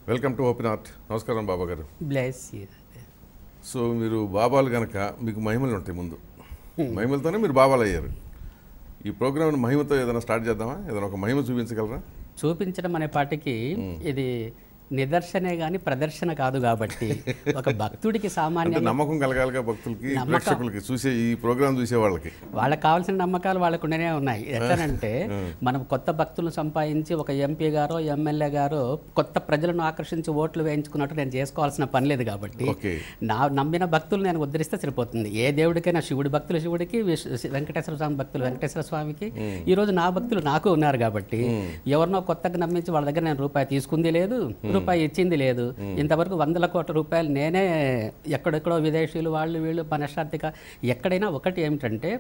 Welcome to open art నమస్కారం బాబా గారు bless you so మీరు బాబాలు కనుక మీకు మహిమలు ఉంటాయి ముందు మహిమలతోనే మీరు బాబాలు అయ్యారు ఈ ప్రోగ్రామ్ మహిమతో ఏదైనా స్టార్ట్ చేద్దామా ఏదైనా ఒక మహిమ చూపించగలరా చూపించడం అనే పాటికి ఇది నిదర్శనే గాని ప్రదర్శన కాదు కాబట్టి ఒక భక్తుడికి అంటే సామాన్యంగా నమ్మకం కలగాలిగా భక్తులకి నమ్మకం. ప్రేక్షకులకి చూసే ఈ ప్రోగ్రామ్ చూసే వాళ్ళకి వాళ్ళకి కావాల్సిన నమ్మకాలు వాళ్ళకు ఉండనే ఉన్నాయి ఎట్లనంటే మనం కొత్త భక్తులను సంపాదించి ఒక ఎంపీ గారో ఎమ్మెల్యే గారో కొత్త ప్రజలను ఆకర్షించి ఓట్లు వేయించుకున్నట్టు నేను చేసుకోవాల్సిన పని లేదు కాబట్టి ఓకే నా నమ్మిన భక్తులు నేను ఉద్ధరిస్తే సరిపోతుంది ఏ దేవుడికైనా శివుడి భక్తులు శివుడికి విశ్- వెంకటేశ్వర స్వామి భక్తులు వెంకటేశ్వర స్వామికి ఈ రోజు నా భక్తులు నాకు ఉన్నారు కాబట్టి ఎవరినో కొత్తగా నమ్మించి వాళ్ళ దగ్గర నేను రూపాయి తీసుకుంది లేదు రూపాయి ఇచ్చింది లేదు ఇంతవరకు వందల కోట్ల రూపాయలు నేనే ఎక్కడెక్కడో విదేశీయులు వాళ్ళు వీళ్ళు మనశ్శాంతిగా ఎక్కడైనా ఒకటి ఏమిటంటే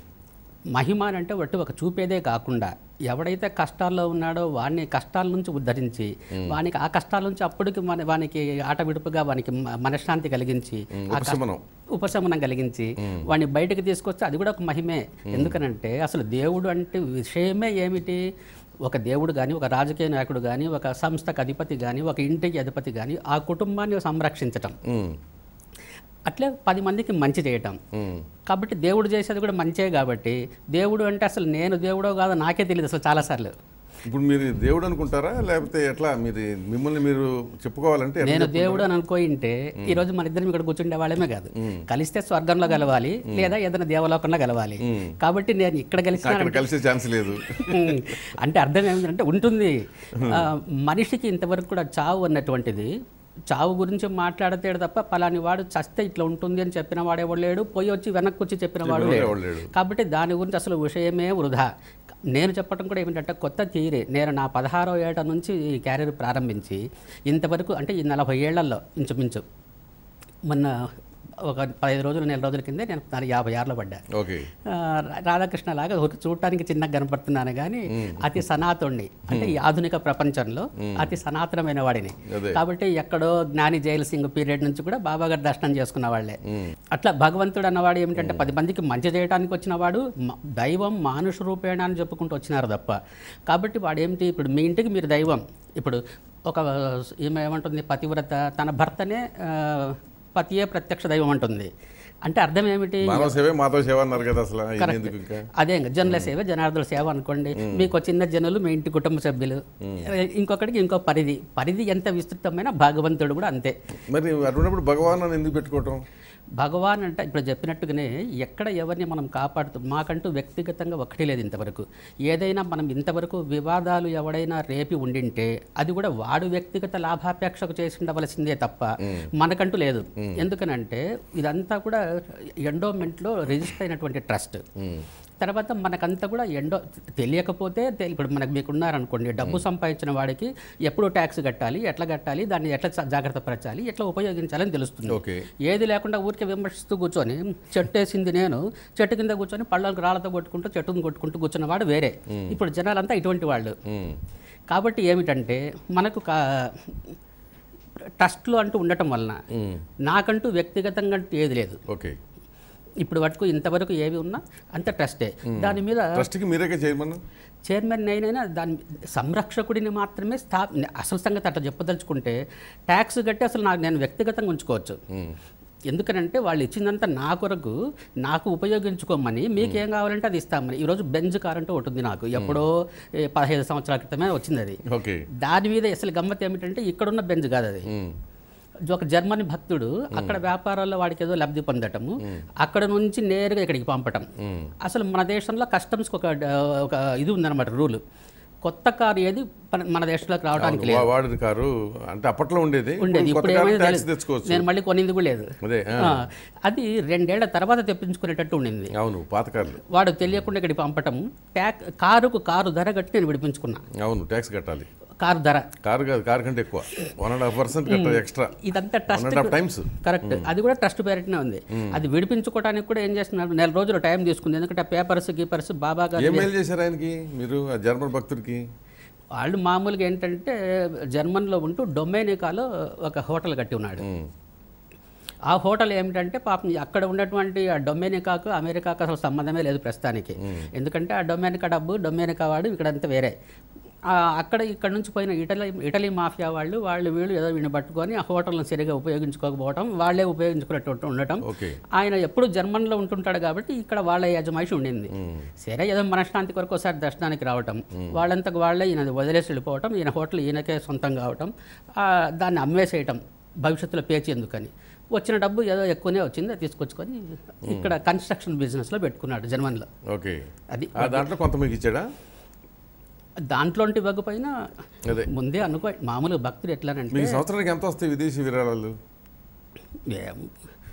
మహిమ అని అంటే ఒట్టి ఒక చూపేదే కాకుండా ఎవడైతే కష్టాల్లో ఉన్నాడో వాడిని కష్టాల నుంచి ఉద్ధరించి వానికి ఆ కష్టాల నుంచి అప్పటికి మన వానికి ఆట విడుపుగా వానికి మ- మనశ్శాంతి కలిగించి ఆ కష్ట- ఉపశమనం ఉపశమనం కలిగించి వాడిని బయటకు తీసుకొస్తే అది కూడా ఒక మహిమే ఎందుకనంటే అసలు దేవుడు అంటే విషయమే ఏమిటి ఒక దేవుడు కానీ ఒక రాజకీయ నాయకుడు కానీ ఒక సంస్థకు అధిపతి కానీ ఒక ఇంటికి అధిపతి కానీ ఆ కుటుంబాన్ని సంరక్షించటం ఉమ్, అట్లే పది మందికి మంచి చేయటం ఉమ్. కాబట్టి దేవుడు చేసేది కూడా మంచే కాబట్టి దేవుడు అంటే అసలు నేను దేవుడో కాదో నాకే తెలియదు అసలు చాలాసార్లు ఇప్పుడు మీరు దేవుడు అనుకుంటారా లేకపోతే ఎట్లా మీరు మిమ్మల్ని మీరు చెప్పుకోవాలంటే ఎట్లా నేను దేవుడు అని అనుకోయింటే ఈ రోజు మన ఇద్దరం ఇక్కడ కూర్చుండే వాళ్ళమే కాదు కలిస్తే స్వర్గంలో కలవాలి లేదా ఏదైనా దేవలోకంలో కలవాలి కాబట్టి నేను ఇక్కడ కలిసిన అక్కడ కలిసే ఛాన్స్ లేదు ఉమ్. అంటే అర్థం ఏమిటంటే ఉంటుంది ఆ, మనిషికి ఇంతవరకు కూడా చావు అన్నటువంటిది చావు గురించి మాట్లాడితే తప్ప పలాని వాడు చస్తే ఇట్లా ఉంటుంది అని చెప్పిన వాడేవాడు లేడు పోయి వచ్చి వెనక్కి వచ్చి చెప్పిన వాడు లేడు ఎవడు లేడు కాబట్టి దాని గురించి అసలు విషయమే వృధా నేను చెప్పడం కూడా ఏమిటంటే కొత్త థియరీ నేను నా పదహారో ఏట నుంచి ఈ క్యారియర్ ప్రారంభించి ఇంతవరకు అంటే ఈ నలభై ఏళ్లలో ఇంచుమించు మొన్న ఒక పదిహేను రోజులు నెల రోజుల కిందే నేను నా యాభై ఆరులో పడ్డా ఓకే ఆ, రాధాకృష్ణ లాగా ఒక చూడటానికి చిన్నగా కనపడుతున్నాను కానీ అతి సనాతనుడిని అంటే ఈ ఆధునిక ప్రపంచంలో అతి సనాతనమైన వాడిని అదే. కాబట్టి ఎక్కడో జ్ఞాని జైల్ సింగ్ పీరియడ్ నుంచి కూడా బాబా గారు దర్శనం చేసుకున్న వాళ్ళే అట్లా భగవంతుడు అన్నవాడు ఏమిటంటే పది మందికి మంచి చేయడానికి వచ్చిన వాడు మ- దైవం మానుష రూపేణ అని చెప్పుకుంటూ వచ్చినారు తప్ప కాబట్టి వాడు ఏమిటి ఇప్పుడు మీ ఇంటికి మీరు దైవం ఇప్పుడు ఒక ఈమె ఏమంటుంది పతివ్రత తన భర్తనే ఆ, పతియే ప్రత్యక్ష దైవం అంటుంది అంటే అర్థం ఏమిటి మానవ సేవే మాధవ సేవ అన్నారు కదా అసలు ఇది ఎందుకు ఇంకా అదే ఇంకా జనుల సేవ జనార్దన సేవ అనుకోండి మీకు చిన్న జనులు మీ ఇంటి కుటుంబ సభ్యులు ఇంకొకటికి ఇంకో పరిధి పరిధి ఎంత విస్తృతమైన భగవంతుడు కూడా అంతే మరి అటువంటిప్పుడు భగవాన్ అని ఎందుకు పెట్టుకోవటం భగవాన్ అంటే ఇప్పుడు చెప్పినట్టుగానే ఎక్కడ ఎవరిని మనం కాపాడుతూ మాకంటూ వ్యక్తిగతంగా ఒకటి లేదు ఇంతవరకు ఏదైనా మనం ఇంతవరకు వివాదాలు ఎవడైనా రేపి ఉండింటే అది కూడా వాడు వ్యక్తిగత లాభాపేక్షకు చేసి ఉండవలసిందే తప్ప మనకంటూ లేదు ఎందుకనంటే ఇదంతా కూడా ఎండోమెంట్లో రిజిస్టర్ అయినటువంటి ట్రస్ట్ ఉమ్, తర్వాత మనకంతా కూడా ఎండో తెలియకపోతే తెలి- ఇప్పుడు మనకు మీకు ఉన్నారనుకోండి డబ్బు సంపాదించిన వాడికి ఎప్పుడు ట్యాక్స్ కట్టాలి ఎట్లా కట్టాలి దాన్ని ఎట్లా జా- జాగ్రత్త పరచాలి ఎట్లా ఉపయోగించాలని తెలుస్తుంది ఓకే ఏది లేకుండా ఊరికే విమర్శిస్తూ కూర్చొని చెట్టు వేసింది నేను చెట్టు కింద కూర్చొని పళ్ళకు రాళ్ళతో కొట్టుకుంటూ చెట్టును కొట్టుకుంటూ కూర్చున్న వాడు వేరే ఇప్పుడు జనాలంతా ఇటువంటి వాళ్ళు ఉమ్, కాబట్టి ఏమిటంటే మనకు కా ట్రస్ట్లు అంటూ ఉండటం వలన ఉమ్, నాకంటూ వ్యక్తిగతంగా అంటూ ఏది లేదు ఓకే ఇప్పుడు వరకు ఇంతవరకు ఏవి ఉన్నా అంత ట్రస్టే దాని మీద ట్రస్ట్కి మీరేగా చేయమను చైర్మన్ అయినా దాని సంరక్షకుడిని మాత్రమే స్థా అసలు సంగతి అట్లా చెప్పదలుచుకుంటే ట్యాక్స్ కట్టి అసలు నాకు నేను వ్యక్తిగతంగా ఉంచుకోవచ్చు ఉమ్, ఎందుకనంటే వాళ్ళు ఇచ్చిందంతా నా కొరకు నాకు ఉపయోగించుకోమని మీకేం కావాలంటే అది ఇస్తామని ఈరోజు బెంజ్ కార్ అంటే ఒకటి ఉంది నాకు ఎప్పుడో ఏ, పదహైదు సంవత్సరాల క్రితమే వచ్చింది అది ఓకే దాని మీద అసలు గమ్మత్ ఏమిటంటే ఇక్కడున్న బెంజ్ కాదు అది ఉమ్, ఒక జర్మనీ భక్తుడు అక్కడ వ్యాపారాల్లో వాడికి ఏదో లబ్ధి పొందటము అక్కడ నుంచి నేరుగా ఇక్కడికి పంపటం ఉమ్, అసలు మన దేశంలో కస్టమ్స్కి ఒక ఒక ఇది ఉందన్నమాట రూల్ కొత్త కారు ఏది మన- మన దేశంలోకి రావడానికి లేదు వా- వాడిన కారు అంటే అప్పట్లో ఉండేది ఉండేది ఇప్పుడు ఇప్పుడు కొత్త కారు ఏమైంది ట్యాక్స్ తెలియదు. తెచ్చుకోవచ్చు నేను మళ్ళీ కొనింది కూడా లేదు అదే ఆ, ఆ, అది రెండేళ్ల తర్వాత తెప్పించుకునేటట్టు ఉండింది అవును పాత కార్లు వాడు తెలియకుండా ఇక్కడికి పంపటం ట్యాక్ కారుకు కారు ధర కట్టి నేను విడిపించుకున్నా అవును ట్యాక్స్ కట్టాలి కారు ధర కారు కాదు కారు కంటే ఎక్కువ వన్ అండ్ హాఫ్ పర్సెంట్ కట్టాలి ఎక్స్ట్రా ఇదంతా one trust and half times correct అది కూడా ట్రస్ట్ పేరిటనే ఉంది అది విడిపించుకోవడానికి కూడా ఏం చేస్తున్నారు నెల రోజులు టైం తీసుకుంది ఎందుకంటే ఆ పేపర్స్ గీపర్స్ బాబా గారు ఏం మెయిల్ చేశారు ఆయనకి మీరు ఆ జర్మన్ భక్తుడికి వాళ్ళు మామూలుగా ఏంటంటే జర్మన్లో ఉంటూ డొమైనికాలో ఒక హోటల్ కట్టి ఉన్నాడు ఉమ్, ఆ హోటల్ ఏమిటంటే పాపం అక్కడ ఉన్నటువంటి ఆ డొమినికాకు అమెరికాకు అసలు సంబంధమే లేదు ప్రస్తుతానికి ఎందుకంటే ఆ డొమినికా డబ్బు డొమినికా వాడు ఇక్కడంతా వేరే ఆ, అక్కడ ఇక్కడ నుంచి పోయిన ఇటలీ ఇటలీ మాఫియా వాళ్ళు వాళ్ళు వీళ్ళు ఏదో వీడిని పట్టుకొని ఆ హోటల్ని సరిగా ఉపయోగించుకోకపోవడం వాళ్ళే ఉపయోగించుకున్నట్టు ఉండటం ఓకే ఆయన ఎప్పుడు జర్మన్లో ఉంటుంటాడు కాబట్టి ఇక్కడ వాళ్ళ యజమాయిషి ఉండింది సరే ఏదో మనశ్శాంతి కొరకు ఒకసారి దర్శనానికి రావటం వాళ్ళంతకు వాళ్ళే ఈయన వదిలేసి వెళ్ళిపోవటం ఈయన హోటల్ ఈయనకే సొంతం కావటం ఆ, దాన్ని అమ్మేసేయటం భవిష్యత్తులో పేచి ఎందుకని వచ్చిన డబ్బు ఏదో ఎక్కువనే వచ్చింది అది తీసుకొచ్చుకొని ఇక్కడ కన్స్ట్రక్షన్ బిజినెస్లో పెట్టుకున్నాడు జర్మన్లో ఓకే అది ఆ దాంట్లో కొంత మీకు ఇచ్చాడా దాంట్లోంటి ఇవ్వకపోయినా అదే ముందే అనుకో మామూలు భక్తులు ఎట్లానంటే మీకు సంవత్సరానికి ఎంత వస్తాయి విదేశీ విరాళాలు ఏం-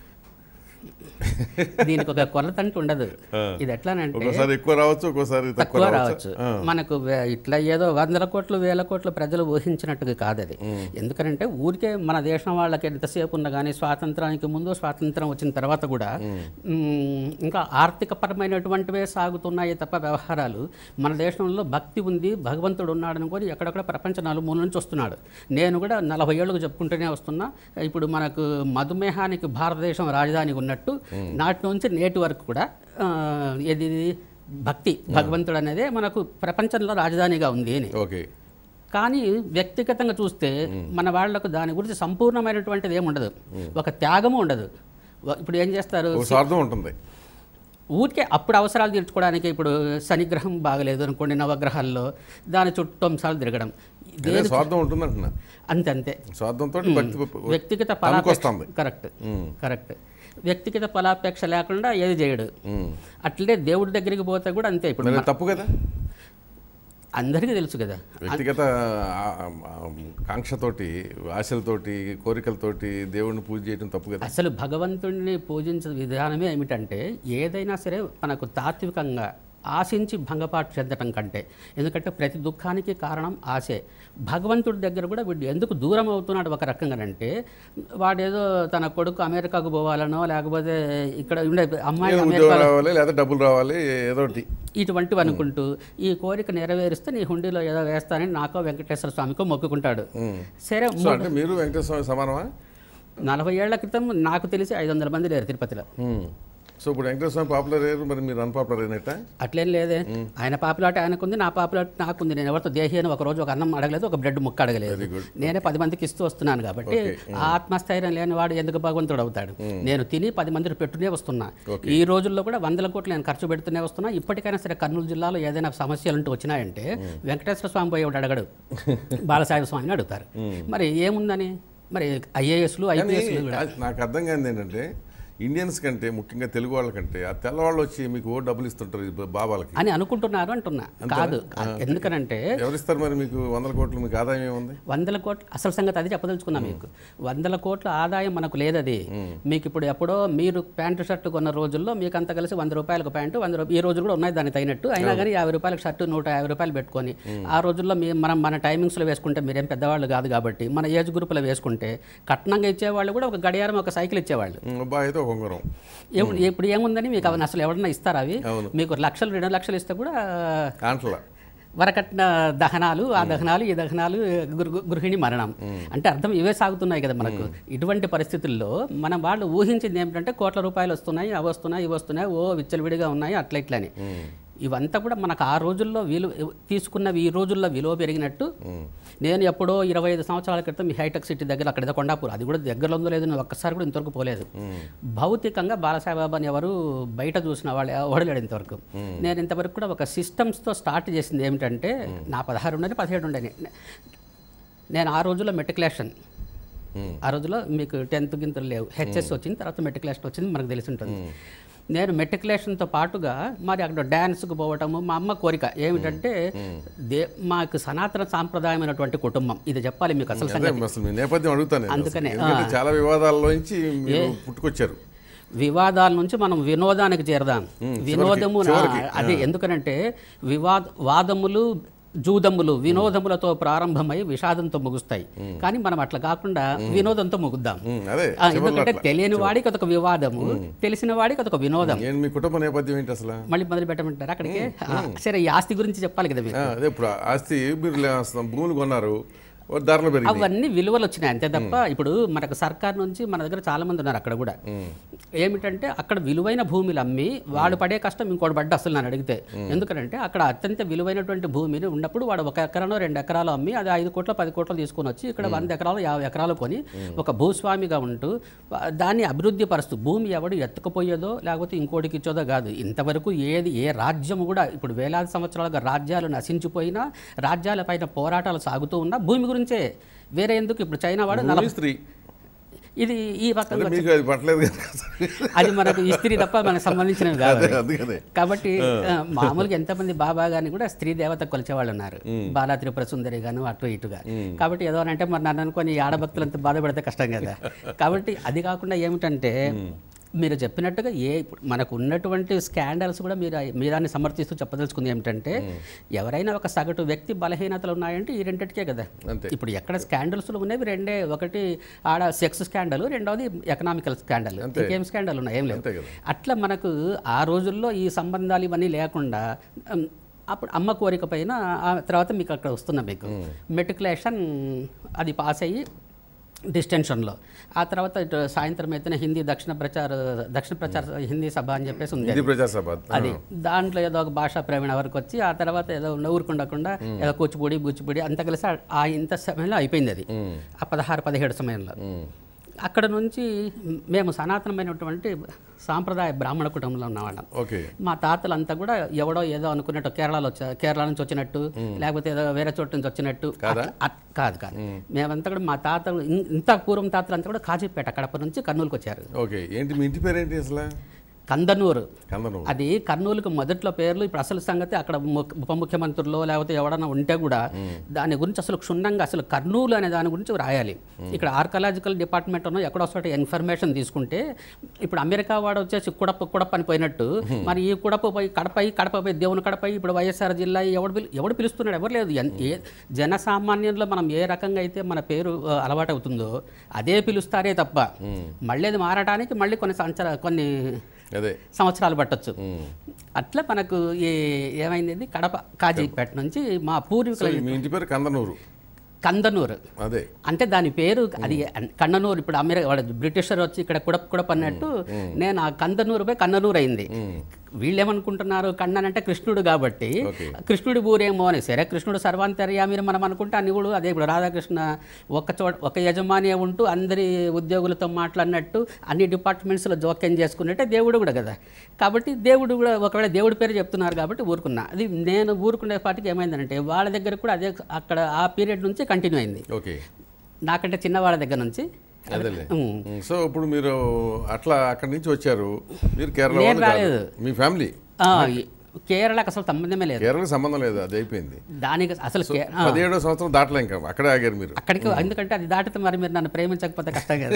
దీనికి ఒక కొలత అంటూ ఉండదు ఇది ఎట్లానంటే ఒక్కోసారి ఎక్కువ రావచ్చు ఒక్కోసారి తక్కువ తక్కువ రావచ్చు రావచ్చు మనకు వే- ఇట్లా ఏదో వందల కోట్లు వేల కోట్లు ప్రజలు ఊహించినట్టుగా కాదు అది ఎందుకంటే ఊరికే మన దేశం వాళ్ళకి ఎంతసేపు ఉన్నా కానీ స్వాతంత్రానికి ముందు స్వాతంత్రం వచ్చిన తర్వాత కూడా మ్, ఇంకా ఆర్థిక పరమైనటువంటివే సాగుతున్నాయి తప్ప వ్యవహారాలు మన దేశంలో భక్తి ఉంది భగవంతుడు ఉన్నాడు అనుకొని ఎక్కడెక్కడ ప్రపంచ నలుమూల నుంచి వస్తున్నాడు నేను కూడా నలభై ఏళ్ళకు చెప్పుకుంటూనే వస్తున్నా ఇప్పుడు మనకు మధుమేహానికి భారతదేశం రాజధాని ఉన్నట్టు నాటి నుంచి నేటి వరకు కూడా ఆ, ఏది ఇది? భక్తి భగవంతుడు అనేదే మనకు ప్రపంచంలో రాజధానిగా ఉంది అని ఓకే కానీ వ్యక్తిగతంగా చూస్తే మన వాళ్ళకు దాని గురించి సంపూర్ణమైనటువంటిది ఏమి ఉండదు ఒక త్యాగము ఉండదు వ- ఇప్పుడు ఏం చేస్తారు ఒక స్వార్థం ఉంటుంది ఊరికే అప్పుడు అవసరాలు తీర్చుకోవడానికి ఇప్పుడు శనిగ్రహం బాగలేదు అనుకోండి నవగ్రహాల్లో దాని చుట్టూ అంశాలు తిరగడం అదే స్వార్థం ఉంటుంది అంటున్నా అంతంతే స్వార్థంతో భక్తి వ్యక్తిగత పనికొస్తుంది. ఫలాపేక్ష కరెక్ట్ కరెక్ట్ వ్యక్తిగత ఫలాపేక్ష లేకుండా ఏది చేయడు అట్లే దేవుడి దగ్గరికి పోతే కూడా అంతే ఇప్పుడు మరి తప్పు కదా అందరికీ తెలుసు కదా వ్యక్తిగత ఆ, ఆ, కాంక్షతోటి ఆశలతోటి కోరికలతోటి దేవుడిని పూజ చేయడం తప్పు కదా అసలు భగవంతుడిని పూజించే విధానమే ఏమిటంటే ఏదైనా సరే మనకు తాత్వికంగా ఆశించి భంగపాటు చెందటం కంటే ఎందుకంటే ప్రతి దుఃఖానికి కారణం ఆశే భగవంతుడి దగ్గర కూడా వీడు ఎందుకు దూరం అవుతున్నాడు ఒక రకంగానంటే వాడేదో తన కొడుకు అమెరికాకు పోవాలనో లేకపోతే ఇక్కడ ఉండే అమ్మాయి ఏదో అమెరికా ఉద్యోగం రావాలి లేదా డబ్బులు రావాలి ఏదో ఒకటి ఇటువంటివి అనుకుంటూ ఈ కోరిక నెరవేరిస్తే నీ హుండీలో ఏదో వేస్తానని నాకో వెంకటేశ్వర స్వామికో మొక్కుకుంటాడు సరే సో అంటే మీరు వెంకటేశ్వర స్వామి సమానమా నలభై ఏళ్ల క్రితం నాకు తెలిసి ఐదు వందల మంది లేరు తిరుపతిలో ఉమ్. సో ఇప్పుడు వెంకటేశ్వర స్వామి పాపులర్ అయ్యారు మరి మీరు అన్పాపులర్ అయినట్ట అట్లేం లేదే ఆయన పాపులాట ఆయనకుంది నా పాపులాట నాకుంది నేను ఎవరితో దేహి అని ఒక రోజు ఒక అన్నం అడగలేదు ఒక బ్రెడ్ ముక్క అడగలేదు Very good. నేనే పది మందికి ఇస్తూ వస్తున్నాను కాబట్టి ఆ ఆత్మస్థైర్యం లేని వాడు ఎందుకు భగవంతుడు అవుతాడు నేను తిని పది మందికి పెట్టునే వస్తున్నా ఈ రోజుల్లో కూడా వందల కోట్లు నేను ఖర్చు పెడుతూనే వస్తున్నా ఇప్పటికైనా సరే కర్నూలు జిల్లాలో ఏదైనా సమస్యలు అంటూ వచ్చినాయంటే వెంకటేశ్వర స్వామి పోయి ఒకటి అడగడు బాలసాహెబ స్వామిని అడుగుతారు మరి ఏముందని మరి ఐఏఎస్లు కానీ ఐపీఎస్లు కూడా అది నాకు అర్థం కానిది ఏంటంటే ఇండియన్స్ కంటే ముఖ్యంగా తెలుగు వాళ్ళకంటే ఆ తెల్లవాళ్ళు వచ్చి మీకు ఓ డబ్బులు ఇస్తుంటారు ఈ బాబాలకి అని అనుకుంటున్నారు అంటున్నా కాదు ఎందుకనంటే ఎవరిస్తారు మరి మీకు వందల కోట్లు మీకు ఆదాయం ఏముంది వందల కోట్ల అసలు సంగతి అది చెప్పదలుచుకున్నా మీకు వందల కోట్ల ఆదాయం మనకు లేదది మీకు ఇప్పుడు ఎప్పుడో మీరు ప్యాంటు షర్టు కొన్న రోజుల్లో మీకు అంత కలిసి వంద రూపాయలకు ప్యాంటు వంద రూపాయలు ఈ రోజు కూడా ఉన్నాయి దానికి తగినట్టు అయినా కానీ యాభై రూపాయలకు షర్టు నూట యాభై రూపాయలు పెట్టుకొని ఆ రోజుల్లో మీ మనం మన టైమింగ్స్లో వేసుకుంటే మీరేం పెద్దవాళ్ళు కాదు కాబట్టి మన ఏజ్ గ్రూప్లో వేసుకుంటే కట్నంగా ఇచ్చేవాళ్ళు కూడా ఒక గడియారం ఒక సైకిల్ ఇచ్చేవాళ్ళు ఉమ్, అబ్బాయి అయితే ఒక ఉంగరం ఎప్పుడు ఇప్పుడు ఏముందని మీకు అవన్నీ అసలు ఎవరన్నా ఇస్తారా అవి అవును. మీకు లక్షలు రెండు లక్షలు ఇస్తే కూడా కాంట్ల వరకట్న దహనాలు ఆ దహనాలు ఈ దహనాలు గృ- గృహిణి మరణం అంటే అర్థం ఇవే సాగుతున్నాయి కదా మనకు ఇటువంటి పరిస్థితుల్లో మనం వాళ్ళు ఊహించింది ఏమిటంటే కోట్ల రూపాయలు వస్తున్నాయి అవి వస్తున్నాయి ఇవి వస్తున్నాయి ఓ విచ్చలవిడిగా ఉన్నాయి అట్లా ఇట్లని ఇవంతా కూడా మనకు ఆ రోజుల్లో విలువ తీసుకున్నవి ఈ రోజుల్లో విలువ పెరిగినట్టు నేను ఎప్పుడో ఇరవై ఐదు సంవత్సరాల క్రితం ఈ హైటెక్ సిటీ దగ్గర అక్కడ ఏదో కొండాపూర్ అది కూడా దగ్గరలో ఉందో లేదో నేను ఒక్కసారి కూడా ఇంతవరకు పోలేదు భౌతికంగా బాలసాయిబాబాని ఎవరు బయట చూసిన వాళ్ళు ఎవడు లేడు ఇంతవరకు నేను ఇంతవరకు కూడా ఒక సిస్టమ్స్తో స్టార్ట్ చేసింది ఏమిటంటే నా పదహారు ఉండని పదిహేడు ఉండని నేను ఆ రోజుల్లో మెట్రికులేషన్ ఆ రోజుల్లో మీకు టెన్త్ గింతలు లేవు హెచ్ఎస్ వచ్చింది తర్వాత మెట్రికులేషన్ వచ్చింది మనకు తెలిసి ఉంటుంది నేను మెట్రికులేషన్తో పాటుగా మరి అక్కడ డ్యాన్స్కి పోవటము మా అమ్మ కోరిక ఏమిటంటే దే మాకు సనాతన సాంప్రదాయమైనటువంటి కుటుంబం ఇది చెప్పాలి మీకు అసలు అదే సంగతి అసలు మీ నేపథ్యం అడుగుతాను నేను అసలు. అందుకనే, ఎందుకంటే చాలా వివాదాల్లోంచి మీరు పుట్టుకొచ్చారు వివాదాల నుంచి మనం వినోదానికి చేరదాం వినోదము నా- చివరికి. అదే ఎందుకనంటే వివాద వాదములు జూదములు వినోదములతో ప్రారంభమై విషాదంతో ముగుస్తాయి కానీ మనం అట్లా కాకుండా వినోదంతో ముగుద్దాం ఉమ్, అదే ఆ, ఎందుకంటే తెలియని వాడికి అదొక వివాదము తెలిసిన వాడికి అదొక వినోదం నేను మీ కుటుంబ నేపథ్యం ఏంటి అసలు మళ్ళీ మొదలు పెట్టమంటారా అక్కడికి ఆ, సరే ఈ ఆస్తి గురించి చెప్పాలి కదా మీరు ఆ, అదే ఇప్పుడు ఆస్తి మీరు లే- అసలు భూములు కొన్నారు ఓ ధరలు పెరిగింది అవన్నీ విలువలు వచ్చినాయి అంతే తప్ప ఇప్పుడు మనకు సర్కార్ నుంచి మన దగ్గర చాలా మంది ఉన్నారు అక్కడ కూడా ఏమిటంటే అక్కడ విలువైన భూమిలు అమ్మి వాళ్ళు పడే కష్టం ఇంకోటి పడ్డ అసలు నన్ను అడిగితే ఎందుకంటే అక్కడ అత్యంత విలువైనటువంటి భూమిని ఉన్నప్పుడు వాడు ఒక ఎకరాలో రెండు ఎకరాలు అమ్మి అది ఐదు కోట్ల పది కోట్లు తీసుకొని వచ్చి ఇక్కడ వంద ఎకరాలు యాభై ఎకరాలు కొని ఒక భూస్వామిగా ఉంటూ ఆ, దాన్ని అభివృద్ధి పరుస్తూ భూమి ఎవడు ఎత్తుకుపోయేదో లేకపోతే ఇంకోటికి ఇచ్చోదో కాదు ఇంతవరకు ఏది ఏ రాజ్యం కూడా ఇప్పుడు వేలాది సంవత్సరాలుగా రాజ్యాలు నశించిపోయినా రాజ్యాలపైన పోరాటాలు సాగుతూ ఉన్నా భూమి గురించే వేరే ఎందుకు ఇప్పుడు చైనా వాడు నలభై భూమి స్త్రీ ఇది ఈ రకంగా అంటే మీకు అది పట్టలేదు కదా అది మనకు ఇస్త్రీ తప్ప మనకు సంబంధించినవి కాదు అదే అందుకనే కాబట్టి ఆ, మామూలుగా ఎంతమంది బాబా గాని కూడా స్త్రీ దేవత కొలిచే వాళ్ళు ఉన్నారు బాలా త్రిపుర సుందరి గాను అటు ఇటుగా కాబట్టి ఏదో అని అంటే మరి నన్ను అనుకొని ఈ ఆడభక్తులు అంత బాధపడితే కష్టం కదా కాబట్టి అది కాకుండా ఏమిటంటే మీరు చెప్పినట్టుగా ఏ ఇప్పుడు మనకు ఉన్నటువంటి స్కాండల్స్ కూడా మీరు మీ దాన్ని సమర్థిస్తూ చెప్పదలుచుకుంది ఏమిటంటే ఎవరైనా ఒక సగటు వ్యక్తి బలహీనతలు ఉన్నాయంటే ఈ రెండింటికే కదా అంతే ఇప్పుడు ఎక్కడ స్కాండల్స్లు ఉన్నవి రెండే ఒకటి ఆడ సెక్స్ స్కాండల్ రెండవది ఎకనామికల్ స్కాండల్ ఇంకేం స్కాండల్ ఉన్నాయి ఏం లేవు అంతే కదా అట్లా మనకు ఆ రోజుల్లో ఈ సంబంధాలు ఇవన్నీ లేకుండా ఉమ్, అప్పుడు అమ్మ కోరిక పైన ఆ తర్వాత మీకు అక్కడ వస్తున్నా మీకు మెట్రికులేషన్ అది పాస్ అయ్యి డిస్టెన్షన్లో ఆ తర్వాత ఇటు సాయంత్రం అయితే హిందీ దక్షిణ ప్రచార దక్షిణ ప్రచార హిందీ సభ అని చెప్పేసి ఉంది ఇది ప్రజాసభ అది దాంట్లో ఏదో ఒక భాషా ప్రవీణ వరకు వచ్చి ఆ తర్వాత ఏదో ఊరుకుండకుండా ఏదో కూచిపూడి బూచిపూడి అంతా కలిసి ఆ- ఆ ఇంత సమయంలో అయిపోయింది అది ఆ పదహారు పదిహేడు సమయంలో అక్కడ నుంచి మేము సనాతనమైనటువంటి సాంప్రదాయ బ్రాహ్మణ కుటుంబంలో ఉన్నవాళ్ళం ఓకే మా తాతలంతా కూడా ఎవడో ఏదో అనుకున్నట్టు కేరళలో వచ్చా కేరళ నుంచి వచ్చినట్టు లేకపోతే ఏదో వేరే చోటు నుంచి వచ్చినట్టు అట్లా- అట్- కాదు కాదు మేమంతా కూడా మా తాత ఇన్- ఇంత పూర్వం తాతలంతా కూడా కాజీపేట కడప నుంచి కర్నూలుకి వచ్చారు ఓకే ఏంటి మీ ఇంటి పేరు ఏంటి అసలు కందనూరు కందను అది కర్నూలుకు మొదట్లో పేర్లు ఇప్పుడు అసలు సంగతి అక్కడ ము- ఉప ముఖ్యమంత్రుల్లో లేకపోతే ఎవడన్నా ఉంటే కూడా దాని గురించి అసలు క్షుణ్ణంగా అసలు కర్నూలు అనే దాని గురించి రాయాలి ఇక్కడ ఆర్కలాజికల్ డిపార్ట్మెంట్ ఉన్న ఎక్కడో ఒకటి ఇన్ఫర్మేషన్ తీసుకుంటే ఇప్పుడు అమెరికా వాడు వచ్చేసి కుడప కుడప అని పోయినట్టు మరి ఈ కుడప పోయి కడపై కడప పోయి దేవుని కడపై ఇప్పుడు వైఎస్ఆర్ జిల్లా ఎవడు పిలు- ఎవడు పిలుస్తున్నాడు ఎవరు లేదు ఎన్- ఏ జనసామాన్యంలో మనం ఏ రకంగా అయితే మన పేరు ఆ, అలవాటు అవుతుందో అదే పిలుస్తారే తప్ప మళ్ళీ అది మారడానికి మళ్ళీ కొన్ని సంవత్సరాలు కొన్ని అదే సంవత్సరాలు పట్టొచ్చు అట్లా మనకు ఈ ఏమైంది ఇది కడప కాజీపేట నుంచి మా సో పూర్వీకుల మీ ఇంటి పేరు కందనూరు కందనూరు అదే అంటే దాని పేరు అది కన్ననూరు ఇప్పుడు అమెరికా వాడు బ్రిటిషర్ వచ్చి ఇక్కడ కుడప్ కుడప్ అన్నట్టు నేను ఆ కందనూరు పోయి కన్ననూరు అయింది వీళ్ళేమనుకుంటున్నారు కన్నన్ అంటే కృష్ణుడు కాబట్టి ఓకే. కృష్ణుడి ఊరేమో అని సరే కృష్ణుడు సర్వాంతర్యామిని మనం అనుకుంటే అన్ని కూడా అదే ఇప్పుడు రాధాకృష్ణ ఒక చోట ఒక యజమాని ఉంటూ అందరి ఉద్యోగులతో మాట్లాడినట్టు అన్ని డిపార్ట్మెంట్స్లో జోక్యం చేసుకున్నట్టే దేవుడు కూడా కదా కాబట్టి దేవుడు కూడా ఒకవేళ దేవుడి పేరు చెప్తున్నారు కాబట్టి ఊరుకున్నా అది నేను ఊరుకునే పాటికి ఏమైందంటే వాళ్ళ దగ్గర కూడా అదే అక్కడ ఆ పీరియడ్ నుంచి కంటిన్యూ అయింది ఓకే నాకంటే చిన్నవాళ్ళ దగ్గర నుంచి అదేలే ఉమ్. ఉమ్, సో ఇప్పుడు మీరు అట్లా అక్కడి నుంచి వచ్చారు మీరు కేరళ నేను వాళ్ళు కాదు. రాలేదు. మీ ఫ్యామిలీ ఆ, ఈ కేరళకు అసలు సంబంధమే లేదు కేరళకి సంబంధం లేదు అది అయిపోయింది దానికి అసలు కే- ఆ, పదిహేడో సంవత్సరం దాటలే ఇంకా అక్కడే ఆగారు మీరు అక్కడికి ఎందుకంటే అది దాటితే మరి మీరు నన్ను ప్రేమించకపోతే కష్టం కదా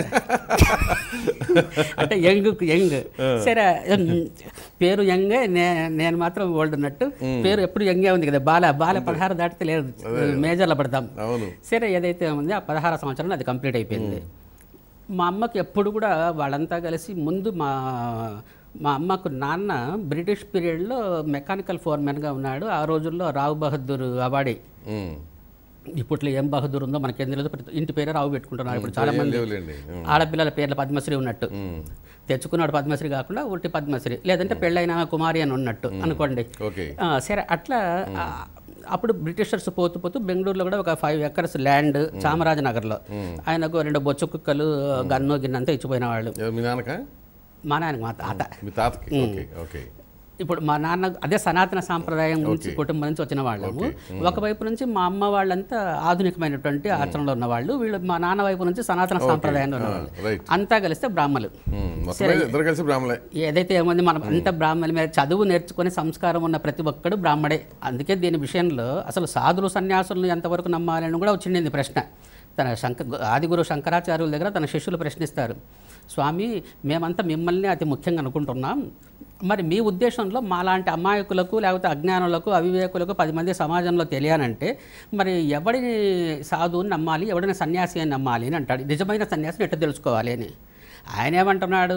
అంటే యంగ్ యంగ్ సరే ఉమ్, పేరు యంగ్ నేను మాత్రం ఓల్డ్ ఉన్నట్టు పేరు ఎప్పుడు యంగే ఉంది కదా బాల బాల పదహారు దాటితే లేదు మేజర్లో పడతాం అవును సరే ఏదైతే ఉందో ఆ పదహారు సంవత్సరంలో అది కంప్లీట్ అయిపోయింది మా అమ్మకి ఎప్పుడు కూడా వాళ్ళంతా కలిసి ముందు మా మా అమ్మకు నాన్న బ్రిటిష్ పీరియడ్లో మెకానికల్ ఫోర్మెన్గా ఉన్నాడు ఆ రోజుల్లో రావు బహదూర్ అవార్డీ ఉమ్. ఇప్పట్లో ఏం బహదూర్ ఉందో మనకేం తెలియదు ప్రతి ఇంటి పేరే రావు పెట్టుకుంటున్నారు ఇప్పుడు చాలా ఏం మంది లేవులేండి ఉమ్. ఆడపిల్లల పేర్ల పద్మశ్రీ ఉన్నట్టు ఉమ్. తెచ్చుకున్నాడు పద్మశ్రీ కాకుండా ఉట్టి పద్మశ్రీ లేదంటే పెళ్ళైన కుమారి అని ఉన్నట్టు అనుకోండి ఓకే ఆ, సరే అట్లా ఆ, అప్పుడు బ్రిటిషర్స్ పోతూ పోతూ బెంగళూరులో కూడా ఒక ఫైవ్ ఎకర్స్ ల్యాండ్ చామరాజనగర్లో ఆయనకు రెండు బొచ్చు కుక్కలు గన్ను గిన్నె అంతా ఇచ్చిపోయిన వాళ్ళు ఎవరు మీ నాన్నక మా నాన్నకి మా తాత మీ తాతకి ఓకే ఓకే ఇప్పుడు మా నాన్న అదే సనాతన సాంప్రదాయం నుంచి కుటుంబం నుంచి వచ్చిన వాళ్ళము ఒకవైపు నుంచి మా అమ్మ వాళ్ళంతా ఆధునికమైనటువంటి ఆచరణలో ఉన్నవాళ్ళు వీళ్ళు మా నాన్న వైపు నుంచి సనాతన సాంప్రదాయంలో ఉన్నవాళ్ళు రైట్ అంతా కలిస్తే బ్రాహ్మలు మొత్తం మీద ఇద్దరు కలిసి బ్రాహ్మలే ఏదైతే ఏముంది మనం అంత బ్రాహ్మణుల మీద చదువు నేర్చుకుని సంస్కారం ఉన్న ప్రతి ఒక్కడు బ్రాహ్మడే అందుకే దీని విషయంలో అసలు సాధులు సన్యాసులను ఎంతవరకు నమ్మాలని కూడా వచ్చింది ప్రశ్న తన శంక ఆదిగురు శంకరాచార్యుల దగ్గర తన శిష్యులు ప్రశ్నిస్తారు స్వామి మేమంతా మిమ్మల్ని అతి ముఖ్యంగా అనుకుంటున్నాం మరి మీ ఉద్దేశంలో మాలాంటి అమాయకులకు లేకపోతే అజ్ఞానులకు అవివేకులకు పది మంది సమాజంలో తెలియాలంటే మరి ఎవడిని సాధువుని నమ్మాలి ఎవడిని సన్యాసి అని నమ్మాలి అని అంటాడు నిజమైన సన్యాసిని ఎట్లా తెలుసుకోవాలి అని ఆయన ఏమంటున్నాడు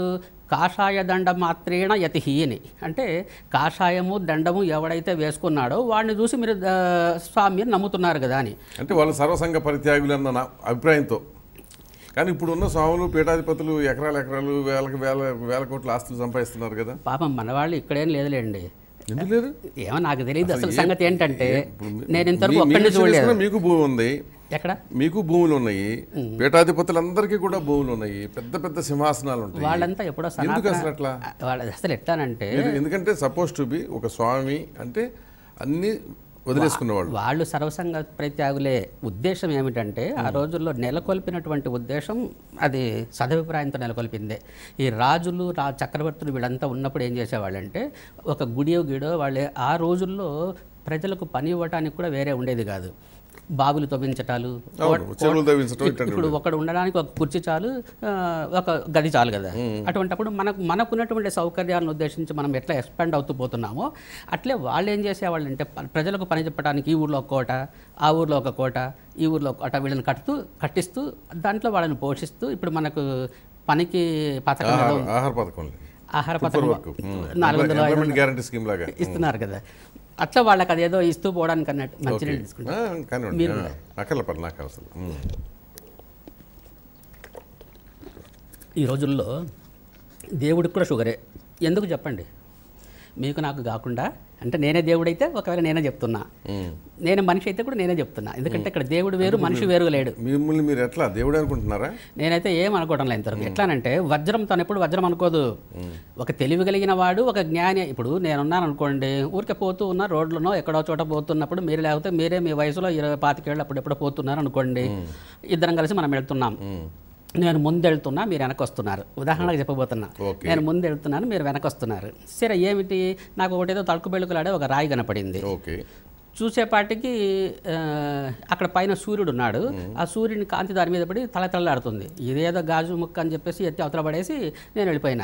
కాషాయ దండ మాత్రేణ యతిహి అని అంటే కాషాయము దండము ఎవడైతే వేసుకున్నాడో వాడిని చూసి మీరు ఆ, స్వామి అని నమ్ముతున్నారు కదా అని అంటే వాళ్ళు సర్వసంగ పరిత్యాగులు అన్న నా అభిప్రాయంతో కానీ ఇప్పుడు ఉన్న స్వాములు పీఠాధిపతులు ఎకరాల ఎకరాలు వేలకు వేల వేల కోట్ల ఆస్తులు సంపాదిస్తున్నారు కదా పాపం మనవాళ్ళు ఇక్కడేం లేదులేండి ఎందుకు లేదు ఏమో నాకు తెలియదు అసలు ఏ- సంగతి ఏంటంటే ఇప్పుడు మీ- నేను ఇంతవరకు మీ- ఒక్కడిని మీకు చూడలేదు తెలిసిన మీకు భూమి ఉంది ఎక్కడ మీకు భూములు ఉన్నాయి పీఠాధిపతులందరికీ కూడా భూములు ఉన్నాయి పెద్ద పెద్ద సింహాసనాలు ఉంటాయి వాళ్ళంతా ఎప్పుడో ఎందుకు సనాతన అసలు అట్లా వాళ్ళ అసలు ఎట్లానంటే మీరు ఎందుకంటే సపోజ్ టు బి ఒక స్వామి అంటే అన్ని వదిలేసుకున్నవాళ్ళు వాళ్ళు సర్వసంగ ప్రత్యాగులే ఉద్దేశం ఏమిటంటే ఆ రోజుల్లో నెలకొల్పినటువంటి ఉద్దేశం అది సదభిప్రాయంతో నెలకొల్పిందే ఈ రాజులు రా చక్రవర్తులు వీళ్ళంతా ఉన్నప్పుడు ఏం చేసేవాళ్ళంటే ఒక గుడియో గిడో వాళ్ళే ఆ రోజుల్లో ప్రజలకు పని ఇవ్వటానికి కూడా వేరే ఉండేది కాదు బావులు తవ్వించటాలు అవును చెరువులు తవ్వించడం ఇప్- ఇప్పుడు ఒకడు ఉండడానికి ఒక కుర్చీ చాలు ఆ, ఒక గది చాలు కదా అటువంటప్పుడు మనకు మనకున్నటువంటి సౌకర్యాలను ఉద్దేశించి మనం ఎట్లా ఎక్స్పాండ్ అవుతూ పోతున్నామో అట్లే వాళ్ళు ఏం చేసేవాళ్ళు అంటే ప- ప్రజలకు పని చెప్పడానికి ఈ ఊర్లో ఒక కోట ఆ ఊర్లో ఒక కోట ఈ ఊర్లో ఒక కోట వీళ్ళని కట్టుతూ కట్టిస్తూ దాంట్లో వాళ్ళని పోషిస్తూ ఇప్పుడు మనకు పనికి పథకం ఏదో ఆహార ఆహార పథకం ఆహార పథకం వర్క్ నాలుగు వందల ఐదు వందలు గ్యారంటీ స్కీమ్ లాగా ఇస్తున్నారు కదా అట్లా వాళ్ళకి అదేదో ఇస్తూ పోవడానికి అన్నట్టు మంచినీళ్ళు తీసుకుంటారు ఆ, కానివ్వండి అక్కర్ల పని నాకు అసలు ఉమ్. ఈ రోజుల్లో దేవుడికి కూడా షుగరే ఎందుకు చెప్పండి మీకు నాకు కాకుండా అంటే నేనే దేవుడైతే ఒకవేళ నేనే చెప్తున్నా ఉమ్. నేను మనిషి అయితే కూడా నేనే చెప్తున్నా ఎందుకంటే ఇక్కడ దేవుడు వేరు మనిషి వేరుగా లేడు మిమ్మల్ని మీరు ఎట్లా దేవుడు అనుకుంటున్నారా నేనైతే ఏం అనుకోవడం లేదు ఇంతవరకు ఎట్లానంటే వజ్రం తను ఎప్పుడు వజ్రం అనుకోదు ఒక తెలివి కలిగిన వాడు ఒక జ్ఞాని ఇప్పుడు నేనున్నాను అనుకోండి ఊరికే పోతూ ఉన్నా రోడ్లోనో ఎక్కడో చోట పోతున్నప్పుడు మీరు లేకపోతే మీరే మీ వయసులో ఇరవై పాతికేళ్ళు అప్పుడు ఎప్పుడో పోతున్నారు అనుకోండి ఇద్దరం కలిసి మనం వెళ్తున్నాం ఉమ్. నేను ముందు వెళ్తున్నా మీరు వెనక వస్తున్నారు ఉదాహరణకు చెప్పబోతున్నా ఓకే. నేను ముందు వెళ్తున్నాను మీరు వెనక వస్తున్నారు సరే ఏమిటి నాకు ఒకటేదో తలుకు బెళుకులాడే ఒక రాయి కనపడింది ఓకే చూసేపాటికి ఆ, అక్కడ పైన సూర్యుడు ఉన్నాడు ఆ సూర్యుని కాంతి దాని మీద పడి తలతలలాడుతుంది ఇదేదో గాజు ముక్క అని చెప్పేసి ఎత్తి అవతల పడేసి నేను వెళ్ళిపోయినా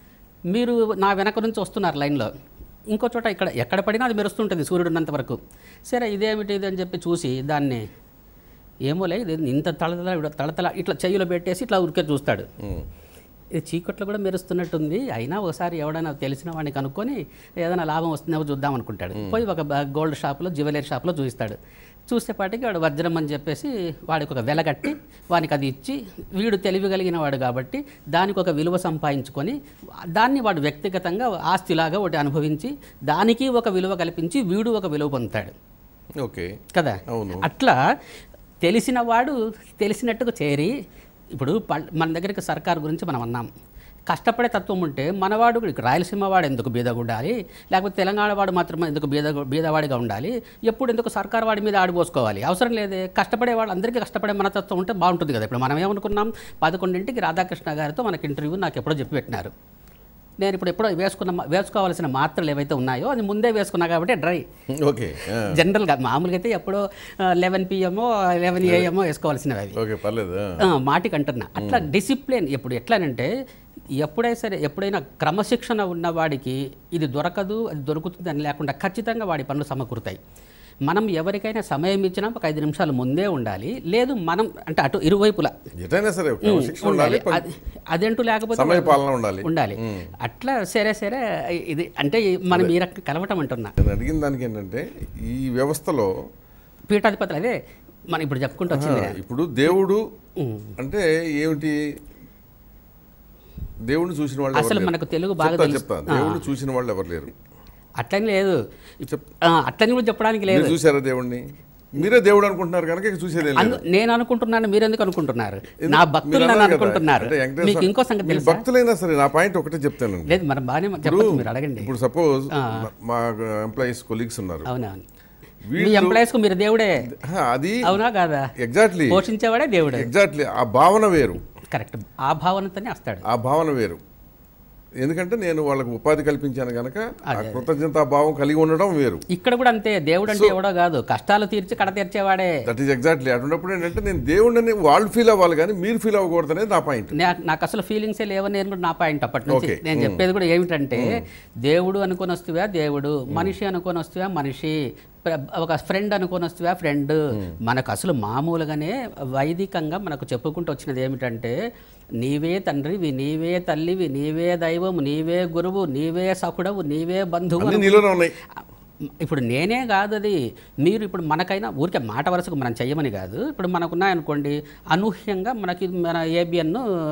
మీరు నా వెనక నుంచి వస్తున్నారు లైన్లో ఇంకో చోట ఇక్కడ ఎక్కడ పడినా అది మెరుస్తుంటుంది సూర్యుడు ఉన్నంత వరకు సరే ఇదేమిటి ఇది అని చెప్పి చూసి దాన్ని ఏమోలే ఇది ఇంత తళతల తళతల ఇట్లా చెయ్యిలో పెట్టేసి ఇట్లా ఉరికే చూస్తాడు ఉమ్. ఇది చీకట్లో కూడా మెరుస్తున్నట్టుంది అయినా ఒకసారి ఎవడైనా తెలిసిన వాడిని కనుక్కొని ఏదైనా లాభం వస్తుందేమో చూద్దాం అనుకుంటాడు పోయి ఒక బ- గోల్డ్ షాప్లో జ్యువెలరీ షాప్లో చూపిస్తాడు చూసేపాటికి వాడు వజ్రం అని చెప్పేసి వాడికి ఒక వెలగట్టి వానికి అది ఇచ్చి వీడు తెలివి కలిగిన వాడు కాబట్టి దానికి ఒక విలువ సంపాదించుకొని దాన్ని వాడు వ్యక్తిగతంగా ఆస్తిలాగా ఒకటి అనుభవించి దానికి ఒక విలువ కల్పించి వీడు ఒక విలువ పొందుతాడు ఓకే కదా అవును అట్లా తెలిసిన వాడు తెలిసినట్టుగా చేరి ఇప్పుడు పల్- మన దగ్గరికి సర్కార్ గురించి మనం అన్నాం కష్టపడే తత్వం ఉంటే మనవాడు ఇక్కడ రాయలసీమ వాడు ఎందుకు బీదగా ఉండాలి లేకపోతే తెలంగాణ వాడు మాత్రమే ఎందుకు బీద బీదవాడిగా ఉండాలి ఎప్పుడు ఎందుకు సర్కార్ వాడి మీద ఆడిపోసుకోవాలి అవసరం లేదే కష్టపడే వాళ్ళు అందరికీ కష్టపడే మనతత్వం ఉంటే బాగుంటుంది కదా ఇప్పుడు మనం ఏమనుకున్నాం పదకొండింటికి రాధాకృష్ణ గారితో మనకి ఇంటర్వ్యూ నాకు ఎప్పుడో చెప్పి పెట్టినారు నేను ఇప్పుడు ఎప్పుడో వేసుకున్న మా- వేసుకోవాల్సిన మాత్రలు ఏవైతే ఉన్నాయో అది ముందే వేసుకున్నా కాబట్టి డ్రై ఓకే ఆ. జనరల్గా మామూలుగా అయితే ఎప్పుడో లెవెన్ పిఎంఓ లెవెన్ ఏఎంఓ వేసుకోవాల్సినవి అవి ఓకే పర్లేదు ఆ. ఆ, మాటికి అంటున్నా అట్లా డిసిప్లిన్ ఇప్పుడు ఎట్లానంటే ఎప్పుడైనా సరే ఎప్పుడైనా క్రమశిక్షణ ఉన్నవాడికి ఇది దొరకదు అది దొరుకుతుంది అని లేకుండా ఖచ్చితంగా వాడి పనులు సమకూరుతాయి మనం ఎవరికైనా సమయం ఇచ్చినా ఒక ఐదు నిమిషాలు ముందే ఉండాలి లేదు మనం అంటే అటు ఇరువైపులా ఎటైనా సరే ఒక శిక్షణ ఉండాలి ఉండాలి అది- అదంటూ లేకపోతే సమయ పాలన ఉండాలి ఉండాలి అట్లా సరే సరే ఇది అంటే మనం ఈ రకంగా కలవటం అంటున్నా నేను అడిగిన దానికి ఏంటంటే ఈ వ్యవస్థలో పీఠాధిపతులు అదే మనం ఇప్పుడు చెప్పుకుంటూ వచ్చింది ఆ, ఇప్పుడు దేవుడు అంటే ఏమిటి దేవుడిని చూసిన వాళ్ళు ఎవరు అసలు లేరు. మనకు తెలుగు బాగా చెప్తా తెలుసు. చెప్తా దేవుడిని చూసిన వాళ్ళు ఎవరు లేరు అట్లని లేదు చెప్ ఆ, అట్లని కూడా చెప్పడానికి లేదు మీరు చూసారా దేవుడిని మీరే దేవుడు అనుకుంటున్నారు కనుక ఇక చూసేది ఏం లేదు అందు- నేను అనుకుంటున్నాను మీరు ఎందుకు అనుకుంటున్నారు నా భక్తులు మీరు నన్ను అన్నారు కదా, అనుకుంటున్నారు అంటే వెంకటేశ్వర మీకు ఇంకో సంగతి మీరు తెలుసా భక్తులైనా సరే నా పాయింట్ ఒకటే చెప్తానండి లేదు మనం బాగానే చెప్పచ్చు మీరు అడగండి ఇప్పుడు సపోజ్ మా ఎంప్లాయీస్ కొలీగ్స్ ఉన్నారు అవునవును మీ ఎంప్లాయీస్కు మీరు దేవుడే ఆ, అది అవునా కాదా ఎగ్జాక్ట్లీ పోషించేవాడే దేవుడే ఎగ్జాక్ట్లీ ఆ భావన వేరు కరెక్ట్ ఆ భావనతోనే వస్తాడు ఆ భావన వేరు ఎందుకంటే నేను వాళ్ళకు ఉపాధి కల్పించాను కనుక ఆ కృతజ్ఞతా భావం కలిగి ఉండడం వేరు ఇక్కడ కూడా అంతే దేవుడు అంటే ఎవడో కాదు కష్టాలు తీర్చి కడ తీర్చేవాడే దట్ ఈస్ ఎగ్జాక్ట్లీ అటువంటిప్పుడు ఏంటంటే నేను దేవుడిని వాళ్ళు ఫీల్ అవ్వాలి కానీ మీరు ఫీల్ అవ్వకూడదు అనేది నా పాయింట్ నా- నాకు అసలు ఫీలింగ్సే లేవని నేను కూడా నా పాయింట్ అప్పటి నుంచి Okay. నేను చెప్పేది కూడా ఏమిటంటే దేవుడు అనుకొని వస్తువా దేవుడు మనిషి అనుకొని వస్తువా మనిషి ప్ర- ఒక ఫ్రెండ్ అనుకొని వస్తే ఫ్రెండ్ మనకు అసలు మామూలుగానే వైదికంగా మనకు చెప్పుకుంటూ వచ్చినది ఏమిటంటే నీవే తండ్రివి నీవే తల్లివి నీవే దైవము నీవే గురువు నీవే సకుడవు నీవే బంధువు అన్ని నీలోనే ఉన్నాయి ఇప్పుడు నేనే కాదు అది మీరు ఇప్పుడు మనకైనా ఊరికే మాట వరుసకు మనం చెయ్యమని కాదు ఇప్పుడు మనకున్నాయనుకోండి అనూహ్యంగా మనకి మన ఏబిఎన్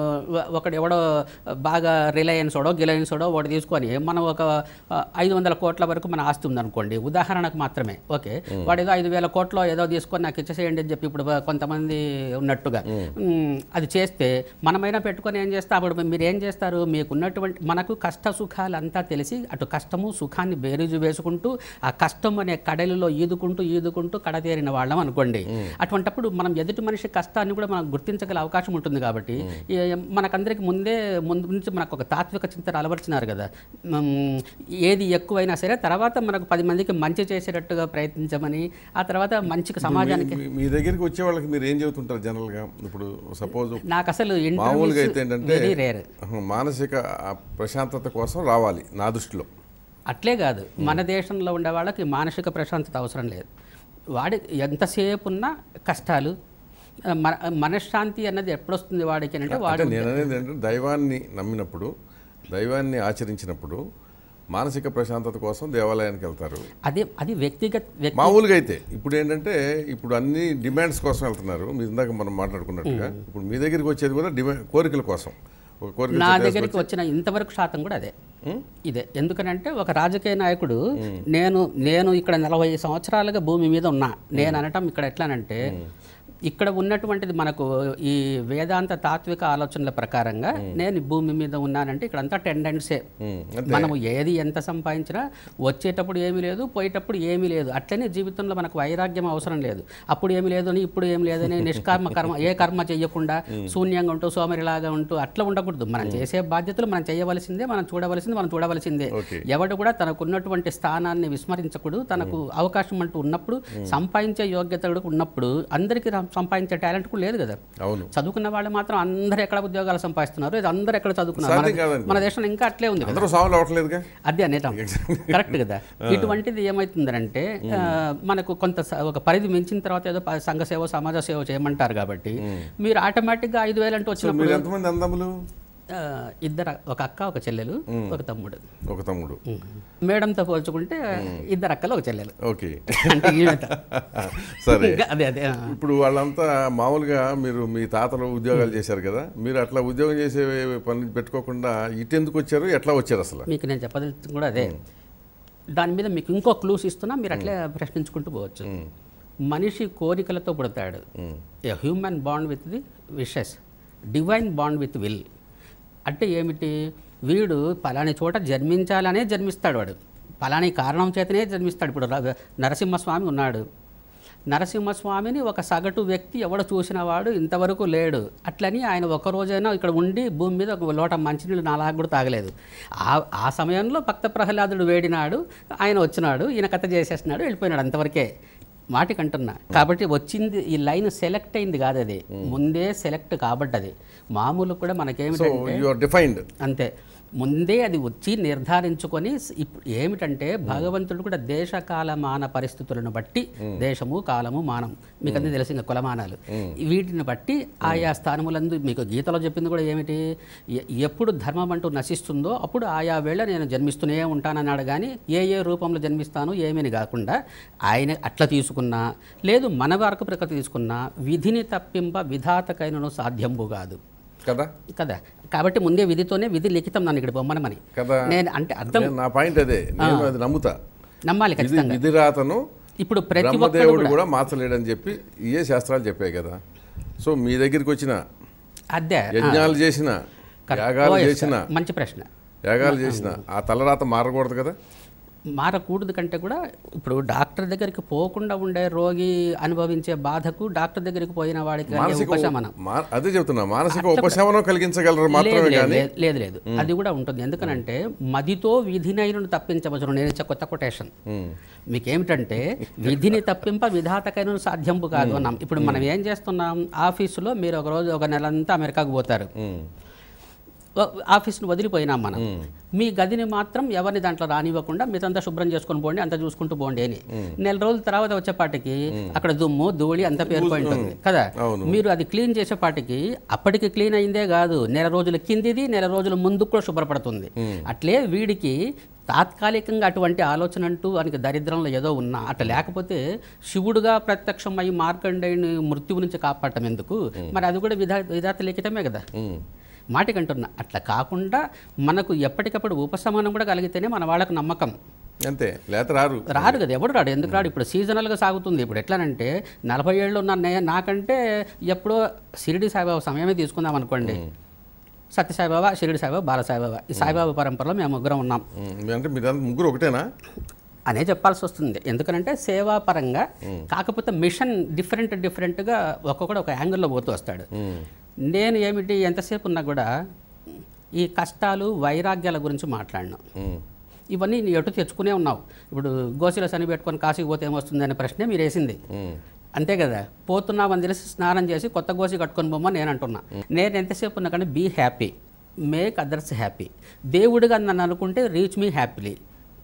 ఒకడు ఎవడో బాగా రిలయన్స్ ఓడో గిలయన్స్ ఓడో ఒకటి తీసుకొని మనం ఒక ఐదు వందల కోట్ల వరకు మన ఆస్తి ఉందనుకోండి ఉదాహరణకు మాత్రమే ఓకే వాడు ఏదో ఐదు వేల కోట్లో ఏదో తీసుకొని నాకు ఇచ్చేసేయండి అని చెప్పి ఇప్పుడు కొంతమంది ఉన్నట్టుగా మ్, అది చేస్తే మనమైనా పెట్టుకొని ఏం చేస్తా అప్పుడు మీరు ఏం చేస్తారు మీకున్నటువంటి మనకు కష్ట సుఖాలు అంతా తెలిసి అటు కష్టము సుఖాన్ని బేరీజు వేసుకుంటూ ఆ కష్టం అనే కడలిలో ఈదుకుంటూ ఈదుకుంటూ కడతేరిన వాళ్ళం అనుకోండి అటువంటప్పుడు మనం ఎదుటి మనిషి కష్టాన్ని కూడా మనం గుర్తించగల అవకాశం ఉంటుంది కాబట్టి ఏ- మనకందరికి ముందే ముందు నుంచి మనకు ఒక తాత్విక చింతన అలవర్చినారు కదా మ్, ఏది ఎక్కువైనా సరే తర్వాత మనకు పది మందికి మంచి చేసేటట్టుగా ప్రయత్నించమని ఆ తర్వాత మంచికి సమాజానికి మీ- మీ దగ్గరికి వచ్చే వాళ్ళకి మీరు ఏం చెబుతుంటారు జనరల్గా ఇప్పుడు సపోజ్ నాకు అసలు మామూలుగా ఇంటర్వ్యూస్ అయితే ఏంటంటే వెరీ రేర్ మానసిక ఆ ప్రశాంతత కోసం రావాలి నా దృష్టిలో అట్లే కాదు మన దేశంలో ఉండే వాళ్ళకి మానసిక ప్రశాంతత అవసరం లేదు వాడి ఎంతసేపు ఉన్నా కష్టాలు ఆ, మన మనశ్శాంతి అన్నది ఎప్పుడొస్తుంది వాడికి అంటే అంటే వాడు నేను అనేది ఏంటంటే దైవాన్ని నమ్మినప్పుడు దైవాన్ని ఆచరించినప్పుడు మానసిక ప్రశాంతత కోసం దేవాలయానికి వెళ్తారు అదే అది వ్యక్తిగత వ్యక్తి మామూలుగా అయితే ఇప్పుడు ఏంటంటే ఇప్పుడు అన్ని డిమాండ్స్ కోసం వెళ్తున్నారు మీరు ఇందాక మనం మాట్లాడుకున్నట్టుగా ఇప్పుడు మీ దగ్గరికి వచ్చేది కూడా డిమాండ్ కోరికల కోసం ఒక కోరిక నా దగ్గరికి వచ్చిన ఇంతవరకు శాతం కూడా అదే ఇదే ఎందుకనంటే ఒక రాజకీయ నాయకుడు నేను నేను ఇక్కడ నలభై సంవత్సరాలుగా భూమి మీద ఉన్నా నేను అనటం ఇక్కడ ఎట్లానంటే ఇక్కడ ఉన్నటువంటిది మనకు ఈ వేదాంత తాత్విక ఆలోచనల ప్రకారంగా నేను ఈ భూమి మీద ఉన్నానంటే ఇక్కడంతా టెండెన్సే ఉమ్, అంతే మనము ఏది ఎంత సంపాదించినా వచ్చేటప్పుడు ఏమీ లేదు పోయేటప్పుడు ఏమీ లేదు అట్లనే జీవితంలో మనకు వైరాగ్యం అవసరం లేదు అప్పుడు ఏమీ లేదు అని ఇప్పుడు ఏమి లేదని నిష్కర్మ కర్మ ఏ కర్మ చేయకుండా శూన్యంగా ఉంటూ సోమరిలాగా ఉంటూ అట్లా ఉండకూడదు మనం చేసే బాధ్యతలు మనం చేయవలసిందే మనం చూడవలసింది మనం చూడవలసిందే ఓకే. ఎవడు కూడా తనకున్నటువంటి స్థానాన్ని విస్మరించకూడదు తనకు అవకాశం అంటూ ఉన్నప్పుడు సంపాదించే యోగ్యత కూడా ఉన్నప్పుడు అందరికీ రం- సంపాదించే టాలెంట్ కూడా లేదు కదా అవును చదువుకున్న వాళ్ళు మాత్రం అందరూ ఎక్కడ ఉద్యోగాలు సంపాదిస్తున్నారు ఇది అందరూ ఎక్కడ చదువుకున్నారు సాధ్యం మన- కాదండి. మన దేశంలో ఇంకా అట్లే ఉంది కదా అందరూ సాములు అవ్వట్లేదుగా అదే అనేటం కరెక్ట్ కదా ఇటువంటిది ఏమవుతుందంటే ఆ, మనకు కొంత స- ఒక పరిధి మించిన తర్వాత ఏదో ప- సంఘ సేవ సమాజ సేవ చేయమంటారు కాబట్టి మీరు ఆటోమేటిక్గా ఐదు వేలు అంటూ వచ్చినప్పుడు మీరు ఎంతమంది అందములు ఆ, ఇద్దరు ఒక అక్క ఒక చెల్లెలు ఒక తమ్ముడు ఒక తమ్ముడు మేడంతో పోల్చుకుంటే ఇద్దరు అక్కలు ఒక చెల్లెలు ఓకే అంటే ఈమెత. సరే ఇంకా అదే అదే ఆ. ఇప్పుడు వాళ్ళంతా మామూలుగా మీరు మీ తాతలు ఉద్యోగాలు చేశారు కదా మీరు అట్లా ఉద్యోగం చేసే పని పెట్టుకోకుండా ఇటు ఎందుకు వచ్చారు ఎట్లా వచ్చారు అసలు మీకు నేను చెప్పదలుచుకుంది కూడా అదే దాని మీద మీకు ఇంకో క్లూస్ ఇస్తున్నా మీరు అట్లే ప్రశ్నించుకుంటూ పోవచ్చు మనిషి కోరికలతో పుడతాడు a human bond with the wishes divine bond with will అంటే ఏమిటి వీడు పలాని చోట జన్మించాలనే జన్మిస్తాడు వాడు పలాని కారణం చేతనే జన్మిస్తాడు ఇప్పుడు ర- నరసింహస్వామి ఉన్నాడు నరసింహస్వామిని ఒక సగటు వ్యక్తి ఎవడ చూసిన వాడు ఇంతవరకు లేడు అట్లని ఆయన ఒక రోజైనా ఇక్కడ ఉండి భూమి మీద ఒక లోట మంచినీళ్ళు నాలాగా కూడా తాగలేదు ఆ ఆ సమయంలో భక్త ప్రహ్లాదుడు వేడినాడు ఆయన వచ్చినాడు ఈయన కథ చేసేసినాడు వెళ్ళిపోయినాడు అంతవరకే మాటికి అంటున్నా కాబట్టి వచ్చింది ఈ లైన్ సెలెక్ట్ అయింది కాదు అది ముందే సెలెక్ట్ కాబడ్డది మామూలు కూడా సో మనకేమిటంటే యు ఆర్ డిఫైన్డ్ అంతే ముందే అది వచ్చి నిర్ధారించుకొని స్- ఇప్పుడు ఏమిటంటే భగవంతుడు కూడా దేశకాల మాన పరిస్థితులను బట్టి దేశము కాలము మానం మీకు అన్నీ తెలిసి ఇంకా కులమానాలు వీటిని బట్టి ఆయా స్థానములందు మీకు గీతలో చెప్పింది కూడా ఏమిటి ఎ- ఎప్పుడు ధర్మం అంటూ నశిస్తుందో అప్పుడు ఆయా వేళ నేను జన్మిస్తూనే ఉంటానన్నాడు కానీ ఏ ఏ రూపంలో జన్మిస్తాను ఏమని కాకుండా ఆయన అట్లా తీసుకున్నా లేదు మన వరకు ప్రకృతి తీసుకున్నా విధిని తప్పింప విధాతకైనను సాధ్యంబు కాదు కదా కదా కాబట్టి ముందే విధితోనే విధి లిఖితం నన్ను ఇక్కడ బొమ్మనమని కదా నేను అంటే అర్థం నేను నా పాయింట్ అదే నేను అది నమ్ముతా నమ్మాలి ఇది ఖచ్చితంగా విధిరాతను ఇప్పుడు ప్రతి ఒక్కరు బ్రహ్మదేవుడు కూడా మార్చలేడని చెప్పి ఇయే శాస్త్రాలు చెప్పాయి కదా సో మీ దగ్గరికి వచ్చిన అదే యజ్ఞాలు చేసిన యాగాలు చేసిన మంచి ప్రశ్న యాగాలు చేసిన ఆ తలరాత మారకూడదు కదా మారకూడదు కంటే కూడా ఇప్పుడు డాక్టర్ దగ్గరికి పోకుండా ఉండే రోగి అనుభవించే బాధకు డాక్టర్ దగ్గరికి పోయిన వాడికి కలిగే మానసిక ఉపశమనం మా- అదే చెప్తున్నా మానసిక ఉపశమనం కలిగించగలరు లేదు మాత్రమే లేదు, కానీ లేదు, లేదు లేదు అది కూడా ఉంటుంది ఎందుకనంటే మదితో విధినైనను తప్పించవచ్చును నేను ఇచ్చే కొత్త కొటేషన్ మీకేమిటంటే విధిని తప్పింప విధాతకైన సాధ్యంపు కాదు అన్నాం ఇప్పుడు మనం ఏం చేస్తున్నాం ఆఫీసులో మీరు ఒక రోజు ఒక నెలంతా అమెరికాకు పోతారు ఆఫీస్ను వదిలిపోయినాం మనం మీ గదిని మాత్రం ఎవరిని దాంట్లో రానివ్వకుండా మీదంతా శుభ్రం చేసుకొని పోండి అంతా చూసుకుంటూ పోండి అని నెల రోజుల తర్వాత వచ్చేపాటికి అక్కడ దుమ్ము ధూళి అంతా పేరుపోయి ఉంటుంది కదా అవును. మీరు అది క్లీన్ చేసేపాటికి అప్పటికి క్లీన్ అయిందే కాదు నెల రోజుల కిందిది నెల రోజుల ముందు కూడా శుభ్రపడుతుంది అట్లే వీడికి తాత్కాలికంగా అటువంటి ఆలోచన అంటూ వానికి దరిద్రంలో ఏదో ఉన్నా అట్లా లేకపోతే శివుడుగా ప్రత్యక్షమై మార్కండేయుని మృత్యువు నుంచి కాపాడటం ఎందుకు మరి అది కూడా విధా విధాత లిఖితమే కదా ఉమ్. మాటికంటున్నా అట్లా కాకుండా మనకు ఎప్పటికప్పుడు ఉపశమనం కూడా కలిగితేనే మన వాళ్ళకు నమ్మకం అంతే లేత రారు రాడు కదా ఎవడు రాడు ఎందుకు రాడు ఇప్పుడు సీజనల్గా సాగుతుంది ఇప్పుడు ఎట్లానంటే నలభై ఏళ్ళు ఉన్న నే- నాకంటే ఎప్పుడో షిరిడి సాయిబాబా సమయమే తీసుకుందాం అనుకోండి సత్య సాయిబాబా షిరిడి సాయిబాబా బాల సాయిబాబా ఈ సాయిబాబా పరంపరలో మేము ముగ్గురం ఉన్నాం ఉమ్. అంటే మీరు ముగ్గురు ఒకటేనా అనే చెప్పాల్సి వస్తుంది ఎందుకనంటే సేవా పరంగా కాకపోతే మిషన్ డిఫరెంట్ డిఫరెంట్గా ఒక్కొక్కడు ఒక యాంగిల్లో పోతూ వస్తాడు ఉమ్. నేను ఏమిటి ఎంతసేపు ఉన్నా కూడా ఈ కష్టాలు వైరాగ్యాల గురించి మాట్లాడినా ఉమ్. ఇవన్నీ నీ ఎటు తెచ్చుకునే ఉన్నావు ఇప్పుడు గోసిలో శని పెట్టుకొని కాశీకి పోతే ఏమొస్తుంది అనే ప్రశ్నే మీరు వేసింది ఉమ్. అంతే కదా పోతున్నామని తెలిసి స్నానం చేసి కొత్త గోసి కట్టుకొని బొమ్మని నేను అంటున్నా నేను ఎంతసేపు ఉన్నా కానీ be happy make others happy దేవుడిగా నన్ను అనుకుంటే reach me happily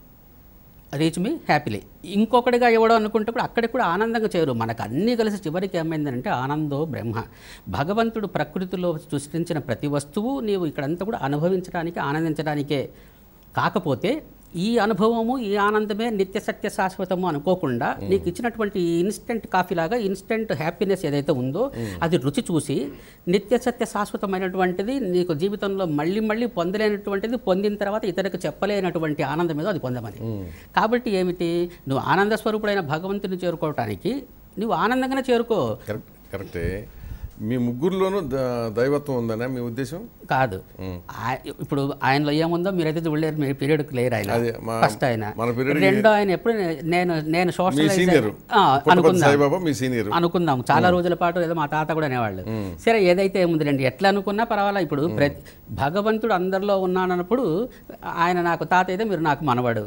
reach me happily ఇంకొకటిగా ఎవడో అనుకుంటే కూడా అక్కడికి కూడా ఆనందంగా చేరు మనకు అన్నీ కలిసి చివరికి ఏమైందంటే ఆనందో బ్రహ్మ భగవంతుడు ప్రకృతిలో సృష్టించిన ప్రతి వస్తువు నీవు ఇక్కడంతా కూడా అనుభవించడానికి ఆనందించడానికే కాకపోతే ఈ అనుభవము ఈ ఆనందమే నిత్య సత్య శాశ్వతము అనుకోకుండా నీకు ఇచ్చినటువంటి ఈ ఇన్స్టెంట్ కాఫీ లాగా ఇన్స్టెంట్ హ్యాపీనెస్ ఏదైతే ఉందో అది రుచి చూసి నిత్య సత్య శాశ్వతమైనటువంటిది నీకు జీవితంలో మళ్ళీ మళ్ళీ పొందలేనటువంటిది పొందిన తర్వాత ఇతరులకు చెప్పలేనటువంటి ఆనందం ఏదో అది పొందమని కాబట్టి ఏమిటి నువ్వు ఆనంద స్వరూపుడైన భగవంతుని చేరుకోవటానికి నువ్వు ఆనందంగానే చేరుకో కరెక్ట్ కరెక్టే మీ ముగ్గురులోనూ ద- దైవత్వం ఉందనే మీ ఉద్దేశం కాదు ఆయ- ఇప్పుడు ఆయనలో ఏముందో మీరైతే చూడలేరు మీ పీరియడ్ క్లియర్ ఆయన అదే మా- ఫస్ట్ ఆయన మన period రెండో ఆయన ఎప్పుడు నే- నేను నేను మీ సోషల్ సీనియర్ అనుకుందాం సాయిబాబా మీ సీనియర్ అనుకుందాం చాలా రోజుల పాటు ఏదో మా తాత కూడా అనేవాళ్ళు సరే ఏదైతే ఏముందిలేండి ఎట్లా అనుకున్నా పర్వాలేదు ఇప్పుడు ప్రతి భగవంతుడు అందరిలో ఉన్నానన్నప్పుడు ఆయన నాకు తాత అయితే మీరు నాకు మనవాడు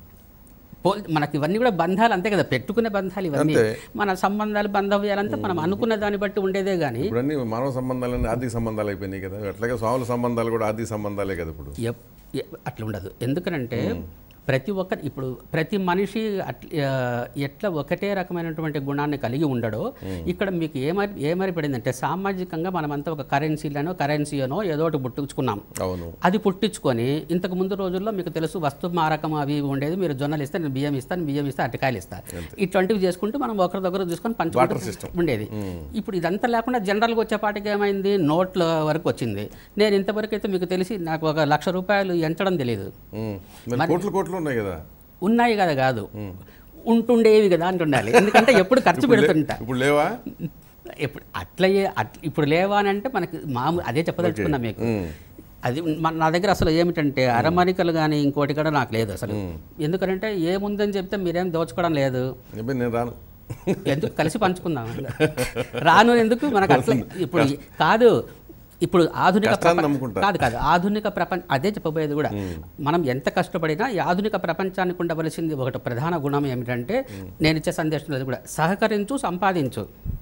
పో మనకి ఇవన్నీ కూడా బంధాలు అంతే కదా పెట్టుకునే బంధాలు ఇవన్నీ అంతే. మన సంబంధాలు బంధవ్యాలంతా మనం అనుకున్న దాన్ని బట్టి ఉండేదే కానీ ఇప్పుడు అన్ని మానవ సంబంధాలన్నీ ఆర్థిక సంబంధాలు అయిపోయినాయి కదా అట్లాగే స్వాముల సంబంధాలు కూడా ఆర్థిక సంబంధాలే కదా ఇప్పుడు ఎప్- ఎ- అట్లా ఉండదు ఎందుకనంటే ప్రతి ఒక్క ఇప్పుడు ప్రతి మనిషి అట్ల ఆ, ఎట్లా ఒకటే రకమైనటువంటి గుణాన్ని కలిగి ఉండడో ఇక్కడ మీకు ఏమరి ఏమరిపడిందంటే సామాజికంగా మనమంతా ఒక కరెన్సీలను కరెన్సీనో ఏదో ఒకటి పుట్టించుకున్నాం అవును అది పుట్టించుకొని ఇంతకు ముందు రోజుల్లో మీకు తెలుసు వస్తు మారకం అవి ఇవి ఉండేది మీరు జొన్నలు ఇస్తే నేను బియ్యం ఇస్తాను బియ్యం ఇస్తే అరటికాయలు ఇస్తాను ఇటువంటివి చేసుకుంటూ మనం ఒకరి దగ్గర తీసుకొని పంచుకుంటూ ఉండేది ఇప్పుడు ఇదంతా లేకుండా జనరల్గా వచ్చేపాటికి ఏమైంది నోట్ల వరకు వచ్చింది నేను ఇంతవరకు అయితే మీకు తెలిసి నాకు ఒక లక్ష రూపాయలు ఎంచడం తెలియదు ఉమ్. మరి కోట్లు కోట్లు ఉన్నాయి కదా ఉన్నాయి కదా కాదు ఉంటుండేవి కదా అంటుండాలి ఎందుకంటే ఎప్పుడు ఖర్చు పెడుతుంటా ఇప్పుడు లేవా ఇప్పుడు అట్లా ఏ- అట్ల ఇప్పుడు లేవా అని అంటే మనకి మామూలు అదే చెప్పదలుచుకున్నా మీకు అది మన నా దగ్గర అసలు ఏమిటంటే అరమరికలు కానీ ఇంకోటి కూడా నాకు లేదు అసలు ఎందుకంటే ఏముందని చెప్తే మీరేం దోచుకోవడం లేదు చెప్పి నేను రాను ఎందుకు కలిసి పంచుకుందాం రాను ఎందుకు మనకు అట్లా ఇప్పుడు కాదు ఇప్పుడు ఆధునిక కష్టాన్ని ప్రపంచ- నమ్ముకుంటా. కాదు కాదు ఆధునిక ప్రపంచ అదే చెప్పబోయేది కూడా మనం ఎంత కష్టపడినా ఈ ఆధునిక ప్రపంచానికి ఉండవలసింది ఒకటి ప్రధాన గుణం ఏమిటంటే నేను ఇచ్చే సందేశం అది కూడా సహకరించు సంపాదించు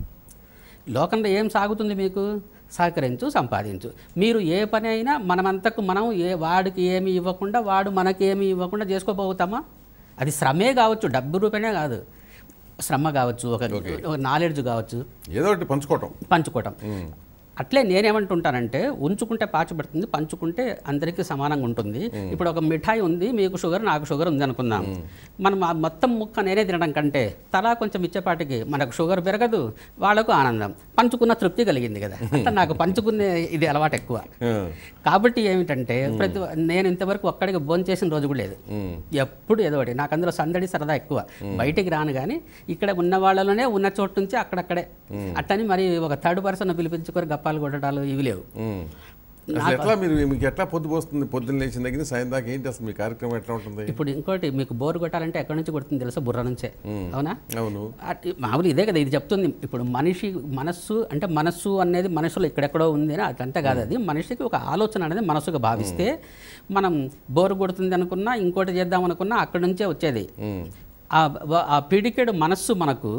లోకంలో ఏం సాగుతుంది మీకు సహకరించు సంపాదించు మీరు ఏ పని అయినా మనమంతకు మనం ఏ వాడికి ఏమి ఇవ్వకుండా వాడు మనకి ఏమి ఇవ్వకుండా చేసుకోబోతామా అది శ్రమే కావచ్చు డబ్బు రూపేనే కాదు శ్రమ కావచ్చు ఒక నాలెడ్జ్ కావచ్చు ఏదో ఒకటి పంచుకోవటం పంచుకోవటం అట్లే నేనేమంటుంటానంటే ఉంచుకుంటే పాచిపడుతుంది పంచుకుంటే అందరికీ సమానంగా ఉంటుంది ఇప్పుడు ఒక మిఠాయి ఉంది మీకు షుగర్ నాకు షుగర్ ఉంది అనుకుందాం మనం ఆ మొత్తం ముక్క నేనే తినడం కంటే తలా కొంచెం ఇచ్చేపాటికి మనకు షుగర్ పెరగదు వాళ్ళకు ఆనందం పంచుకున్న తృప్తి కలిగింది కదా అంటే నాకు పంచుకునే ఇది అలవాటు ఎక్కువ ఆ. కాబట్టి ఏమిటంటే ప్రతి నేను ఇంతవరకు ఒక్కడికి భోంచేసిన రోజు కూడా లేదు ఉమ్. ఎప్పుడు ఏదో ఒకటి నాకు అందులో సందడి సరదా ఎక్కువ బయటికి రాను కానీ ఇక్కడ ఉన్న వాళ్ళలోనే ఉన్న చోటు నుంచి అక్కడక్కడే అట్టని మరి ఒక థర్డ్ పర్సన్ పిలిపించుకొని గప్పాలు కొట్టడాలు ఇవి లేవు ఉమ్. అసలు ఎట్లా మీరు మీకు ఎట్లా పొద్దు పోస్తుంది పొద్దున్న లేచిన దగ్గర సాయం దాకా ఏంటి అసలు మీ కార్యక్రమం ఎట్లా ఉంటుంది ఇప్పుడు ఇంకోటి మీకు బోర్ కొట్టాలంటే ఎక్కడి నుంచి కొడుతుంది తెలుసా బుర్ర నుంచే అవునా అవును అట్- మామూలు ఇదే కదా ఇది చెప్తుంది ఇప్పుడు మనిషి మనస్సు అంటే మనస్సు అనేది మనుషులు ఎక్కడెక్కడో ఉంది అని అదంతా కాదు అది మనిషికి ఒక ఆలోచన అనేది మనసుగా భావిస్తే మనం బోరు కొడుతుంది అనుకున్నా ఇంకోటి చేద్దాం అనుకున్నా అక్కడి నుంచే వచ్చేది ఉమ్. ఆ వ- ఆ పిడికెడు మనస్సు మనకు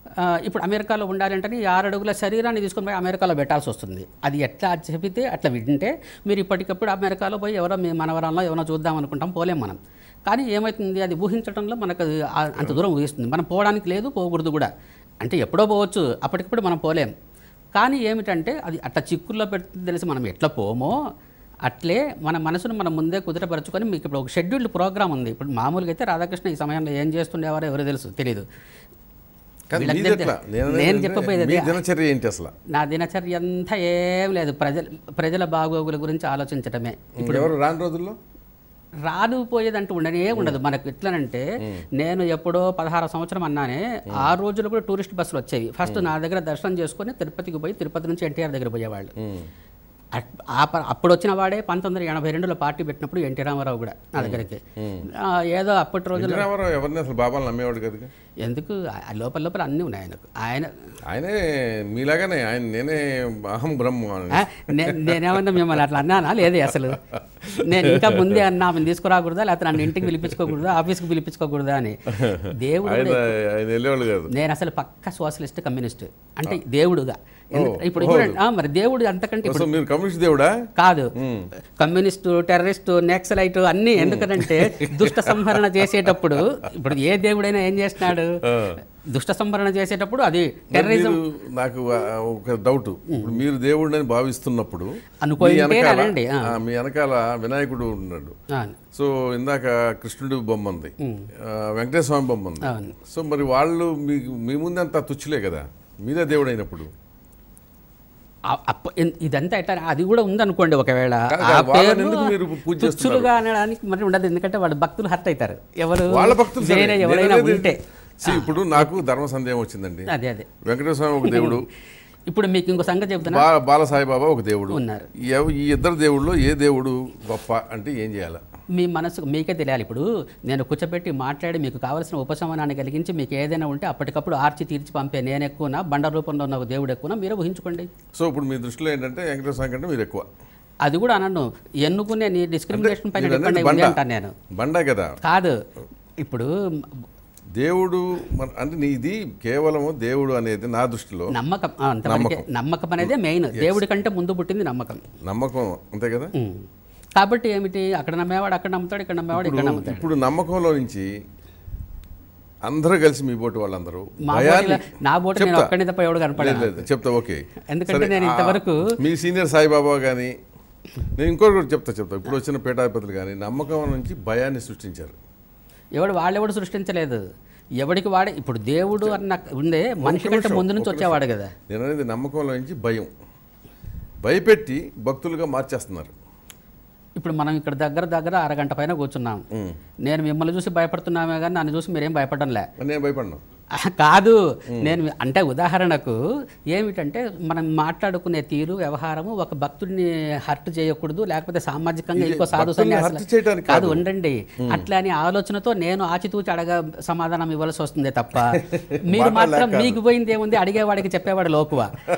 ఆ, ఇప్పుడు అమెరికాలో ఉండాలంటే ఈ ఆరు అడుగుల శరీరాన్ని తీసుకొని పోయి అమెరికాలో పెట్టాల్సి వస్తుంది అది ఎట్లా చెబితే అట్లా వింటే మీరు ఇప్పటికప్పుడు అమెరికాలో పోయి ఎవరో మీ మనవరంలో ఎవరో చూద్దాం అనుకుంటాం పోలేం మనం కానీ ఏమవుతుంది అది ఊహించడంలో మనకు అది ఆ- అంత దూరం ఊహిస్తుంది మనం పోవడానికి లేదు పోకూడదు కూడా అంటే ఎప్పుడో పోవచ్చు అప్పటికప్పుడు మనం పోలేం కానీ ఏమిటంటే అది అట్లా చిక్కుల్లో పెడుతుంది తెలిసి మనం ఎట్లా పోమో అట్లే మన మనసును మనం ముందే కుదుటపరచుకొని మీకు ఇప్పుడు ఒక షెడ్యూల్డ్ ప్రోగ్రామ్ ఉంది ఇప్పుడు మామూలుగా అయితే రాధాకృష్ణ ఈ సమయంలో ఏం చేస్తుండేవారో ఎవరో తెలుసు తెలియదు కానీ వీళ్ళకి మీది ఎట్లా తెలియదు. నేను నేను అనేది చెప్పబోయేది మీ అదే. దినచర్య ఏంటి అసలు నా దినచర్య అంతా ఏం లేదు ప్రజల ప్రజల బాగోగుల గురించి ఆలోచించటమే ఇప్పుడు ఎవరు రాని రోజుల్లో రాను పోయేదంటూ ఉండనే ఉండదు మనకు ఎట్లనంటే నేను ఎప్పుడో పదహారు సంవత్సరం అన్నానే ఆ రోజుల్లో కూడా టూరిస్ట్ బస్సులు వచ్చేవి ఫస్ట్ నా దగ్గర దర్శనం చేసుకొని తిరుపతికి పోయి తిరుపతి నుంచి ఎన్టీఆర్ దగ్గర పోయేవాళ్ళు అట్- ఆ ప- అప్పుడు వచ్చిన వాడే పంతొమ్మిది వందల ఎనభై రెండులో పార్టీ పెట్టినప్పుడు ఎన్టీ రామారావు కూడా నా దగ్గరికి ఆ, ఏదో అప్పటి రోజుల్లో ఎన్టీ రామారావు ఎవరిని అసలు బాబాలు నమ్మేవాడు కదా ఎందుకు ఆ లోపల లోపల అన్నీ ఉన్నాయి ఆయనకు ఆయన ఆయనే మీలాగానే ఆయన నేనే అహం బ్రహ్మ అని. ఆ, నే- నేనేమన్నా మిమ్మల్ని అట్లా అన్నానా లేదే అసలు నేను ఇంకా ముందే అన్నా ఆమెను తీసుకురాకూడదా లేకపోతే నన్ను ఇంటికి పిలిపించుకోకూడదా ఆఫీస్కి పిలిపించుకోకూడదా అని దేవుడు ఆయన ఆయన వెళ్ళేవాళ్ళు కాదు నేను అసలు పక్క సోషలిస్ట్ కమ్యూనిస్ట్ అంటే దేవుడుగా ఎందు- ఇప్పుడు చూడండి ఆ, మరి దేవుడు అంతకంటే ఇప్పుడు సో మీరు కమ్యూనిస్ట్ దేవుడా కాదు కమ్యూనిస్టు టెర్రరిస్టు నెక్సలైట్ అన్నీ ఎందుకంటే దుష్ట సంహరణ చేసేటప్పుడు ఇప్పుడు ఏ దేవుడైనా ఏం చేస్తున్నాడు దుష్ట సంహరణ చేసేటప్పుడు అది మరి టెర్రరిజం మీరు నాకు ఆ, ఒక డౌట్ ఇప్పుడు మీరు దేవుడిని భావిస్తున్నప్పుడు అనుకోంటే మీ వెనకాల- అనండి, ఆ. ఆ, మీ వెనకాల వినాయకుడు ఉన్నాడు అవును. సో ఇందాక కృష్ణుడి బొమ్మ ఉంది ఆ, వెంకటేశ్వర స్వామి బొమ్మ ఉంది అవును. సో మరి వాళ్ళు మీకు మీ ముందు అంత తుచ్చులే కదా మీదే దేవుడు అయినప్పుడు ఆ- అప్ప ఇన్- ఇదంతా ఎట్లా అది కూడా ఉందనుకోండి ఒకవేళ కాదు, ఆ కాదు, వాళ్ళని పేరు ఎందుకు మీరు పూజ చేస్తున్నారు? తుచ్చులుగా అనడానికి మరి ఉండదు ఎందుకంటే వాళ్ళ భక్తులు హర్ట్ అవుతారు ఎవరు వాళ్ళ భక్తులు సరే. వేరే నేను ఎవరైనా అనేది- ఉంటే See, ఇప్పుడు నాకు ధర్మ సందేహం వచ్చిందండి అదే అదే వెంకటేశ్వర స్వామి ఒక దేవుడు ఇప్పుడు మీకు ఇంకో సంగతి చెబుతున్నా బా బాలసాయిబాబా ఒక దేవుడు ఉన్నారు. ఎవ- ఈ ఇద్దరు దేవుళ్ళు ఏ దేవుడు గొప్ప అంటే ఏం చేయాలి మీ మనసు మీకే తెలియాలి ఇప్పుడు నేను కూర్చోబెట్టి మాట్లాడి మీకు కావాల్సిన ఉపశమనాన్ని కలిగించి మీకు ఏదైనా ఉంటే అప్పటికప్పుడు ఆర్చి తీర్చి పంపే నేను ఎక్కువనా బండ రూపంలో ఉన్న దేవుడు ఎక్కువనా మీరే ఊహించుకోండి సో ఇప్పుడు మీ దృష్టిలో ఏంటంటే వెంకటేశ్వర స్వామి కంటే మీరు ఎక్కువ అది కూడా అనను ఎన్నుకునే నీ డిస్క్రిమినేషన్ పైన మీరు డిపెండ్ అనేది అయి ఉంది బండ అంటాను నేను బండ కదా కాదు ఇప్పుడు దేవుడు మన అంటే నీది కేవలము దేవుడు అనేది నా దృష్టిలో నమ్మకం ఆ, అంతవరకే నమ్మకం అనేది మెయిన్ దేవుడి కంటే ముందు పుట్టింది నమ్మకం నమ్మకం అంతే కదా ఉమ్. కాబట్టి ఏమిటి అక్కడ నమ్మేవాడు అక్కడ నమ్ముతాడు ఇక్కడ నమ్మేవాడు ఇక్కడ ఇప్పుడు నమ్ముతాడు ఇప్పుడు నమ్మకంలో నుంచి అందరూ కలిసి మీ బోటి వాళ్ళందరూ మా భయాన్ని బోటిలో- నా బోటు నేను చెప్తా. ఒక్కడిని తప్ప ఎవడు కనపడలేదు లేదు, లేదు, చెప్తా ఓకే ఎందుకంటే సరే, నేను ఆ, ఇంతవరకు మీ సీనియర్ సాయిబాబా కానీ నేను ఇంకోటి కూడా చెప్తా చెప్తా ఇప్పుడు వచ్చిన పీఠాధిపతులు కానీ నమ్మకం నుంచి భయాన్ని సృష్టించారు ఎవడు వాళ్ళెవడు సృష్టించలేదు ఎవడికి వాడే ఇప్పుడు దేవుడు అన్న ఉండే మనిషి కంటే నిమిషం, ముందు నుంచి ఒక్క వచ్చేవాడు కదా నేను అనేది నమ్మకంలో నుంచి భయం భయపెట్టి భక్తులుగా మార్చేస్తున్నారు ఇప్పుడు మనం ఇక్కడ దగ్గర దగ్గర అరగంట పైన కూర్చున్నాం నేను మిమ్మల్ని చూసి భయపడుతున్నామే కానీ నన్ను చూసి మీరేం భయపడంలే అని నేను భయపడినా ఆ, కాదు నేను అంటే ఉదాహరణకు ఏమిటంటే మనం మాట్లాడుకునే తీరు వ్యవహారము ఒక భక్తుడిని హర్ట్ చేయకూడదు లేకపోతే సామాజికంగా ఇది ఇంకో సాధు భక్తుల్ని సన్యాసుల- hurt చేయడానికి కాదు కాదు. ఉండండి అట్లా అని ఆలోచనతో నేను ఆచితూచి అడగ సమాధానం ఇవ్వాల్సి వస్తుంది తప్ప మీరు మాట మాత్రం లేక మీకు పోయింది ఏముంది అడిగేవాడికి చెప్పేవాడు లోకువ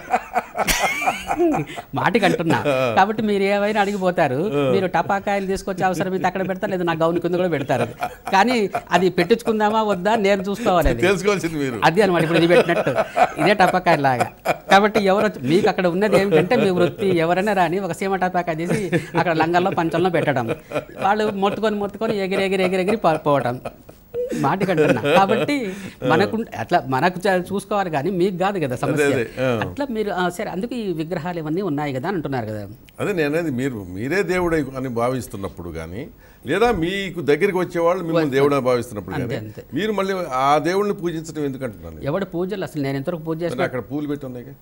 మాటికి అంటున్నా కాబట్టి మీరు ఏమైనా అడిగిపోతారు మీరు టపాకాయలు తీసుకొచ్చి అవసరమైతే అక్కడ పెడతారు లేదా నా గౌన్ కింద కూడా పెడతారు కానీ అది పెట్టించుకుందామా వద్దా నేను చూసుకోవాలి అది. తెలుసుకోవాల్సింది మీరు అది అనమాట ఇప్పుడు ఇది పెట్టినట్టు ఇదే టపాకాయ లాగా కాబట్టి ఎవరు వచ్చి- మీకు అక్కడ ఉన్నది ఏమిటంటే మీ వృత్తి ఎవరైనా రాని ఒక సీమ టపాకాయ తీసి అక్కడ లంగల్లో పంచంలో పెట్టడం వాళ్ళు మొత్తుకొని మొత్తుకొని ఎగిరి ఎగిరి ఎగిరి ఎగిరి పో- పోవటం మాటికంటున్నా కాబట్టి మనకు అట్లా మనకు చ- చూసుకోవాలి కానీ మీకు కాదు కదా సమస్య అదే, ఆ. అట్లా మీరు ఆ, సరే అందుకు ఈ విగ్రహాలు ఇవన్నీ ఉన్నాయి కదా అని అంటున్నారు కదా అదే నేనేది మీరు మీరే దేవుడు అని భావిస్తున్నప్పుడు కానీ లేదా మీకు దగ్గరికి వచ్చేవాళ్ళు మిమ్మల్ని దేవుడు అని భావిస్తున్నప్పుడు కానీ అంతే. మీరు మళ్ళీ ఆ దేవుడిని పూజించడం ఎందుకంటున్నాను ఎవడు పూజలు అసలు నేను ఎంతవరకు పూజ చేసిన మరి అక్కడ పూలు పెట్టి ఉన్నాయి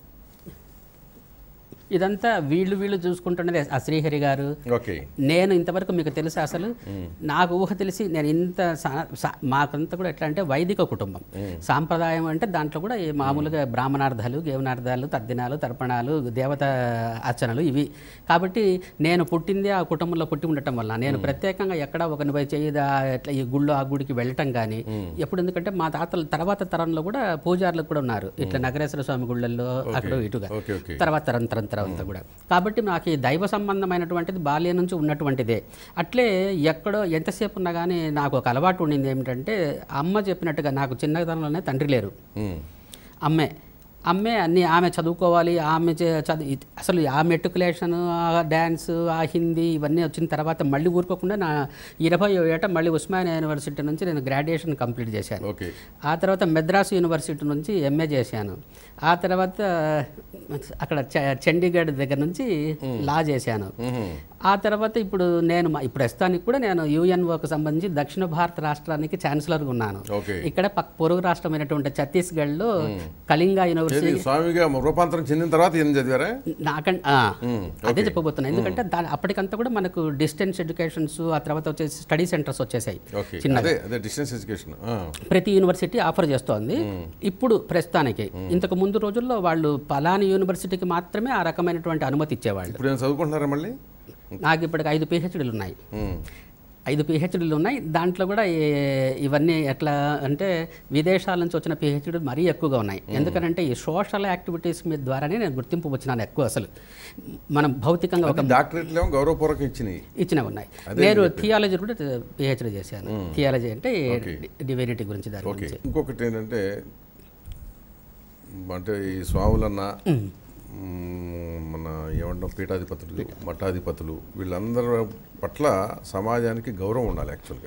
ఇదంతా వీళ్ళు వీళ్ళు చూసుకుంటున్నది ఆ శ్రీహరి గారు ఓకే నేను ఇంతవరకు మీకు తెలుసా అసలు నాకు ఊహ తెలిసి నేను ఇంత సా- సా- మాకంతా కూడా ఎట్లా అంటే వైదిక కుటుంబం సాంప్రదాయం అంటే దాంట్లో కూడా ఈ మామూలుగా బ్రాహ్మణార్థాలు గేవనార్థాలు తర్దినాలు తర్పణాలు దేవత అర్చనలు ఇవి కాబట్టి నేను పుట్టింది ఆ కుటుంబంలో పుట్టి ఉండటం వల్ల నేను ప్రత్యేకంగా ఎక్కడ ఒకరిని పోయి చేయదా ఎట్లా ఈ గుళ్ళో ఆ గుడికి వెళ్ళటం కానీ ఎప్పుడు ఎందుకంటే మా తాతల తర్వాత తరంలో కూడా పూజారులు కూడా ఉన్నారు ఇట్లా నగరేశ్వర స్వామి గుళ్ళల్లో అక్కడ ఇటుగా ఓకే ఓకే తర్వాత తరం తరం తర్వాత కూడా కాబట్టి నాకు ఈ దైవ సంబంధమైనటువంటిది బాల్యం నుంచి ఉన్నటువంటిదే అట్లే ఎక్కడో ఎంతసేపు ఉన్నా కానీ నాకు ఒక అలవాటు ఉండింది ఏమిటంటే అమ్మ చెప్పినట్టుగా నాకు చిన్నతనంలోనే తండ్రి లేరు ఉమ్. అమ్మే అమ్మే అన్ని ఆమె చదువుకోవాలి ఆమె చే- చదువు అసలు ఆ మెట్రికులేషన్ ఆ డ్యాన్స్ ఆ హిందీ ఇవన్నీ వచ్చిన తర్వాత మళ్ళీ ఊరుకోకుండా నా ఇరవై ఏట మళ్ళీ ఉస్మానియా యూనివర్సిటీ నుంచి నేను గ్రాడ్యుయేషన్ కంప్లీట్ చేశాను ఓకే ఆ తర్వాత మెద్రాస్ యూనివర్సిటీ నుంచి ఎంఏ చేశాను ఆ తర్వాత అక్కడ చ- చండీగఢ్ దగ్గర నుంచి లా చేశాను ఆ తర్వాత ఇప్పుడు నేను మా- ఇప్పుడు ప్రస్తుతానికి కూడా నేను యుఎన్ఓకి సంబంధించి దక్షిణ భారత రాష్ట్రానికి ఛాన్సలర్గా ఉన్నాను ఓకే ఇక్కడ పక్క పొరుగు రాష్ట్రమైనటువంటి ఛత్తీస్గఢ్లో కళింగ యూనివర్సిటీ ఏది స్వామిగా రూపాంతరం చెందిన తర్వాత ఏం చదివారా నాకంటే అదే చెప్పబోతున్నా ఎందుకంటే దాని అప్పటికంతా కూడా మనకు డిస్టెన్స్ ఎడ్యుకేషన్స్ ఆ తర్వాత వచ్చేసి స్టడీ సెంటర్స్ వచ్చేసాయి ఓకే చిన్నగా. అదే అదే డిస్టెన్స్ ఎడ్యుకేషన్ ప్రతి యూనివర్సిటీ ఆఫర్ చేస్తోంది ఇప్పుడు ప్రస్తుతానికి ఇంతకు ముందు రోజుల్లో వాళ్ళు పలాని యూనివర్సిటీకి మాత్రమే ఆ రకమైనటువంటి అనుమతి ఇచ్చేవాళ్ళు ఇప్పుడు ఏం చదువుకుంటున్నారా మళ్ళీ నాకు ఇప్పటికి ఐదు పిహెచ్డీలు ఉన్నాయి ఉమ్. ఐదు పిహెచ్డీలు ఉన్నాయి దాంట్లో కూడా ఈ- ఇవన్నీ ఎట్లా అంటే విదేశాల నుంచి వచ్చిన పిహెచ్డీలు మరీ ఎక్కువగా ఉన్నాయి ఎందుకంటే ఈ సోషల్ యాక్టివిటీస్ మీద ద్వారానే నేను గుర్తింపు వచ్చినాను ఎక్కువ అసలు మనం భౌతికంగా ఒక డాక్టరేట్లు ఏమో గౌరవపూర్వకం ఇచ్చినాయి ఇచ్చినవి ఉన్నాయి నేను థియాలజీ కూడా పిహెచ్డీ చేశాను థియాలజీ అంటే డివినిటీ గురించి దాని ఓకే గురించి ఇంకొకటి ఏంటంటే అంటే ఈ స్వాములన్న మ్, మన ఏమంటాం పీఠాధిపతులు మఠాధిపతులు వీళ్ళందరి పట్ల సమాజానికి గౌరవం ఉండాలి యాక్చువల్గా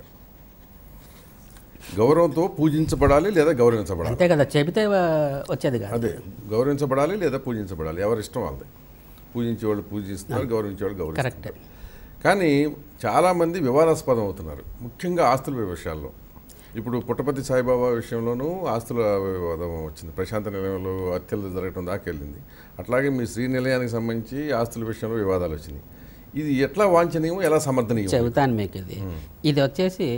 గౌరవంతో పూజించబడాలి లేదా గౌరవించబడాలి అంతే కదా చెబితే ఆ, వచ్చేది కాదు అదే గౌరవించబడాలి లేదా పూజించబడాలి ఎవరి ఇష్టం వాళ్ళది పూజించేవాళ్ళు పూజిస్తున్నారు గౌరవించేవాళ్ళు గౌరవిస్తారు కరెక్ట్ కానీ చాలామంది వివాదాస్పదం అవుతున్నారు ముఖ్యంగా ఆస్తుల విషయాల్లో ఇప్పుడు పుట్టపతి సాయిబాబా విషయంలోనూ ఆస్తుల వివాదం వచ్చింది ప్రశాంత నిలయంలో హత్యలు జరగడం దాకా వెళ్ళింది అట్లాగే మీ శ్రీ నిలయానికి సంబంధించి ఆస్తుల విషయంలో వివాదాలు వచ్చినాయి ఇది ఎట్లా వాంఛనీయం ఎలా సమర్థనీయం చెబుతాను మీకు ఇది ఇది వచ్చేసి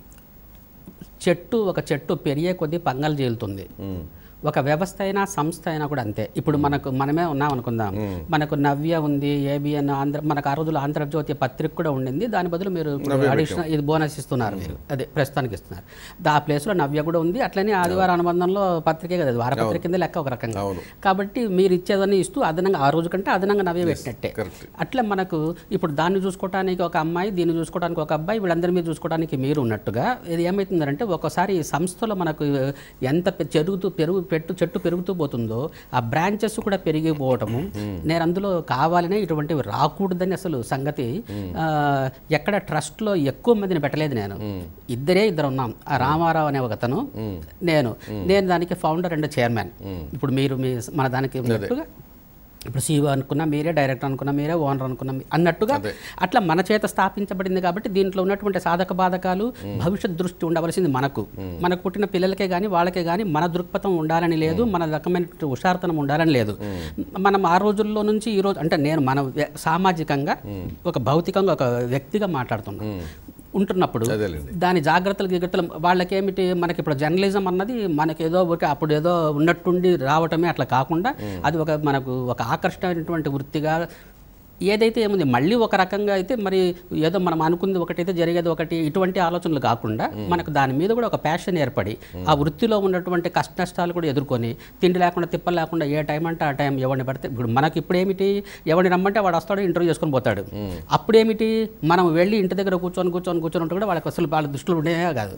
చెట్టు ఒక చెట్టు పెరిగే కొద్దీ పంగలు జీలుతుంది ఉమ్, ఒక వ్యవస్థ అయినా సంస్థ అయినా కూడా అంతే ఇప్పుడు మనకు మనమే ఉన్నాం అనుకుందాం మనకు నవ్య ఉంది ఏబిఎన్ ఆంధ్ర మనకు ఆ రోజులు ఆంధ్రజ్యోతి పత్రిక కూడా ఉండింది దాని బదులు మీరు అడిషనల్ ఇది బోనస్ ఇస్తున్నారు మీరు అదే ప్రస్తుతానికి ఇస్తున్నారు దా ప్లేస్లో నవ్య కూడా ఉంది అట్లనే ఆదివారం అనుబంధంలో పత్రికే కదా అది వారపత్రిక కింద లెక్క ఒక రకంగా అవును కాబట్టి మీరు ఇచ్చేదాన్ని ఇస్తూ అదనంగా ఆ రోజు కంటే అదనంగా నవ్య పెట్టినట్టే కరెక్ట్ అట్లా మనకు ఇప్పుడు దాన్ని చూసుకోవడానికి ఒక అమ్మాయి దీన్ని చూసుకోవడానికి ఒక అబ్బాయి వీళ్ళందరి మీద చూసుకోవడానికి మీరు ఉన్నట్టుగా ఇది ఏమవుతుందంటే ఒకసారి ఈ సంస్థలో మనకు ఎంత పె- చెరుగుతూ పెరుగు పెట్టు చెట్టు పెరుగుతూ పోతుందో ఆ బ్రాంచెస్ కూడా పెరిగిపోవటము నేను అందులో కావాలనే ఇటువంటివి రాకూడదని అసలు సంగతి ఆ, ఎక్కడ ట్రస్ట్లో ఎక్కువ మందిని పెట్టలేదు నేను ఇద్దరే ఇద్దరు ఉన్నాం ఆ రామారావు అనే ఒక అతను నేను నేను దానికి ఫౌండర్ అండ్ చైర్మన్ ఇప్పుడు మీరు మీ మన దానికి ఉన్నట్టుగా ఇప్పుడు సీఓ అనుకున్నా మీరే డైరెక్టర్ అనుకున్నా మీరే ఓనర్ అనుకున్నా మీ- అన్నట్టుగా అదే. అట్లా మన చేత స్థాపించబడింది కాబట్టి దీంట్లో ఉన్నటువంటి సాధక బాధకాలు భవిష్యత్ దృష్టి ఉండవలసింది మనకు మనకు పుట్టిన పిల్లలకే కానీ వాళ్ళకే కానీ మన దృక్పథం ఉండాలని లేదు మన రకమైన హుషారతనం ఉండాలని లేదు మనం ఆ రోజుల్లో నుంచి ఈ రోజు అంటే నేను మన వ్య- సామాజికంగా ఒక భౌతికంగా ఒక వ్యక్తిగా మాట్లాడుతున్నాను ఉంటున్నప్పుడు అదేలేండి దాని జాగ్రత్తలు గిగ్రత్తలు వాళ్ళకేమిటి మనకి ఇప్పుడు జర్నలిజం అన్నది మనకి ఏదో ఒక అప్పుడు ఏదో ఉన్నట్టుండి రావటమే అట్లా కాకుండా అది ఒక మనకు ఒక ఆకర్షణమైనటువంటి వృత్తిగా ఏదైతే ఏముంది మళ్ళీ ఒక రకంగా అయితే మరి ఏదో మనం అనుకుంది ఒకటైతే జరిగేది ఒకటి ఇటువంటి ఆలోచనలు కాకుండా మనకు దాని మీద కూడా ఒక ప్యాషన్ ఏర్పడి ఆ వృత్తిలో ఉన్నటువంటి కష్ట నష్టాలు కూడా ఎదుర్కొని తిండి లేకుండా తిప్పలు లేకుండా ఏ టైం అంటే ఆ టైం ఎవరిని పడితే ఇప్పుడు మనకి ఇప్పుడు ఏమిటి ఎవరిని రమ్మంటే వాడు వస్తాడు ఇంటర్వ్యూ చేసుకొని పోతాడు అప్పుడేమిటి మనం వెళ్ళి ఇంటి దగ్గర కూర్చొని కూర్చొని కూర్చొని ఉంటే కూడా వాళ్ళకి అసలు వాళ్ళ దృష్టిలో ఉండేదే కాదు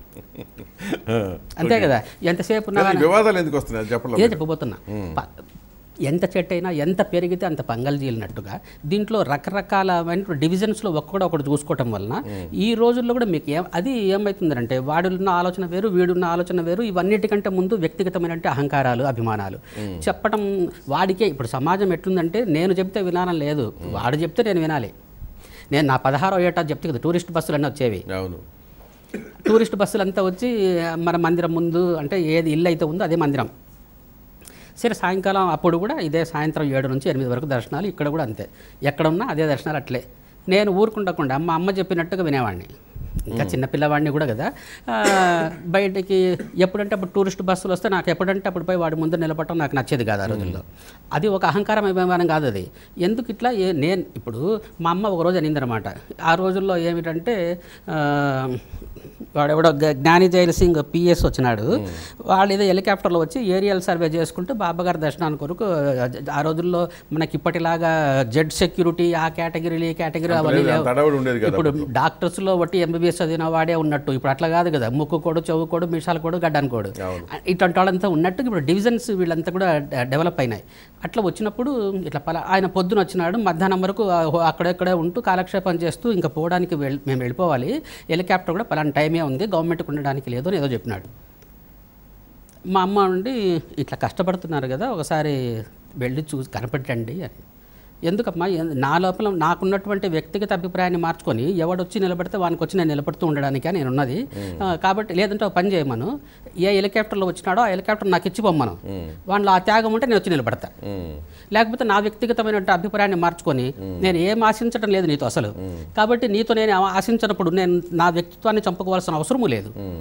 అంతే కదా ఎంతసేపు ఉన్నా కానీ వివాదాలు ఎందుకు వస్తున్నాయి అది చెప్పలేదు ఇదే చెప్పబోతున్నా ప- ఎంత చెట్టు అయినా ఎంత పెరిగితే అంత పంగల్ జీలినట్టుగా దీంట్లో రకరకాలమైన డివిజన్స్లో ఒక్కడు ఒకటి చూసుకోవటం వలన ఈ రోజుల్లో కూడా మీకు ఏం అది ఏమవుతుందంటే వాడున్న ఆలోచన వేరు వీడున్న ఆలోచన వేరు ఇవన్నిటికంటే ముందు వ్యక్తిగతమైన అహంకారాలు అభిమానాలు చెప్పటం వాడికే ఇప్పుడు సమాజం ఎట్లుందంటే నేను చెప్తే వినాలని లేదు వాడు చెప్తే నేను వినాలి నేను నా పదహారో ఏటా చెప్తే కదా టూరిస్ట్ బస్సులు అన్నీ వచ్చేవి అవును టూరిస్ట్ బస్సులు అంతా వచ్చి మన మందిరం ముందు అంటే ఏది ఇల్లు అయితే ఉందో అదే మందిరం సరే సాయంకాలం అప్పుడు కూడా ఇదే సాయంత్రం ఏడు నుంచి ఎనిమిది వరకు దర్శనాలు ఇక్కడ కూడా అంతే ఎక్కడ ఉన్నా అదే దర్శనాలు అట్లే నేను ఊరుకుండకుండా మా అమ్మ చెప్పినట్టుగా వినేవాడిని ఇంకా చిన్న పిల్లవాడిని కూడా కదా ఆ, బయటికి ఎప్పుడంటే అప్పుడు టూరిస్ట్ బస్సులు వస్తే నాకు ఎప్పుడంటే అప్పుడు పోయి వాడి ముందు నిలబడటం నాకు నచ్చేది కాదు ఆ రోజుల్లో అది ఒక అహంకారం అభిమానం కాదు అది ఎందుకు ఇట్లా ఏ నేను ఇప్పుడు మా అమ్మ ఒక రోజు అనిందనమాట ఆ రోజుల్లో ఏమిటంటే ఆ, వాడెవడో గ- జ్ఞాని జైల్ సింగ్ పిఎస్ వచ్చినాడు వాళ్ళు ఏదో హెలికాప్టర్లో వచ్చి ఏరియల్ సర్వే చేసుకుంటూ బాబాగారి దర్శనానికి కొరకు ఆ రోజుల్లో మనకి ఇప్పటిలాగా జెడ్ సెక్యూరిటీ ఆ కేటగిరీలు ఈ కేటగిరీ అవన్నీ లేదు, లేవు. అంత హడావుడి ఉండేది కదా ఇప్పుడు డాక్టర్స్లో బట్టి ఎంబీబీఎస్ చదివిన వాడే ఉన్నట్టు ఇప్పుడు అట్లా కాదు కదా ముక్కు కోడు చెవు కోడు మీసాల కోడు గడ్డాని కోడు అవును. ఇట్లాంటి వాళ్ళంతా ఉన్నట్టు ఇప్పుడు డివిజన్స్ వీళ్ళంతా కూడా డె- డెవలప్ అయినాయి అట్లా వచ్చినప్పుడు ఇట్లా పలా ఆయన పొద్దున వచ్చినాడు మధ్యాహ్నం వరకు ఆ హో- అక్కడెక్కడే ఉంటూ కాలక్షేపం చేస్తూ ఇంకా పోవడానికి వెళ్ మేము వెళ్ళిపోవాలి హెలికాప్టర్ కూడా పలానా టైమే ఉంది గవర్నమెంట్కి ఉండడానికి లేదు అని ఏదో చెప్పినాడు మా అమ్మ ఉండి ఇట్లా కష్టపడుతున్నారు కదా ఒకసారి వెళ్ళి చూసి కనపెట్టండి అని ఎందుకమ్మా ఎన్- నా లోపల నాకున్నటువంటి వ్యక్తిగత అభిప్రాయాన్ని మార్చుకొని ఎవడొచ్చి నిలబడితే వానికి వచ్చి నేను నిలబడుతూ ఉండడానికి నేను ఉన్నది ఆ, కాబట్టి లేదంటే ఒక పని చేయమను ఏ హెలికాప్టర్లో వచ్చినాడో ఆ హెలికాప్టర్ నాకు ఇచ్చి పొమ్మను వాళ్ళు ఆ త్యాగం ఉంటే నేను వచ్చి నిలబడతా ఉమ్. లేకపోతే నా వ్యక్తిగతమైన అభిప్రాయాన్ని మార్చుకొని నేను ఏం ఆశించడం లేదు నీతో అసలు కాబట్టి నీతో నేను ఆశించినప్పుడు నేను నా వ్యక్తిత్వాన్ని చంపుకోవాల్సిన అవసరము లేదు ఉమ్.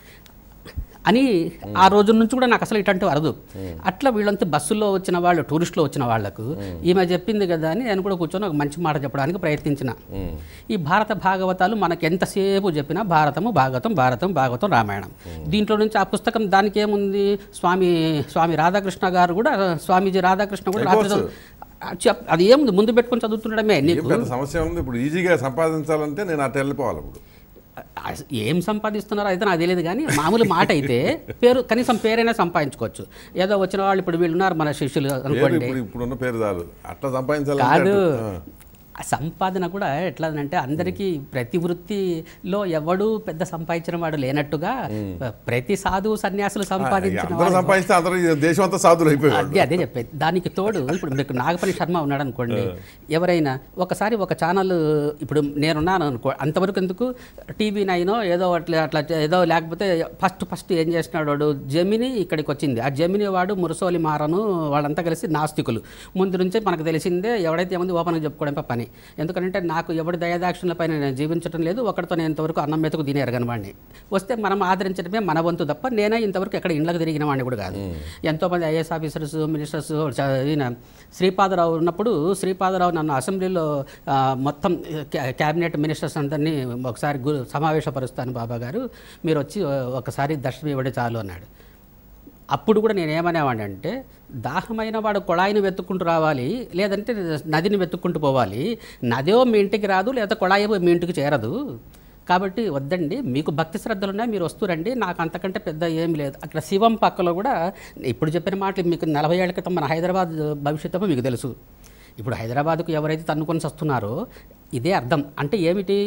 అని ఆ రోజు నుంచి కూడా నాకు అసలు ఇటువంటి అరదు అట్లా వీళ్ళంతా బస్సుల్లో వచ్చిన వాళ్ళు టూరిస్టులో వచ్చిన వాళ్ళకు ఈమె చెప్పింది కదా అని నేను కూడా కూర్చొని ఒక మంచి మాట చెప్పడానికి ప్రయత్నించిన ఉమ్. ఈ భారత భాగవతాలు మనకు ఎంతసేపు చెప్పినా భారతము భాగవతం భారతం భాగవతం రామాయణం దీంట్లో నుంచి ఆ పుస్తకం దానికి ఏముంది స్వామి స్వామి రాధాకృష్ణ గారు కూడా స్వామీజీ రాధాకృష్ణ కూడా రాత్రి చదువు- ఆ చెప్- అది ఏముంది ముందు పెట్టుకొని చదువుతుండడమే ఏం నీకు పెద్ద సమస్య ఉంది ఇప్పుడు ఈజీగా సంపాదించాలంటే నేను అటు వెళ్ళిపోవాలి ఇప్పుడు ఆ- ఏం సంపాదిస్తున్నారో అయితే నాకు తెలియదు కానీ మామూలు మాట అయితే పేరు కనీసం పేరైనా సంపాదించుకోవచ్చు ఏదో వచ్చిన వాళ్ళు ఇప్పుడు వీళ్ళు ఉన్నారు మన శిష్యులు పేరు అనుకోండి ఇప్పుడు ఇప్పుడున్న పేరు చాలు అట్లా సంపాదించాలంటే కాదు అటు- ఆ. ఆ సంపాదన కూడా ఎట్లా అంటే అందరికీ ప్రతి వృత్తిలో ఎవడు పెద్ద సంపాదించిన వాడు లేనట్టుగా ప్రతి సాధువు సన్యాసులు సంపాదించిన అందరూ వాడు సంపాదిస్తే అందరూ ఈ దేశం అంతా సాధులు అయిపోయాడు అదే అదే చెప్పేది దానికి తోడు ఇప్పుడు మీకు నాగపల్లి శర్మ ఉన్నాడు అనుకోండి ఎవరైనా ఒకసారి ఒక ఛానల్ ఇప్పుడు నేనున్నాను అనుకో అంతవరకు ఎందుకు టీవీ నైనో ఏదో అట్లా అట్లా ఏదో లేకపోతే ఫస్ట్ ఫస్ట్ ఏం చేసినాడు వాడు జమిని ఇక్కడికి వచ్చింది ఆ జమిని వాడు మురసోలి మారను వాళ్ళంతా కలిసి నాస్తికులు ముందు నుంచే మనకు తెలిసిందే ఎవడైతే ఏముంది ఓపెన్గా చెప్పుకోవడం పని ఎందుకంటే నాకు ఎవడి దయాదాక్షిణల పైన నేను జీవించడం లేదు ఒకటితో నేను ఇంతవరకు అన్నం మెతుకు తిని ఎరగని వాడిని వస్తే మనం ఆదరించడమే మన వంతు తప్ప నేనే ఇంతవరకు ఎక్కడ ఇండ్లకు తిరిగిన వాడిని కూడా కాదు ఎంతోమంది ఐఏఎస్ ఆఫీసర్స్ మినిస్టర్స్ చ- ఈయన శ్రీపాదరావు ఉన్నప్పుడు శ్రీపాదరావు నన్ను అసెంబ్లీలో ఆ, మొత్తం క్యా- క్యాబినెట్ మినిస్టర్స్ అందరినీ ఒకసారి గు సమావేశపరుస్తాను బాబా గారు మీరు వచ్చి ఒకసారి దర్శనం ఇవ్వడే చాలు అన్నాడు అప్పుడు కూడా నేను ఏమనేవాడిని అంటే దాహమైన వాడు కొళాయిని వెతుక్కుంటూ రావాలి లేదంటే నదిని వెతుక్కుంటూ పోవాలి నదో మీ ఇంటికి రాదు లేదా కొళాయి మీ ఇంటికి చేరదు కాబట్టి వద్దండి మీకు భక్తి శ్రద్ధలు ఉన్నాయి మీరు వస్తురండి నాకు అంతకంటే పెద్ద ఏమీ లేదు అక్కడ శివం పక్కలో కూడా ఇప్పుడు చెప్పిన మాటలు మీకు నలభై ఏళ్ళ క్రితం మన హైదరాబాద్ భవిష్యత్తు మీకు తెలుసు ఇప్పుడు హైదరాబాద్కు ఎవరైతే తన్నుకొని వస్తున్నారో ఇదే అర్థం అంటే ఏమిటి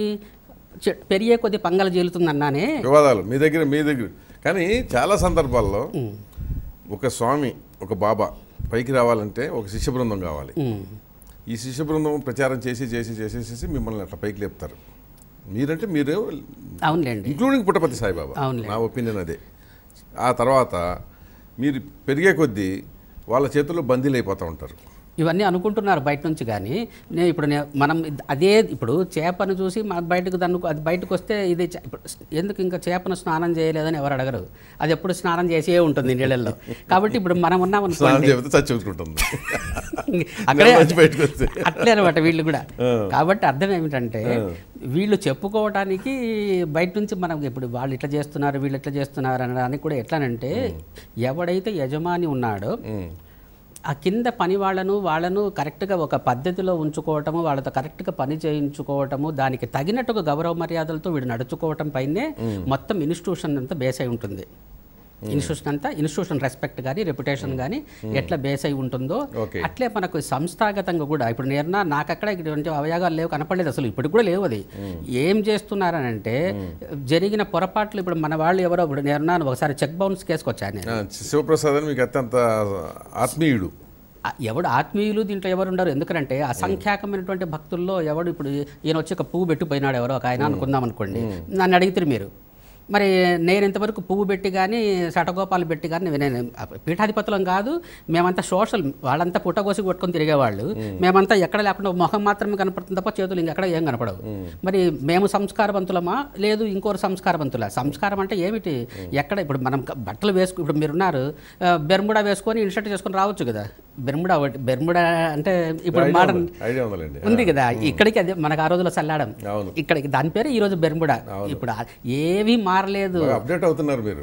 చె- పెరిగే కొద్ది పంగల జీలుతుందన్నానే వివాదాలు మీ దగ్గర మీ దగ్గర కానీ చాలా సందర్భాల్లో ఒక స్వామి ఒక బాబా పైకి రావాలంటే ఒక శిష్య బృందం కావాలి ఉమ్. ఈ శిష్య బృందం ప్రచారం చేసి చేసి చేసి చేసి మిమ్మల్ని అట్లా పైకి లేపుతారు మీరంటే మీరు అవునులేండి ఇంక్లూడింగ్ పుట్టపతి సాయిబాబా అవునులే. నా ఒపీనియన్ అదే ఆ తర్వాత మీరు పెరిగే కొద్దీ వాళ్ళ చేతుల్లో బందీలు అయిపోతూ ఉంటారు ఇవన్నీ అనుకుంటున్నారు బయట నుంచి కానీ నేను ఇప్పుడు నే- మనం ఇద్- అదే ఇప్పుడు చేపను చూసి మన బయటకు దన్ను అది బయటకు వస్తే ఇది చే- ఇప్పుడు ఎందుకు ఇంకా చేపను స్నానం చేయలేదని ఎవరు అడగరు అది ఎప్పుడు స్నానం చేసే ఉంటుంది నీళ్ళల్లో కాబట్టి ఇప్పుడు మనం ఉన్నాం స్నానం అనుకోండి చెబితే చచ్చుకుంటుంది అక్కడే నెల నుంచి బయటకు వస్తే. అట్లే అనమాట వీళ్ళు కూడా కాబట్టి అర్థం ఏమిటంటే వీళ్ళు చెప్పుకోవడానికి బయట నుంచి మనం ఇప్పుడు వాళ్ళు ఇట్లా చేస్తున్నారు వీళ్ళు ఇట్లా చేస్తున్నారు అనడానికి కూడా ఎట్లానంటే ఎవడైతే యజమాని ఉన్నాడో ఉమ్. ఆ కింద పని వాళ్ళను వాళ్ళను కరెక్ట్గా ఒక పద్ధతిలో ఉంచుకోవటము వాళ్ళతో కరెక్ట్గా పని చేయించుకోవటము దానికి తగినట్టుగా గౌరవ మర్యాదలతో వీడు నడుచుకోవటం పైనే మొత్తం ఇన్స్టిట్యూషన్ అంతా బేస్ అయి ఉంటుంది ఇన్స్టిట్యూషన్ అంతా ఇన్స్టిట్యూషన్ రెస్పెక్ట్ కానీ రెప్యుటేషన్ కానీ ఎట్లా బేస్ అయి ఉంటుందో Okay. అట్లే మనకు సంస్థాగతంగా కూడా ఇప్పుడు నేను నాకు అక్కడ ఇటువంటి అవయాగాలు లేవు కనపడలేదు అసలు ఇప్పుడు కూడా లేవు అది ఏం చేస్తున్నారనంటే జరిగిన పొరపాట్లు ఇప్పుడు మన వాళ్ళు ఎవరో ఇప్పుడు నేను ఒకసారి చెక్ బౌన్స్ కేసుకు వచ్చాను నేను ఆ, శివప్రసాద్ అని మీకు అత్యంత ఆత్మీయుడు ఆ ఎవడు ఆత్మీయులు దీంట్లో ఎవరు ఉండరు ఎందుకంటే అసంఖ్యాకమైనటువంటి భక్తుల్లో ఎవడు ఇప్పుడు ఈయన వచ్చి ఒక పువ్వు పెట్టుపోయినాడు ఎవరో ఒక ఆయన అనుకుందాం అనుకోండి నన్ను అడిగితే మీరు మరి నేను ఇంతవరకు పువ్వు పెట్టి కానీ శటగోపాలు పెట్టి కానీ నేను పీఠాధిపతులం కాదు మేమంతా సోషల్ వాళ్ళంతా పుట్టగోసి కొట్టుకొని తిరిగేవాళ్ళు మేమంతా ఎక్కడ లేకుండా మొహం మాత్రమే కనపడుతుంది తప్ప చేతులు ఇంకెక్కడ ఏం కనపడవు మరి మేము సంస్కారవంతులమా లేదు ఇంకోరు సంస్కారవంతులా సంస్కారం అంటే ఏమిటి ఎక్కడ ఇప్పుడు మనం క- బట్టలు వేసుకు ఇప్పుడు మీరున్నారు ఆ, బెర్ముడా వేసుకొని ఇన్షర్ట్ చేసుకొని రావచ్చు కదా బెర్ముడా ఒకటి బెర్ముడా అంటే ఇప్పుడు ఐడియా మోడర్న్ ఉంది, ఐడియా ఉందండి ఉంది కదా ఇక్కడికి అదే మనకు ఆ రోజులో చల్లాడం అవును. ఇక్కడికి దాని పేరు ఈ రోజు బెర్ముడా ఇప్పుడు ఆ- ఏవి మారలేదు బాగా అప్డేట్ అవుతున్నారు మీరు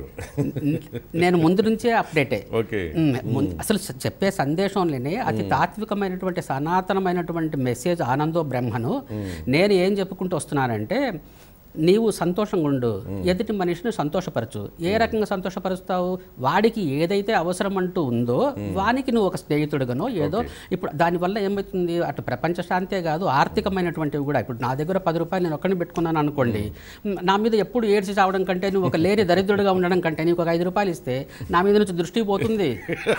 నేను ముందు నుంచే అప్డేటే ఓకే ఉమ్, ముందు- అసలు స- చెప్పే సందేశంలోనే అతి తాత్వికమైనటువంటి సనాతనమైనటువంటి మెసేజ్ ఆనందో బ్రహ్మను నేను ఏం చెప్పుకుంటూ వస్తున్నానంటే నీవు సంతోషంగా ఉండు ఎదుటి మనిషిని సంతోషపరచు ఏ రకంగా సంతోషపరుస్తావు వాడికి ఏదైతే అవసరం అంటూ ఉందో వానికి నువ్వు ఒక స్నేహితుడుగానో ఏదో ఇప్పుడు దానివల్ల ఏమవుతుంది అటు ప్రపంచ శాంతే కాదు ఆర్థికమైనటువంటివి కూడా ఇప్పుడు నా దగ్గర పది రూపాయలు నేను ఒక్కడిని పెట్టుకున్నాను అనుకోండి ఉమ్, నా మీద ఎప్పుడు ఏడ్చి చావడం కంటే నువ్వు ఒక లేని దరిద్రుడిగా ఉండడం కంటే నీకు ఒక ఐదు రూపాయలు ఇస్తే నా మీద నుంచి దృష్టి పోతుంది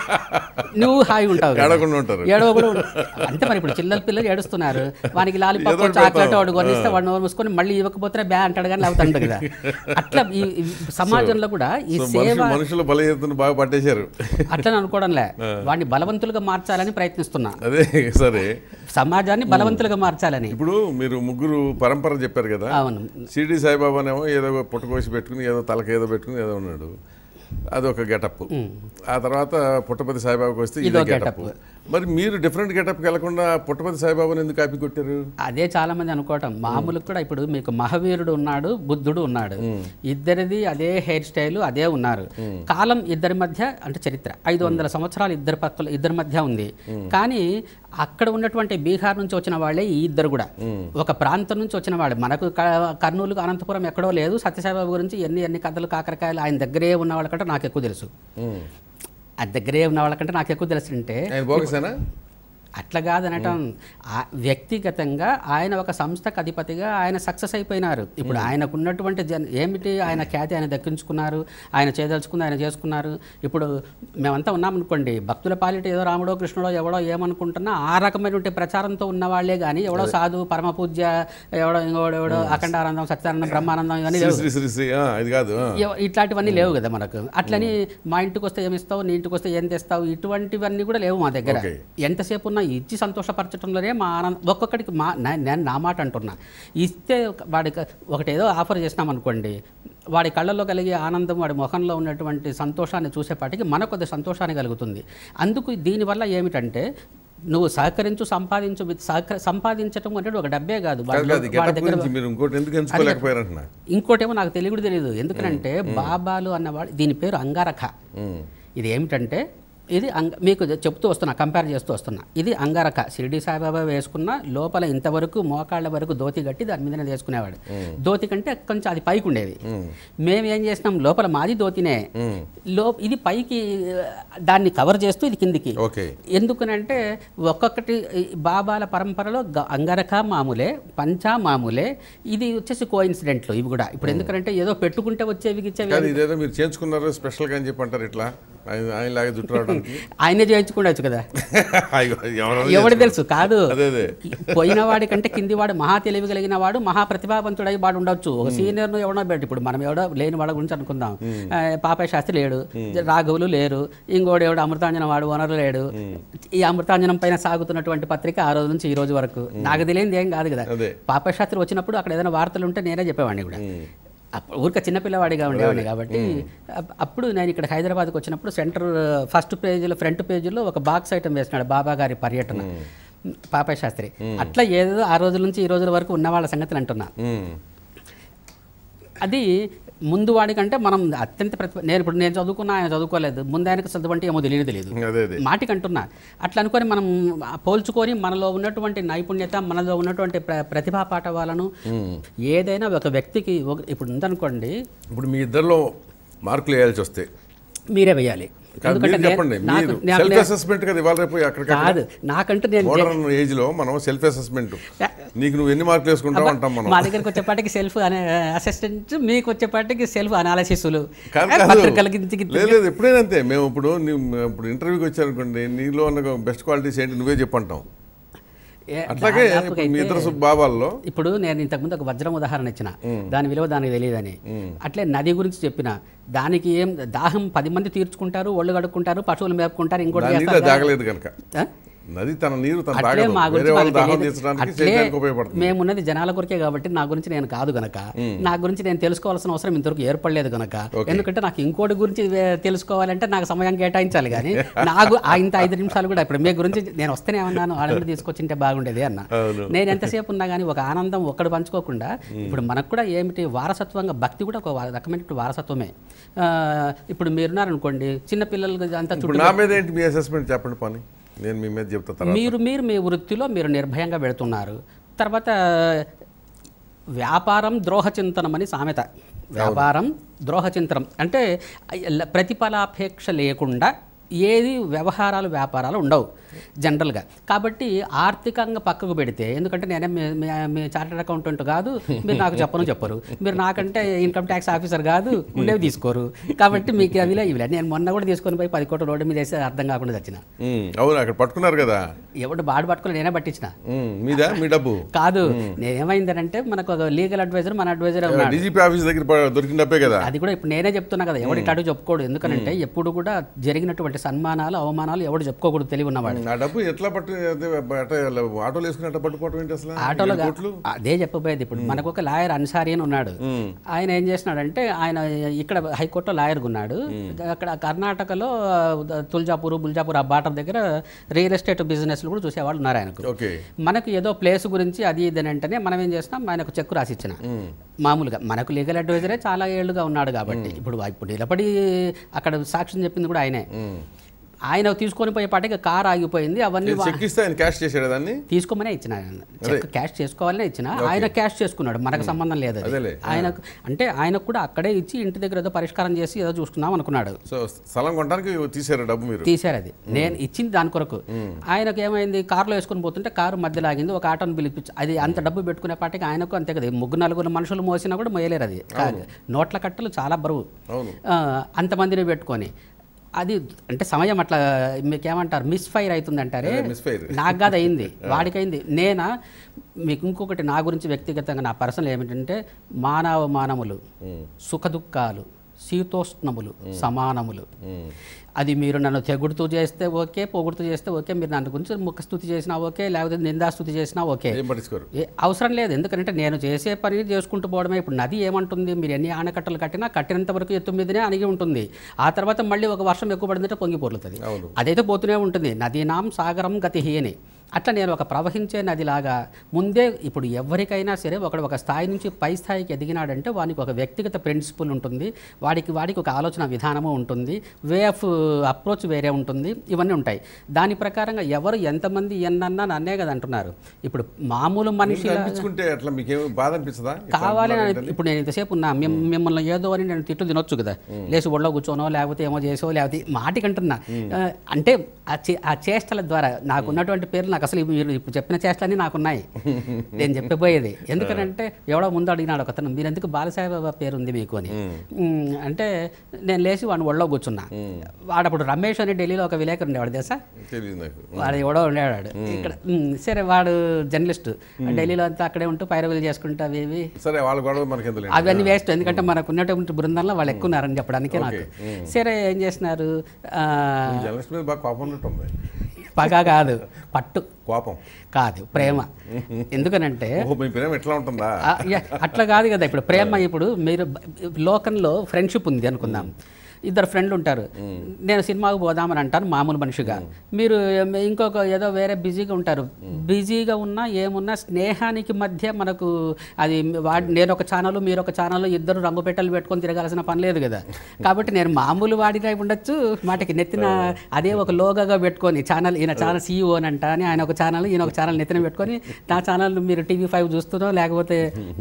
నువ్వు హాయి ఉంటావు కదా. ఏడవకుండా ఉంటారు ఏడవ కూడా ఉండు. అంతే మరి ఇప్పుడు చిల్లల పిల్లలు ఏడుస్తున్నారు వానికి లాలిపాప్ ఏదో ఒకటి చాక్లెట్ పెడతాం. వాడు కొనిస్తే వాడు నోరు మూసుకొని మళ్ళీ ఇవ్వకపోతే బ్యా అంటాడు కానీ లేకపోతే అంటాడు కదా అట్లా ఈ ఈ సమాజంలో కూడా ఈ సో సేవ మనుషులు మనుషుల బలహీనతను బాగా పట్టేశారు అట్లా అనుకోవడంలే వాడిని బలవంతులుగా మార్చాలని ప్రయత్నిస్తున్నా అదే సరే సమాజాన్ని బలవంతులుగా మార్చాలని ఇప్పుడు మీరు ముగ్గురు పరంపర చెప్పారు కదా అవును షిరిడి సాయిబాబానేమో ఏదో పుట్టకోసి పెట్టుకుని ఏదో తలకి ఏదో పెట్టుకుని ఏదో ఉన్నాడు అదొక గెటప్ ఆ తర్వాత పుట్టపతి సాయిబాబాకి వస్తే ఇదో ఇదో గెటప్ మరి మీరు డిఫరెంట్ గెటప్కి వెళ్లకుండా పుట్టపతి సాయిబాబాని ఎందుకు కాపీ కొట్టారు అదే చాలా మంది అనుకోవటం మామూలు కూడా ఇప్పుడు మీకు మహావీరుడు ఉన్నాడు బుద్ధుడు ఉన్నాడు ఇద్దరిది అదే హెయిర్ స్టైల్ అదే ఉన్నారు కాలం ఇద్దరి మధ్య అంటే చరిత్ర ఐదు వందల సంవత్సరాలు ఇద్దరి పక్కల ఇద్దరి మధ్య ఉంది కానీ అక్కడ ఉన్నటువంటి బీహార్ నుంచి వచ్చిన వాళ్ళే ఈ ఇద్దరు కూడా ఒక ప్రాంతం నుంచి వచ్చిన వాళ్ళు మనకు క- కర్నూలు అనంతపురం ఎక్కడో లేదు సత్యసాయిబాబు గురించి ఎన్ని ఎన్ని కథలు కాకరకాయలు ఆయన దగ్గరే ఉన్న వాళ్ళకంటే నాకు ఎక్కువ తెలుసు ఉమ్. ఆ దగ్గరే ఉన్న వాళ్ళకంటే నాకు ఎక్కువ తెలుసు అంటే ఆయన బోగసేనా అట్లా కాదనటం ఆ- వ్యక్తిగతంగా ఆయన ఒక సంస్థకు అధిపతిగా ఆయన సక్సెస్ అయిపోయినారు ఇప్పుడు ఆయనకు ఉన్నటువంటి జన్ ఏమిటి ఆయన ఖ్యాతి ఆయన దక్కించుకున్నారు ఆయన చేయదలుచుకుంది ఆయన చేసుకున్నారు ఇప్పుడు మేమంతా ఉన్నామనుకోండి భక్తుల పాలిట ఏదో రాముడో కృష్ణుడో ఎవడో ఏమనుకుంటున్నా ఆ రకమైనటువంటి ప్రచారంతో ఉన్న వాళ్ళే కానీ ఎవడో సాధు పరమ పూజ్య ఎవడో ఇంకోడో ఎవడో అఖండానందం సత్యానందం బ్రహ్మానందం ఇవన్నీ శ్రీ లేవు శ్రీ శ్రీ శ్రీ ఆ, ఇది కాదు ఆ. ఎవ- ఇట్లాంటివన్నీ లేవు కదా మనకు అట్లని మా ఇంటికి వస్తే ఏమిస్తావు నీ ఇంటికి వస్తే ఏం తెస్తావు ఇటువంటివన్నీ కూడా లేవు మా దగ్గర ఓకే. ఎంతసేపు ఉన్నా ఇచ్చి సంతోషపరచడంలోనే మా ఆనందం ఒక్కొక్కడికి మా నా- నేను నా మాట అంటున్నా ఇస్తే ఒక- వాడికి ఒకటి ఏదో ఆఫర్ చేసినాం అనుకోండి వాడి కళ్ళల్లో కలిగే ఆనందం వాడి ముఖంలో ఉన్నటువంటి సంతోషాన్ని చూసేపాటికి మనకు కొద్ది సంతోషాన్ని కలుగుతుంది అందుకు దీనివల్ల ఏమిటంటే నువ్వు సహకరించు సంపాదించు విత్ సహకర సంపాదించటం అనేది ఒక డబ్బే కాదు కాదు వాడి కాదు వాడి గెటప్ దగ్గర గురించి మీరు ఇంకోటి ఎందుకు ఎంచుకోలేకపోయారంటున్నా ఇంకోటేమో నాకు తెలియదు తెలియదు ఎందుకంటే బాబాలు అన్నవాడు దీని పేరు అంగారఖ ఉమ్. ఇది ఏమిటంటే ఇది అంగ మీకు చెప్తూ వస్తున్నా కంపేర్ చేస్తూ వస్తున్నా ఇది అంగారక షిరిడి సాయిబాబా వేసుకున్న లోపల ఇంతవరకు మోకాళ్ళ వరకు దోతి కట్టి దాని మీదనే వేసుకునేవాడు దోతి కంటే కొంచెం అది పైకి ఉండేది మేము ఏం చేసినాం లోపల మాది దోతినే ఉమ్. లో ఇది పైకి ఆ, దాన్ని కవర్ చేస్తూ ఇది కిందికి ఓకే ఎందుకనంటే ఒక్కొక్కటి ఈ బాబాల పరంపరలో గ- అంగరక మామూలే పంచా మామూలే ఇది వచ్చేసి కో ఇన్సిడెంట్లు ఇవి కూడా ఇప్పుడు ఎందుకంటే ఏదో పెట్టుకుంటే వచ్చేవి ఇచ్చేవి కాదు ఇదేదో మీరు చేయించుకున్నారు స్పెషల్గా అని చెప్పి అంటారు ఇట్లా ఆయన ఆయనలాగా జుట్టు రావడానికి ఆయనే చేయించుకోవచ్చు కదా అయ్యో, ఎవరో ఎవడు తెలుసు కాదు అదే అదే పోయిన వాడి కంటే కింది వాడు మహా తెలివి కలిగిన వాడు మహా ప్రతిభావంతుడై వాడు ఉండొచ్చు ఒక సీనియర్ ను ఎవడో పెట్టి ఇప్పుడు మనం ఎవడో లేని వాడి గురించి అనుకుందాం ఆ, పాపయ్య శాస్త్రి లేడు రాఘవులు లేరు ఇంకోడు ఎవడు అమృతాంజనం వాడు వనరు లేడు ఈ అమృతాంజనం పైన సాగుతున్నటువంటి పత్రిక ఆ రోజు నుంచి ఈ రోజు వరకు నాకు తెలియదు ఏం కాదు కదా అదే. పాపయ్య శాస్త్రి వచ్చినప్పుడు అక్కడ ఏదైనా వార్తలు ఉంటే నేనే చెప్పేవాడిని కూడా అప్పుడు ఊరిక చిన్నపిల్లవాడిగా ఉండేవాడిని కాబట్టి అప్- అప్పుడు నేను ఇక్కడ హైదరాబాద్కి వచ్చినప్పుడు సెంటర్ ఫస్ట్ పేజీలో ఫ్రంట్ పేజీలో ఒక బాక్స్ ఐటమ్ వేసినాడు బాబా గారి పర్యటన పాపయ్య శాస్త్రి అట్లా ఏదో ఆ రోజుల నుంచి ఈ రోజుల వరకు ఉన్న వాళ్ళ సంగతిని అంటున్నా ఉమ్. అది ముందు వాడికంటే మనం అత్యంత ప్రతిభ నేను ఇప్పుడు నేను చదువుకున్నా ఆయన చదువుకోలేదు ముందు ఆయనకు చదువు అంటే ఏమో తెలియదు తెలియదు అదే అదే మాటికి అంటున్నా అట్లా అనుకొని మనం పోల్చుకొని మనలో ఉన్నటువంటి నైపుణ్యత మనలో ఉన్నటువంటి ప్ర ప్రతిభా పాఠవాలను ఏదైనా ఒక వ్యక్తికి ఒక- ఇప్పుడు ఉందనుకోండి ఇప్పుడు మీ ఇద్దరిలో మార్కులు వేయాల్సి వస్తే మీరే వేయాలి కాదు, మీరు నేను- చెప్పండి నాకు- మీరు నాకు- సెల్ఫ్ అసెస్మెంట్ కదా ఇవాళ రేపు అక్కడికి కాదు నాకంటూ నేను మోడర్న్ ఏజ్ లో మనం సెల్ఫ్ అసెస్మెంట్ నీకు నువ్వు ఎన్ని మార్కులు వేసుకుంటావు అంటాం మనం మా దగ్గరికి వచ్చేపాటికి సెల్ఫ్ అనే అసిస్టెంట్ మీకు వచ్చేపాటికి సెల్ఫ్ అనాలసిస్లు కాదు కాదు పత్రికలకి ఇంటికి లేదు లేదు ఎప్పుడైనా అంతే మేము ఇప్పుడు నీ- ఇప్పుడు ఇంటర్వ్యూకి వచ్చారనుకోండి నీలో ఉన్న బెస్ట్ క్వాలిటీస్ ఏంటి నువ్వే చెప్పంటాం ఏ- అట్లాగే దాదాపుగా ఇప్పుడు మీ అయితే- ఇద్దరు సు- బాబాల్లో ఇప్పుడు నేను ఇంతకుముందు ఒక వజ్రం ఉదాహరణ ఇచ్చిన దాని విలువ దానికి తెలియదని అట్లే నది గురించి చెప్పిన దానికి ఏం దాహం పది మంది తీర్చుకుంటారు ఒళ్ళు కడుక్కుంటారు పశువులు మేపుకుంటారు ఇంకోటి దాని నీళ్ళు చేస్తారు తాగలేదు కనుక ఆ? నది తన నీరు తన అట్లే తాగదు మా వేరే గురించి వాళ్ళ మాకు దాహం తెలియదు. తీర్చడానికి అట్లే చేయడానికి ఉపయోగపడుతుంది మేమున్నది జనాల కొరికే కాబట్టి నా గురించి నేను కాదు గనక నా గురించి నేను తెలుసుకోవాల్సిన అవసరం ఇంతవరకు ఏర్పడలేదు గనక ఎందుకంటే నాకు ఇంకోటి గురించి వే- తెలుసుకోవాలంటే నాకు సమయం కేటాయించాలి కానీ నాకు ఆ ఇంత ఐదు నిమిషాలు కూడా ఇప్పుడు మీ గురించి నేను వస్తేనే ఉన్నాను వాళ్ళని తీసుకొచ్చింటే బాగుండేది అన్న అవును. నేను ఎంతసేపు ఉన్నా కానీ ఒక ఆనందం ఒక్కడు పంచుకోకుండా ఇప్పుడు మనకు కూడా ఏమిటి వారసత్వంగా భక్తి కూడా ఒక వా- రకమైనటువంటి వారసత్వమే ఆ, ఇప్పుడు మీరున్నారనుకోండి చిన్నపిల్లలు అంతా చుట్టూ ఇప్పుడు నా మీద ఏంటి మీ అసెస్మెంట్ చెప్పండి పని నేను మీ మీద చెప్తా తర్వాత మీరు మీరు మీ వృత్తిలో మీరు నిర్భయంగా పెడుతున్నారు తర్వాత వ్యాపారం ద్రోహచింతనం అని సామెత వ్యాపారం ద్రోహచింతనం అంటే ల- ప్రతిఫలాపేక్ష లేకుండా ఏది వ్యవహారాలు వ్యాపారాలు ఉండవు జనరల్గా కాబట్టి ఆర్థికంగా పక్కకు పెడితే ఎందుకంటే నేనే మీ- మీ- మీ చార్టెడ్ అకౌంటెంట్ కాదు మీరు నాకు చెప్పను చెప్పరు మీరు నాకంటే ఇన్కమ్ ట్యాక్స్ ఆఫీసర్ కాదు ఉండేవి తీసుకోరు కాబట్టి మీకు అవిలే ఇవిలే నేను మొన్న కూడా తీసుకొని పోయి పది కోట్ల రోడ్డు మీద వేసి అర్థం కాకుండా చచ్చిన ఉమ్, అవును అక్కడ పట్టుకున్నారు కదా ఎవడు బాడు పట్టుకుని నేనే పట్టించిన ఉమ్, మీదా మీ డబ్బు కాదు నేనేమైందంటే మనకు ఒక లీగల్ అడ్వైజర్ మన అడ్వైజర్ ఉన్నాడు డీజీపీ ఆఫీస్ దగ్గర ప- దొరికిన డబ్బే కదా అది కూడా ఇప్పుడు నేనే చెప్తున్నా కదా ఎవడు ఇట్లాంటి చెప్పుకోడు ఎందుకంటే ఎప్పుడు కూడా జరిగినటువంటి సన్మానాలు అవమానాలు ఎవడు చెప్పుకోకూడదు తెలివి ఉన్నవాడు ఆ డబ్బు ఎట్లా పట్టు అదే అట్ట ఆటోలు వేసుకుని అట్ట పట్టుకోవటం ఏంటి అసలు ఆటోలో ఏడు కోట్లు అదే చెప్పబోయేది ఇప్పుడు మనకు ఒక లాయర్ అన్సారి అని ఉన్నాడు ఆయన ఏం చేసినాడంటే ఆయన ఇక్కడ హైకోర్టులో లాయర్గా ఉన్నాడు అక్కడ కర్ణాటకలో ఆ, తుల్జాపూర్ బుల్జాపూర్ ఆ బాటర్ దగ్గర రియల్ ఎస్టేట్ బిజినెస్లు కూడా చూసేవాళ్ళు ఉన్నారు ఆయనకు ఓకే మనకు ఏదో ప్లేస్ గురించి అది ఇది అని అంటేనే మనం ఏం చేసినాం ఆయనకు చెక్కు రాసిచ్చిన మామూలుగా మనకు లీగల్ అడ్వైజరే చాలా ఏళ్ళుగా ఉన్నాడు కాబట్టి ఇప్పుడు ఇప్పుడు నిలబడి అక్కడ సాక్ష్యం చెప్పింది కూడా ఆయనే ఆయన తీసుకొని పోయే పాటికి కార్ ఆగిపోయింది అవన్నీ వా- చెక్ ఇస్తే ఆయన క్యాష్ చేశాడు దాన్ని తీసుకోమనే ఇచ్చిన ఆయన. చెక్ క్యాష్ చేసుకోవాలనే ఇచ్చిన ఆయన క్యాష్ చేసుకున్నాడు మనకు సంబంధం లేదు అది. అదేలే. ఆయనకు అంటే ఆయనకు కూడా అక్కడే ఇచ్చి ఇంటి దగ్గర ఏదో పరిష్కారం చేసి ఏదో చూసుకుందాం అనుకున్నాడు సో స్థలం కొనడానికి తీసారు డబ్బు మీరు తీశారు అది నేను ఇచ్చింది దాని కొరకు ఆయనకు ఏమైంది కారులో వేసుకొని పోతుంటే కారు మధ్యలో ఆగింది ఒక ఆటోని పిలిపించి అది అంత డబ్బు పెట్టుకునే పాటికి ఆయనకు అంతే కదా ఈ ముగ్గురు నలుగురు మనుషులు మోసినా కూడా మోయలేరు అది కాదు. నోట్ల కట్టలు చాలా బరువు అవును ఆ, అంతమందిని పెట్టుకొని అది అంటే సమయం అట్లా మీకు ఏమంటారు మిస్ ఫైర్ అవుతుంది అంటారే అదే misfire. నాకు కాదు అయింది వాడికి అయింది నేనా మీకు ఇంకొకటి నా గురించి వ్యక్తిగతంగా నా పర్సనల్ ఏమిటంటే మానవ మానవులు సుఖ దుఃఖాలు శీతోష్ణములు సమానములు అది మీరు నన్ను తెగుడుతూ చేస్తే ఓకే పొగుడుతూ చేస్తే ఓకే మీరు నన్ను గురించి ముఖస్థుతి చేసినా ఓకే లేకపోతే నిందాస్తుతి చేసినా ఓకే ఏం పట్టించుకోరు ఏ అవసరం లేదు ఎందుకంటే నేను చేసే పని చేసుకుంటూ పోవడమే ఇప్పుడు నది ఏమంటుంది మీరు ఎన్ని ఆనకట్టలు కట్టినా కట్టినంత వరకు ఎత్తు మీదనే అణిగి ఉంటుంది ఆ తర్వాత మళ్ళీ ఒక వర్షం ఎక్కువ పడిందంటే పొంగి పొర్లుతుంది అవును. అదైతే పోతూనే ఉంటుంది నదీనాం సాగరం గతి అని అట్లా నేను ఒక ప్రవహించే నదిలాగా ముందే ఇప్పుడు ఎవరికైనా సరే ఒకడు ఒక స్థాయి నుంచి పై స్థాయికి ఎదిగినాడంటే వానికి ఒక వ్యక్తిగత ప్రిన్సిపల్ ఉంటుంది వాడికి వాడికి ఒక ఆలోచన విధానము ఉంటుంది వే ఆఫ్ అప్రోచ్ వేరే ఉంటుంది ఇవన్నీ ఉంటాయి దాని ప్రకారంగా ఎవరు ఎంతమంది ఎన్నన్నా నన్నే కదా అంటున్నారు ఇప్పుడు మామూలు మనిషి అనిపించుకుంటే అట్లా మీకేం బాధ అనిపిస్తుందా కావాలని అని- ఇప్పుడు నేను ఇంతసేపు ఉన్నా మిమ్- మిమ్మల్ని ఏదో అని నేను తిట్టు తినొచ్చు కదా లేచి ఒళ్ళో కూర్చోనో లేకపోతే ఏమో చేసో లేకపోతే మాటికి అంటున్నా ఆ, అంటే ఆ చే- ఆ చేష్టల ద్వారా నాకున్నటువంటి పేర్లు నాకు అసలు మీరు ఇప్పుడు చెప్పిన చేష్టలన్నీ నాకున్నాయి నేను చెప్పబోయేది ఎందుకనంటే ఎవడో ముందు అడిగినాడు ఒకతను మీరు ఎందుకు బాలసాహెబ పేరు ఉంది మీకు అని ఉమ్, అంటే నేను లేచి వాడిని ఒళ్ళో కూర్చున్నా వాడు అప్పుడు రమేష్ అని ఢిల్లీలో ఒక విలేకరు ఉండేవాడు తెలుసా తెలియదు నాకు వాడు ఎవడో ఉండేవాడు ఇక్కడ ఉమ్, సరే వాడు జర్నలిస్ట్ ఢిల్లీలో అంతా అక్కడే ఉంటూ పైరవీలు చేసుకుంటా అవి ఇవి సరే వాళ్ళ గొడవ మనకి ఎందుకు అవన్నీ వేస్ట్ ఎందుకంటే మనకు ఉన్నటువంటి బృందంలో వాళ్ళు ఎక్కువ ఉన్నారని చెప్పడానికి నాకు సరే ఏం చేసినారు ఆ, జర్నలిస్ట్ మీద బాగా కోపం ఉన్నట్టుంది పగ కాదు పట్టు కోపం కాదు ప్రేమ ఎందుకనంటే ఓహో మీ ప్రేమ ఎట్లా ఉంటుందా ఆ, యా, అట్లా కాదు కదా ఇప్పుడు ప్రేమ ఇప్పుడు మీరు బ- లోకంలో ఫ్రెండ్షిప్ ఉంది అనుకుందాం ఇద్దరు ఫ్రెండ్లు ఉంటారు నేను సినిమాకు పోదామని అంటాను మామూలు మనిషిగా మీరు ఏం- ఇంకొక ఏదో వేరే బిజీగా ఉంటారు బిజీగా ఉన్నా ఏమున్నా స్నేహానికి మధ్య మనకు అది వాడి నేను ఒక ఛానల్ మీరు ఒక ఛానల్ ఇద్దరు రంగు పెట్టెలు పెట్టుకొని తిరగాల్సిన పని లేదు కదా కాబట్టి నేను మామూలు వాడిగా ఉండొచ్చు మాటకి నెత్తిన అదే ఒక లోగోగా పెట్టుకొని ఛానల్ ఈయన ఛానల్ సీఈఓ అని అంట అని ఆయన ఒక ఛానల్ ఈయన ఒక ఛానల్ నెత్తిన పెట్టుకొని నా ఛానల్ మీరు టీవీ ఫైవ్ చూస్తున్నావు లేకపోతే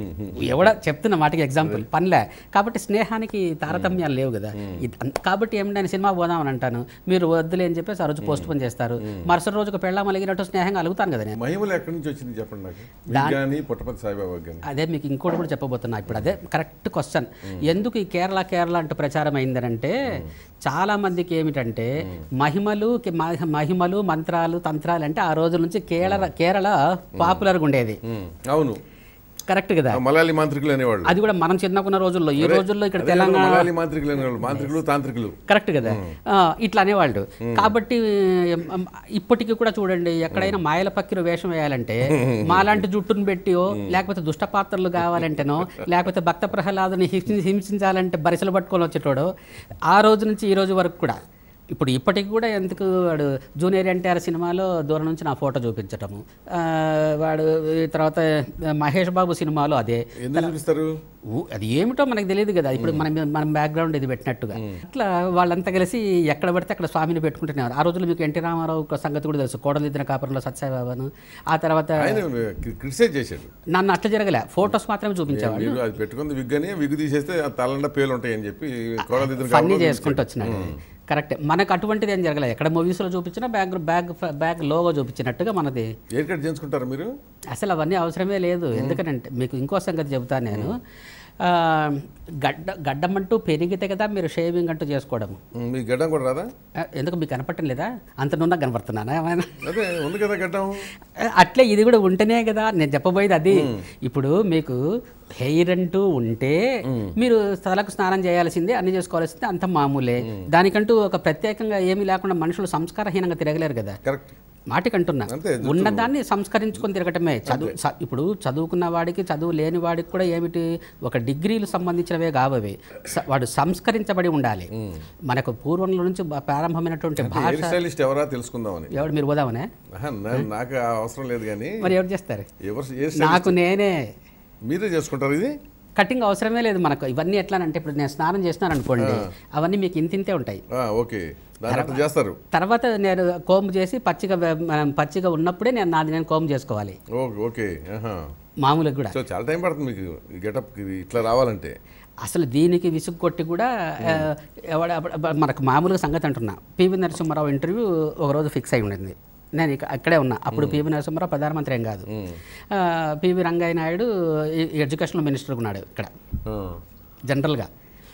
ఎవడ చెప్తున్నా మాటకి ఎగ్జాంపుల్ పనిలే కాబట్టి స్నేహానికి తారతమ్యాలు లేవు కదా ఇది అన్- కాబట్టి ఏమిటి నేను సినిమా పోదామని అంటాను మీరు వద్దులే అని చెప్పేసి ఆ రోజు పోస్ట్ పోన్ చేస్తారు మరుసటి రోజుకు పెళ్ళాం అలిగినట్టు స్నేహంగా అలుగుతాను కదా నేను మహిమలు ఎక్కడి నుంచి వచ్చింది చెప్పండి నాకు మీకు కానీ పుట్టపతి సాయిబాబా కానీ అదే మీకు ఇంకోటి కూడా చెప్పబోతున్నా ఇప్పుడు అదే కరెక్ట్ క్వశ్చన్ ఎందుకు ఈ కేరళ కేరళ అంటూ ప్రచారం అయిందనంటే చాలా మందికి ఏమిటంటే మహిమలు కి- మహ- మహిమలు మంత్రాలు తంత్రాలు అంటే ఆ రోజుల నుంచి కేరళ కేరళ పాపులర్గా ఉండేది ఉమ్, అవును కరెక్ట్ కదా ఆ మలయాళీ మాంత్రికులు అనేవాళ్ళు అది కూడా మనం చిన్నకున్న రోజుల్లో ఈ రోజుల్లో ఇక్కడ అదే తెలంగాణ మలయాళీ మాంత్రికులు అనేవాళ్ళు మాంత్రికులు తాంత్రికులు కరెక్ట్ కదా ఆ, ఇట్లా అనేవాళ్ళు కాబట్టి ఉమ్, ఇప్పటికీ కూడా చూడండి ఎక్కడైనా మాయల పక్కిన వేషం వేయాలంటే మాలాంటి జుట్టును పెట్టియో లేకపోతే దుష్ట పాత్రలు కావాలంటేనో లేకపోతే భక్త ప్రహ్లాదుని హింసి హింసించాలంటే బరిసలు పట్టుకొని వచ్చేటోడు ఆ రోజు నుంచి ఈ రోజు వరకు కూడా ఇప్పుడు ఇప్పటికి కూడా ఎందుకు వాడు జూనియర్ ఎన్టీఆర్ సినిమాలో దూరం నుంచి నా ఫోటో చూపించటము ఆ, వాడు ఈ తర్వాత మహేష్ బాబు సినిమాలో అదే ఎందుకు చూపిస్తారు ఊ- అది ఏమిటో మనకు తెలియదు కదా ఇప్పుడు మనం మనం బ్యాక్గ్రౌండ్ ఇది పెట్టినట్టుగా అట్లా వాళ్ళంతా కలిసి ఎక్కడ పడితే అక్కడ స్వామిని పెట్టుకుంటున్నారు ఆ రోజుల్లో మీకు ఎన్టీ రామారావు ఒక సంగతి కూడా తెలుసు కోడలిద్దిన కాపురంలో సత్యబాబాను ఆ తర్వాత ఆయన క్రిటిసైజ్ చేశాడు నన్ను అట్లా జరగలే ఫొటోస్ మాత్రమే చూపించేవాడు మీరు అది పెట్టుకుంది విగ్ అని విగ్ తీసేస్తే ఆ తలండా పేలు ఉంటాయని చెప్పి కోడలిద్దరు ఫన్నీ చేసుకుంటూ వచ్చినాడు కరెక్ట్ మనకు అటువంటిది ఏం జరగలేదు ఎక్కడ మూవీస్లో చూపించినా బ్యాగ్ బ్యాగ్ బ్యాగ్ లోగో చూపించినట్టుగా మనది ఎయిర్ కట్ చేయించుకుంటారు మీరు అసలు అవన్నీ అవసరమే లేదు ఎందుకనంటే మీకు ఇంకో సంగతి చెబుతాను నేను ఆ, గడ్డ గడ్డం అంటూ పెరిగితే కదా మీరు షేవింగ్ అంటూ చేసుకోవడం ఉమ్, మీ గడ్డం కూడా రాదా ఆ, ఎందుకు మీకు కనపడటం లేదా అంత నున్నా కనపడుతున్నానా ఏమైనా అదే ఉంది కదా గడ్డం ఆ, అట్లే ఇది కూడా ఉంటేనే కదా నేను చెప్పబోయేది అది ఇప్పుడు మీకు హెయిర్ అంటూ ఉంటే మీరు తలకు స్నానం చేయాల్సిందే అన్ని చేసుకోవాల్సిందే అంత మామూలే దానికంటూ ఒక ప్రత్యేకంగా ఏమీ లేకుండా మనుషులు సంస్కారహీనంగా తిరగలేరు కదా కరెక్ట్ మాటికంటున్నా అంతే, ఉన్నదాన్ని సంస్కరించుకొని తిరగటమే చదువు స- ఇప్పుడు చదువుకున్న వాడికి చదువు లేని వాడికి కూడా ఏమిటి ఒక డిగ్రీలు సంబంధించినవే కావవి స- వాడు సంస్కరించబడి ఉండాలి మనకు పూర్వంలో నుంచి బ- ప్రారంభమైనటువంటి భాష హెయిర్ స్టైలిస్ట్ ఎవరా తెలుసుకుందామని ఎవడు మీరు పోదామనే ఆహా, నా- నాకు ఆ అవసరం లేదు కానీ మరి ఎవరు చేస్తారు ఎవరు ఏ స్టైల్ నాకు నేనే మీరే చేసుకుంటారు ఇది కటింగ్ అవసరమే లేదు మనకు ఇవన్నీ ఎట్లా అంటే ఇప్పుడు నేను స్నానం చేసినాను అనుకోండి అవన్నీ మీకు ఇంతింతే ఉంటాయి ఆ, ఓకే దాన్ని అట్లా చేస్తారు తర్వాత నేను కోంబు చేసి పచ్చిగా వే- మనం పచ్చిగా ఉన్నప్పుడే నేను నాది నేను కోంబు చేసుకోవాలి ఓకే ఓకే ఆహా. మామూలుగా కూడా సో చాలా టైం పడుతుంది మీకు ఈ గెటప్ ఇట్లా రావాలంటే అసలు దీనికి విసుగు కొట్టి కూడా ఆ, ఎవడ అప్పుడు- అప్పుడు మనకు మామూలుగా సంగతి అంటున్నా పివి నరసింహారావు ఇంటర్వ్యూ ఒకరోజు ఫిక్స్ అయి ఉండింది నేను ఇక అక్కడే ఉన్నా అప్పుడు పివి నరసింహారావు ప్రధానమంత్రి ఏం కాదు ఆ, పివి రంగయ్య నాయుడు ఈ- ఈ ఎడ్యుకేషనల్ మినిస్టర్ ఉన్నాడు ఇక్కడ ఆ. జనరల్గా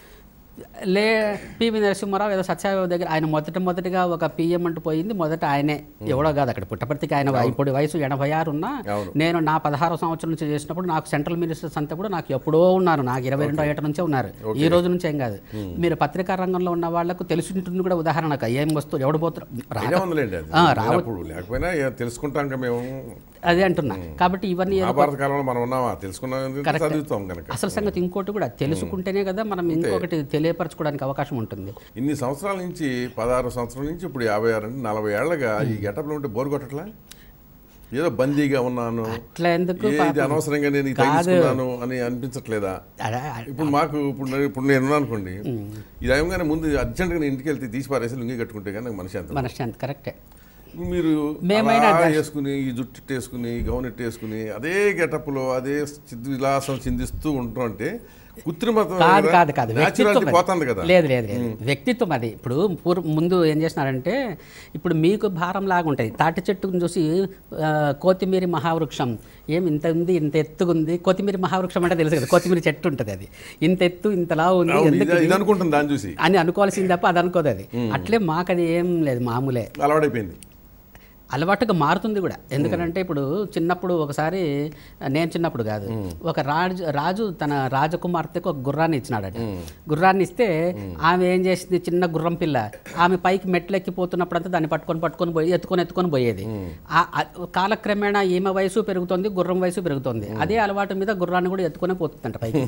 లే పివి నరసింహారావు ఏదో సత్యబాబు దగ్గర ఆయన మొదట మొదటిగా ఒక పిఎం అంటూ పోయింది మొదట ఆయనే ఎవడో కాదు అక్కడ పుట్టపర్తికి ఆయన ఇప్పుడు వయసు ఎనభై ఆరు ఉన్నా అవును. నేను నా పదహారు సంవత్సరం నుంచి చేసినప్పుడు నాకు సెంట్రల్ మినిస్టర్స్ అంతా కూడా నాకు ఎప్పుడో ఉన్నారు నాకు ఇరవై రెండో ఏట నుంచే ఉన్నారు ఈ రోజు నుంచి ఏం కాదు మీరు పత్రికా రంగంలో ఉన్న వాళ్ళకు తెలిసి ఉంటుంది కూడా ఉదాహరణకు ఏం వస్తువు ఎవడు పోతారు రా- అయినా ఉందిలేండి అది ఆ, రావ- లేనప్పుడు లేకపోయినా ఏ- తెలుసుకుంటాం కదా మేము అదే అంటున్నా కాబట్టి ఇవన్నీ ఏదో మహాభారత కాలంలో మనం ఉన్నామా తెలుసుకున్నాం ఎందుకంటే చదువుతాం కనుక అసలు సంగతి ఇంకోటి కూడా తెలుసుకుంటేనే కదా మనం ఇంకొకటి తెలియపరచుకోవడానికి అవకాశం ఉంటుంది ఇన్ని సంవత్సరాల నుంచి పదహారు సంవత్సరాల నుంచి ఇప్పుడు యాభై ఆరు అంటే నలభై ఏళ్ళగా ఈ గెటప్లో ఉంటే బోర్ కొట్టట్లా ఏదో బందీగా ఉన్నాను అట్లా ఎందుకు ఏది అనవసరంగా నేను ఇది తగ్గించుకున్నాను అని అనిపించట్లేదా అదే, ఇప్పుడు మాకు ఇప్పుడు నేను- ఇప్పుడు నేను ఉన్నాను అనుకోండి ఇది అయ్యంగానే ముందు అర్జెంట్గా నేను ఇంటికి వెళ్తే తీసి పారేసి లుంగి కట్టుకుంటే కానీ నాకు మనిషి అంత మనశ్శాంతి కరెక్టే మీరు మేమైనా అలా వేసుకుని ఈ జుట్టు ఇట్టు వేసుకుని ఈ గౌన్ ఇట్టు వేసుకుని అదే గెటప్లో అదే చిద్దు విలాసం చిందిస్తూ ఉంటాం అంటే కృత్రిమత్వం కాదు కాదు కాదు న్యాచురాలిటీ వ్యక్తిత్వం పోతుంది అది. కదా లేదు లేదు లేదు వ్యక్తిత్వం అది ఇప్పుడు పూర్వ ముందు ఏం చేసినారంటే ఇప్పుడు మీకు భారం లాగా ఉంటుంది తాటి చెట్టును చూసి ఆ, కొత్తిమీర మహావృక్షం ఏం ఇంత ఉంది ఇంత ఎత్తుగుంది కొత్తిమీర మహావృక్షం అంటే తెలుసు కదా కొత్తిమీర చెట్టు ఉంటుంది అది ఇంత ఎత్తు ఇంతలా ఉంది అవును, ఎందుకు ఇది- ఇది అనుకుంటుంది దాన్ని చూసి అని అనుకోవాల్సింది తప్ప అది అనుకోదు అది అట్లే మాకు అది ఏం లేదు మామూలే అలవాడైపోయింది అలవాటుగా మారుతుంది కూడా ఎందుకంటే ఇప్పుడు చిన్నప్పుడు ఒకసారి నేను చిన్నప్పుడు కాదు ఒక రాజు రాజు తన రాజకుమార్తెకు ఒక గుర్రాన్ని ఇచ్చినాడట గుర్రాన్ని ఇస్తే ఆమె ఏం చేసింది చిన్న గుర్రం పిల్ల ఆమె పైకి మెట్లు ఎక్కిపోతున్నప్పుడంతా దాన్ని పట్టుకొని పట్టుకొని పోయి ఎత్తుకొని ఎత్తుకొని పోయేది ఆ- ఆ కాలక్రమేణా ఈమె వయసు పెరుగుతుంది గుర్రం వయసు పెరుగుతుంది అదే అలవాటు మీద గుర్రాన్ని కూడా ఎత్తుకొని పోతుందంట పైకి